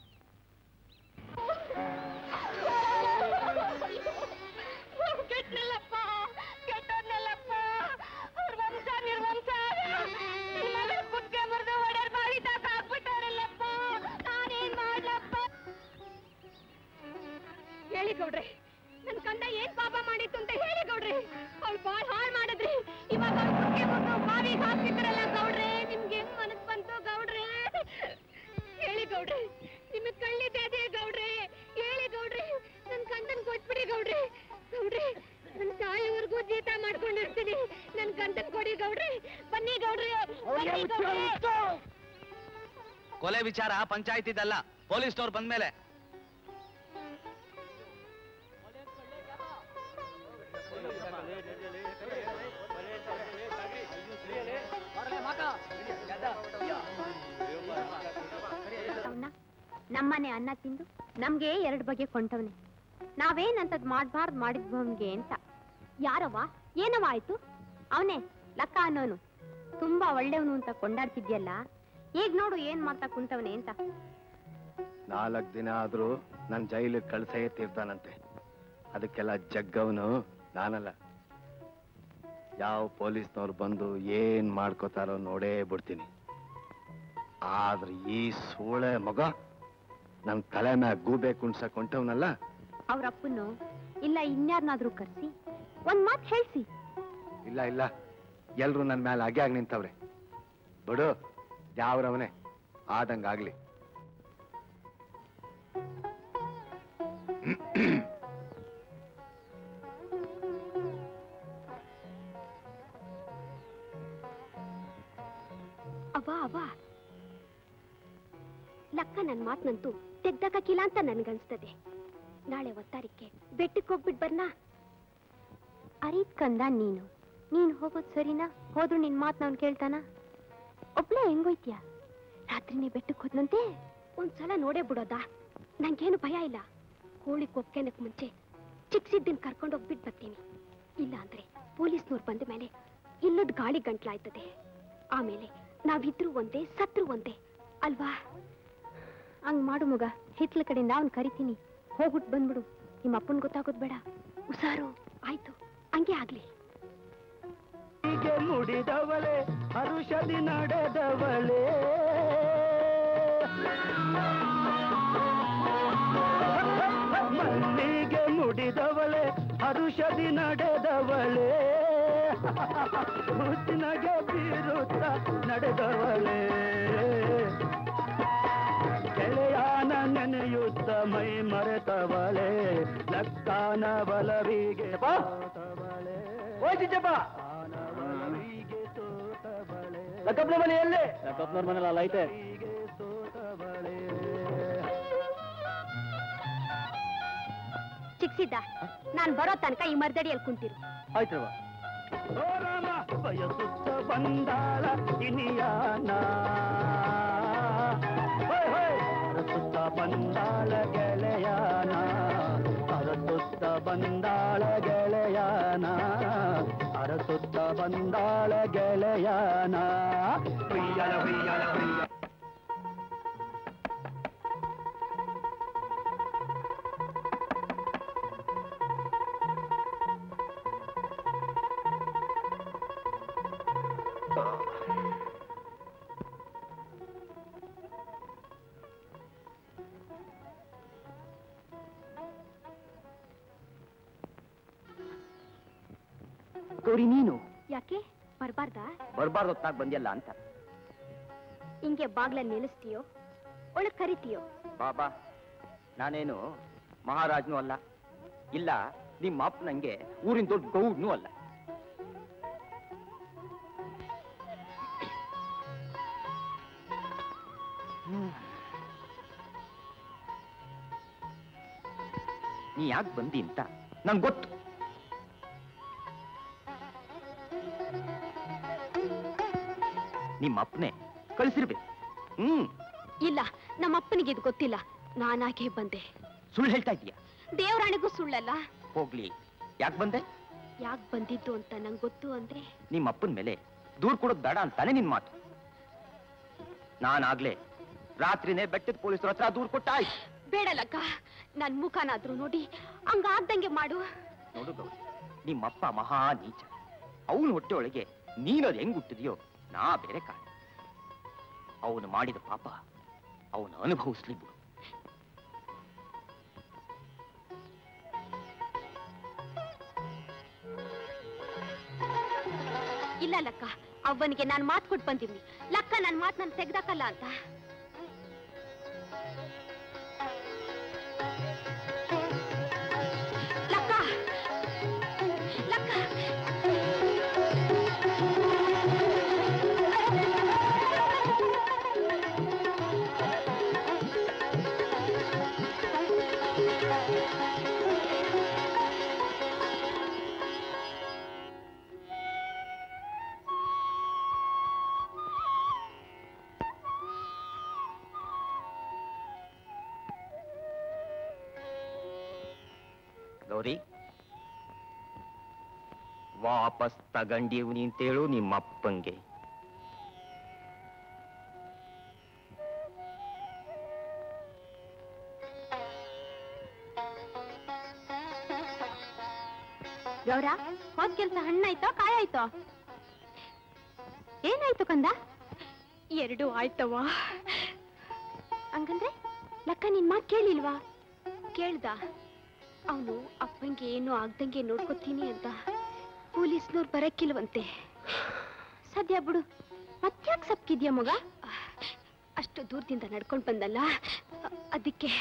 ಕೆಟ್ಟನಲ್ಲಪ್ಪ ಕೆಟ್ಟೋದ್ನಲ್ಲಪ್ಪ ಅವ್ರ ವಂಶ ನಿರ್ವಂಶ ನಿನ್ ಮಗಳ ಕುತ್ಕೆ ಮುರಿದು ಒಡೆಯರ್ ಬಾವಿ ತಾಕ ಹಾಕ್ಬಿಟ್ಟವ್ರಲ್ಲಪ್ಪ ನಾನೇನ್ ಮಾಡ್ಲಪ್ಪ ಹೇಳಿ ಗೌಡ್ರೆ ನನ್ ಕಂದ ಏನ್ ಪಾಪ ಮಾಡಿತ್ತು ಅಂತ ಹೇಳಿ ಗೌಡ್ರೆ ಅವ್ಳು ಬಾಳ್ ಹಾಳ್ ಮಾಡಿದ್ರಿ ಇವಾಗ ಅವ್ಳ ಕುತ್ಕೆ ಮುರಿದು ಬಾವಿಗೆ ಹಾಕ್ತಿದ್ರಲ್ಲ ಗೌಡ್ರೆ ನಿಮ್ಗೆ ಹೆಂಗ್ ಮನಸ್ ಬಂತು ಗೌಡ್ರೆ ಹೇಳಿ ಗೌಡ್ರೆ ನಿಮಗ್ ಕಳ್ಳಿದ್ದೆ ಅದೇ ಗೌಡ್ರೆ ಹೇಳಿ ಗೌಡ್ರೆ ನನ್ ಕಂದನ್ ಕೊಟ್ಬಿಡಿ ಗೌಡ್ರೆ ಗೌಡ್ರೆ ನನ್ ಸಾಯೋವರೆಗೂ ಜೀತ ಮಾಡ್ಕೊಂಡಿರ್ತೀನಿ ನನ್ ಕಂದನ್ ಕೊಡಿ ಗೌಡ್ರೆ ಬನ್ನಿ ಗೌಡ್ರೆ ಬನ್ನಿ ಗೌಡ್ರೆ ಕೊಲೆ ವಿಚಾರ ಪಂಚಾಯತಿದಲ್ಲ ಪೊಲೀಸ್ನವ್ರು ಬಂದ್ಮೇಲೆ ನಮ್ಮನೆ ಅನ್ನ ತಿಂದು ನಮ್ಗೆ ಎರಡು ಬಗೆ ಕೊಂಟವನೆ ನಾವೇನಂತದ್ ಮಾಡ್ಬಾರ್ದು ಮಾಡಿದ್ವು ಅವ್ನ್ಗೆ ಅಂತ ಯಾರವ ಏನವ ಆಯ್ತು ಅವನೇ ಲಕ್ಕ ಅನ್ನೋನು ತುಂಬಾ ಒಳ್ಳೆಯವನು ಅಂತ ಕೊಂಡಾಡ್ತಿದ್ಯಲ್ಲ ಈಗ ನೋಡು ಏನ್ ಮಾಡ್ತಾ ಕುಂತವನೆ ಅಂತ ನಾಲ್ಕು ದಿನ ಆದ್ರೂ ನನ್ ಜೈಲಿಗೆ ಕಳ್ಸೇ ತೀರ್ತಾನಂತೆ ಅದಕ್ಕೆಲ್ಲ ಜಗ್ಗವನು ನಾನಲ್ಲ ಯಾವ ಪೊಲೀಸ್ನವ್ರು ಬಂದು ಏನ್ ಮಾಡ್ಕೋತಾರೋ ನೋಡೇ ಬಿಡ್ತೀನಿ ಆದ್ರೆ ಈ ಸೂಳೆ ಮಗ ನನ್ ತಲೆ ಮ್ಯಾಗ ಗೂಬೆ ಕುಣ್ಸಕ್ ಹೊಂಟವ್ನಲ್ಲ ಅವ್ರ ಅಪ್ಪನು ಇಲ್ಲ ಇನ್ಯಾರನ್ನಾದ್ರೂ ಕರ್ಸಿ ಒಂದ್ ಮಾತ್ ಹೇಳ್ಸಿ ಇಲ್ಲ ಇಲ್ಲ ಎಲ್ರು ನನ್ ಮೇಲೆ ಹಾಗೆ ಆಗಿ ನಿಂತವ್ರೆ ಬಿಡು ಯಾವ್ರವನೇ ಆದಂಗಾಗ್ಲಿ ಅವ್ವ ಅವ್ವ ಲಕ್ಕ ನನ್ ಮಾತ್ನಂತೂ ತೆಗ್ದಾಕಿಲ್ಲ ಅಂತ ನನ್ಗನ್ಸ್ತದೆ ನಾಳೆ ಒತ್ತಾರಿಕೆ ಬೆಟ್ಟಕ್ಕೆ ಹೋಗ್ಬಿಟ್ ಬರ್ನಾ ಅರೀತ್ ಕಂದ ನೀನು ನೀನ್ ಹೋಗೋದ್ ಸರಿನಾ ಹೋದ್ರು ನಿನ್ ಮಾತ್ ನಾವ್ ಕೇಳ್ತಾನ ಒಬ್ಳೆ ಹೆಂಗೋಯ್ತ್ಯಾ ರಾತ್ರಿನೇ ಬೆಟ್ಟಕ್ಕೆ ಹೋದ್ನಂತೆ ಒಂದ್ಸಲ ನೋಡೇ ಬಿಡೋದಾ ನಂಗೇನು ಭಯ ಇಲ್ಲ ಕೋಳಿ ಕೊಕ್ಕೆನಕ್ ಮುಂಚೆ ಚಿಕ್ಸಿದ್ದನ್ ಕರ್ಕೊಂಡು ಹೋಗ್ಬಿಟ್ ಬರ್ತೀನಿ ಇಲ್ಲ ಅಂದ್ರೆ ಪೊಲೀಸ್ನವ್ರು ಬಂದ ಮೇಲೆ ಇಲ್ಲದ ಗಾಳಿ ಗಂಟ್ಲಾಯ್ತದೆ ಆಮೇಲೆ ನಾವಿದ್ರು ಒಂದೇ ಸತ್ರು ಒಂದೇ ಅಲ್ವಾ ಹಂಗ್ ಮಾಡು ಮಗ ಹಿತ್ಲ ಕಡೆಯಿಂದ ಅವ್ನ್ ಕರಿತೀನಿ ಹೋಗ್ಬಿಟ್ ಬಂದ್ಬಿಡು ನಿಮ್ಮ ಅಪ್ಪನ್ ಗೊತ್ತಾಗೋದ್ ಬೇಡ ಉಸಾರು ಆಯ್ತು ಹಂಗೆ ಆಗ್ಲಿ ಹೀಗೆ ಮುಡಿದವಳೆ ಹರುಷದಿ ನಡೆದವಳೆ ಮಲ್ಲಿಗೆ ಮುಡಿದವಳೆ ಹರುಷದಿ ನಡೆದವಳೆ ಹುಟ್ಟಿನಗೆ ಬೀರುತ್ತ ನಡೆದವಳೆ ಗೆಳೆಯಾನ ನೆನೆಯುತ್ತ ಮೈ ಮರೆತವಳೆ ಲಕ್ಕಾನ ಬಲವಿಗೆ ಓ ಚಿಕ್ಕಪ್ಪ ಲಕ್ಕಪ್ಪನ ಮನೆಯಲ್ಲೇ ಲಕ್ಕಪ್ಪನವ್ರ ಮನೇಲಿ ಅಲ್ಲ ಐತೆ ಚಿಕ್ಸಿದ್ದ ನಾನ್ ಬರೋ ತನಕ ಈ ಮರ್ದಡಿಯಲ್ಲಿ ಕುಂತಿರು ಆಯ್ತವ ಓ ರಾಮ ಬಯಸುತ್ತ ಬಂದಾಳ ಇನಿಯಾನ ಹೋಯ್ ಹೋಯ್ ಅರಸುತ್ತ ಬಂದಾಳ ಗೆಳೆಯಾನ ಅರಸುತ್ತ ಬಂದಾಳ ಗೆಳೆಯಾನ ಅರಸುತ್ತ ಬಂದಾಳ ಗೆಳೆಯಾನ ಹುಯ್ಯಲ ಹುಯ್ಯಲ ಹುಯ್ಯ ಗೌರಿ ನೀನು ಯಾಕೆ ಬರ್ಬಾರ್ದಾ ಬರ್ಬಾರ್ದು ಹೊತ್ತಾಗ ಬಂದಿಯಲ್ಲ ಅಂತ ಹಿಂಗೆ ಬಾಗ್ಲಲ್ಲಿ ನಿಲ್ಲಿಸ್ತೀಯೋ ಒಳಗ್ ಕರಿತೀಯೋ ಬಾಬಾ ನಾನೇನು ಮಹಾರಾಜನೂ ಅಲ್ಲ ಇಲ್ಲ ನಿಮ್ಮ ಅಪ್ಪ ನಂಗೆ ಊರಿನ ದೊಡ್ಡ ಗೌಡ್ನೂ ಅಲ್ಲ ನೀ ಯಾಕೆ ಬಂದಿ ಅಂತ ನನ್ಗೆ ಗೊತ್ತು ನಿಮ್ಮ ಅಪ್ಪನೇ ಕಳಿಸಿರ್ಬೇಕು ಹ್ಮ್ ಇಲ್ಲ ನಮ್ಮ ಅಪ್ಪನಿಗೆ ಇದು ಗೊತ್ತಿಲ್ಲ ನಾನಾಗೆ ಬಂದೆ ಸುಳ್ಳು ಹೇಳ್ತಾ ಇದೀಯ ದೇವರಾಣಿಗೂ ಸುಳ್ಳಲ್ಲ ಹೋಗ್ಲಿ ಯಾಕೆ ಬಂದೆ ಯಾಕ್ ಬಂದಿದ್ದು ಅಂತ ನಂಗೆ ಗೊತ್ತು ಅಂದ್ರೆ ನಿಮ್ಮ ಅಪ್ಪನ ಮೇಲೆ ದೂರ್ ಕೊಡೋದು ಬೇಡ ಅಂತಾನೆ ನಿನ್ ಮಾತು ನಾನಾಗ್ಲೇ ರಾತ್ರಿನೇ ಬೆಟ್ಟದ ಪೊಲೀಸರ ಹತ್ರ ದೂರ್ ಕೊಟ್ಟ ಆಯ್ತು ಬೇಡಲಕ್ಕ ನನ್ ಮುಖನಾದ್ರೂ ನೋಡಿ ಹಂಗಾಗ್ದಂಗೆ ಮಾಡು ನೋಡು ಗೌರಿ ನಿಮ್ಮಪ್ಪ ಮಹಾ ನೀಚ ಅವನ ಹೊಟ್ಟೆ ಒಳಗೆ ನೀನದು ಹೆಂಗ್ ಹುಟ್ಟಿದ್ಯೋ ನಾ ಬೇರೆ ಕಾರಣ ಅವನು ಮಾಡಿದ ಪಾಪ ಅವನು ಅನುಭವಿಸ್ಲಿ ಬಿಡು ಇಲ್ಲ ಲಕ್ಕ ಅವನಿಗೆ ನಾನ್ ಮಾತ್ ಕೊಟ್ಟು ಬಂದಿವ್ನಿ ಲಕ್ಕ ನನ್ ಮಾತ್ ನನ್ ತೆಗ್ದಾಕಲ್ಲ ಅಂತ ಲಕ್ಕ ಲಕ್ಕ ವಾಪಸ್ ತಗಂಡೀವ್ ನಿಂತೇಳು ನಿಮ್ಮಪ್ಪಂಗೆ ಗೌರ ಹೋದ್ ಕೆಲ್ಸ ಹಣ್ಣಾಯ್ತೋ ಕಾಯಾಯ್ತೋ ಏನಾಯ್ತು ಕಂದ ಎರಡು ಆಯ್ತವ್ವ ಹಂಗಂದ್ರೆ ಲಕ್ಕ ನಿನ್ ಮಾತ್ ಕೇಳಿಲ್ವಾ ಕೇಳ್ದ ಅವನು ಅಪ್ಪಂಗೆ ಏನು ಆಗ್ದಂಗೆ ನೋಡ್ಕೊತೀನಿ ಅಂತ ಪೊಲೀಸ್ನವ್ರು ಬರಕ್ಕಿಲ್ವಂತೆ ಸದ್ಯ ಬಿಡು ಮತ್ತ್ಯಾಕ್ ಸಪ್ಕಿದ್ಯಾ ಮಗ ಅಷ್ಟು ದೂರದಿಂದ ನಡ್ಕೊಂಡ್ ಬಂದಲ್ಲ ಅ- ಅದಕ್ಕೆ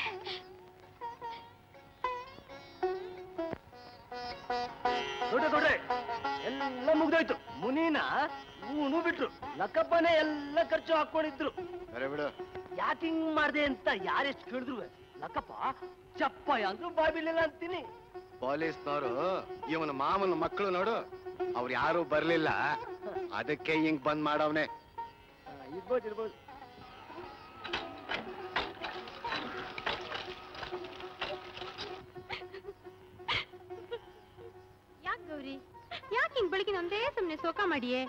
ನೋಡ್ರಿ ನೋಡ್ರಿ ಎಲ್ಲ ಮುಗ್ದೋಯ್ತು ಮುನಿನ ಇವನು ಬಿಟ್ರು ಲಕ್ಕಪ್ಪನೇ ಎಲ್ಲ ಖರ್ಚು ಹಾಕೊಂಡಿದ್ರು ಅರೆ ಬಿಡು ಯಾಕೆ ಹಿಂಗ್ ಮಾಡ್ದೆ ಅಂತ ಯಾರೆಷ್ಟು ಕೇಳಿದ್ರು ಲಕ್ಕಪ್ಪ ಚಪ್ಪಯ ಅಂದ್ರು ಬಾಬಿಲಿಲ್ಲ ಅಂತೀನಿ ಪೊಲೀಸ್ನವರು ಇವನ ಮಾಮನ ಮಕ್ಕಳು ನೋಡು ಅವ್ರು ಯಾರು ಬರ್ಲಿಲ್ಲ ಅದಕ್ಕೆ ಹಿಂಗ್ ಬಂದ್ ಮಾಡವ್ನೆ ಇರ್ಬೋದು ಇರ್ಬೋದು ಯಾಕೆ ಗೌರಿ ಯಾಕೆ ಹಿಂಗ್ ಬೆಳಗಿನ ಒಂದೇ ಸುಮ್ನೆ ಸೋಕ ಮಾಡಿಯೇ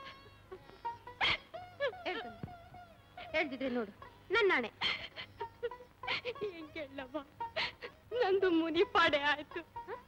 ಹೇಳ್ದಿದ್ರೆ ನೋಡು ನನ್ನ ನಾಣೆ ಹೆಂಗೆಲ್ಲವ್ವ ನಂದು ಮುನಿ ಪಾಡೆ ಆಯ್ತು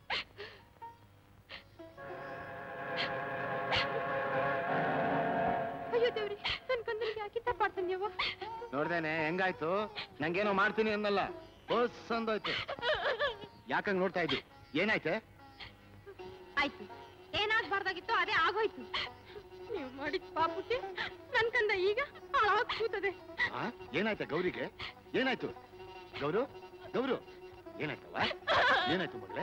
ಅಯ್ಯೋ ದೇವ್ರಿ ನನ್ ಕಂದನಿಗೆ ಯಾಕೆ ತಪ್ಪಾಡ್ತಾನ್ಯವ್ವ ನೋಡ್ದೇನೆ ಹೆಂಗಾಯ್ತು ನಂಗೇನೋ ಮಾಡ್ತೀನಿ ಅನ್ನಲ್ಲ ಬಸ್ ಅಂದೋಯ್ತು ಯಾಕಂಗ್ ನೋಡ್ತಾ ಇದ್ದಿ ಏನಾಯ್ತೆ ಆಯ್ತು ಏನಾಗ್ಬಾರ್ದಾಗಿತ್ತು ಅದೇ ಆಗೋಯ್ತು ನೀವು ಮಾಡಿದ ಪಾಪಕ್ಕೆ ನನ್ ಕಂದ ಈಗ ಹಾಳಾಗ್ ಕೂತದೆ ಆ? ಏನಾಯ್ತ ಗೌರಿಗೆ ಏನಾಯ್ತು ಗೌರು ಗೌರು ಏನಾಯ್ತವ ಏನಾಯ್ತು ಮಗಳೇ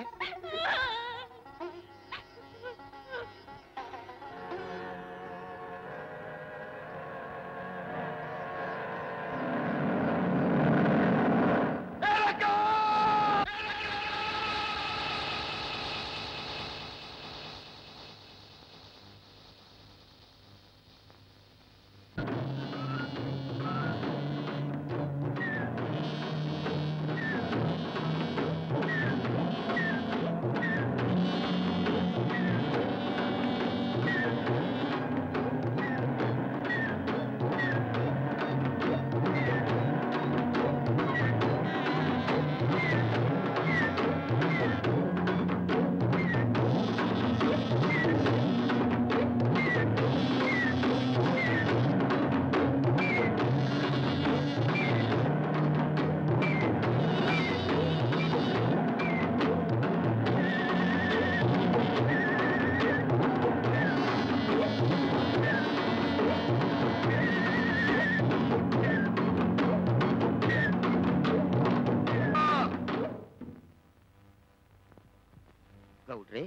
ಗೌಡ್ರೆ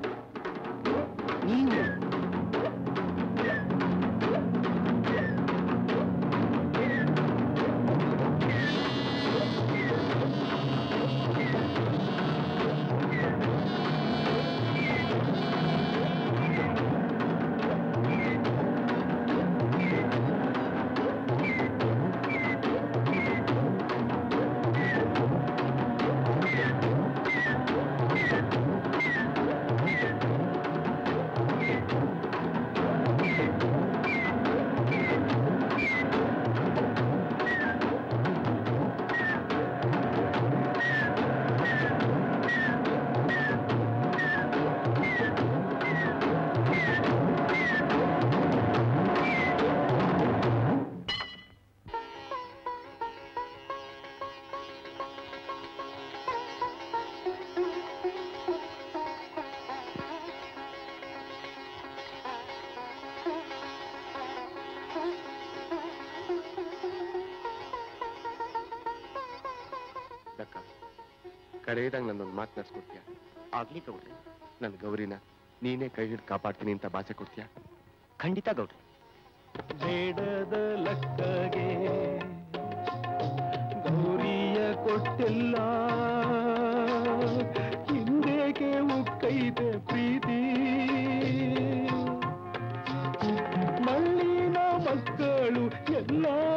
ನೀವು ಅಕ್ಕ ಕಡೆಯದಾಗ ನನ್ನೊಂದು ಮಾತು ನಡೆಸ್ಕೊಡ್ತೀಯ ಆಗ್ಲಿ ಗೌಡ್ರೆ ನನ್ನ ಗೌರಿನ ನೀನೇ ಕೈ ಹಿಡಿದು ಕಾಪಾಡ್ತೀನಿ ಅಂತ ಭಾಷೆ ಕೊಡ್ತೀಯ ಖಂಡಿತ ಗೌಡ್ರೆ ಬೇಡದ ಲಕ್ಕಗೆ ಗೌರಿಯ ಕೊಟ್ಟಿಲ್ಲ ಹಿಂದೇಕೆ ಉಕ್ಕೈತೆ ಪ್ರೀತಿ ಮಳ್ಳಿನ ಮಕ್ಕಳು ಎಲ್ಲ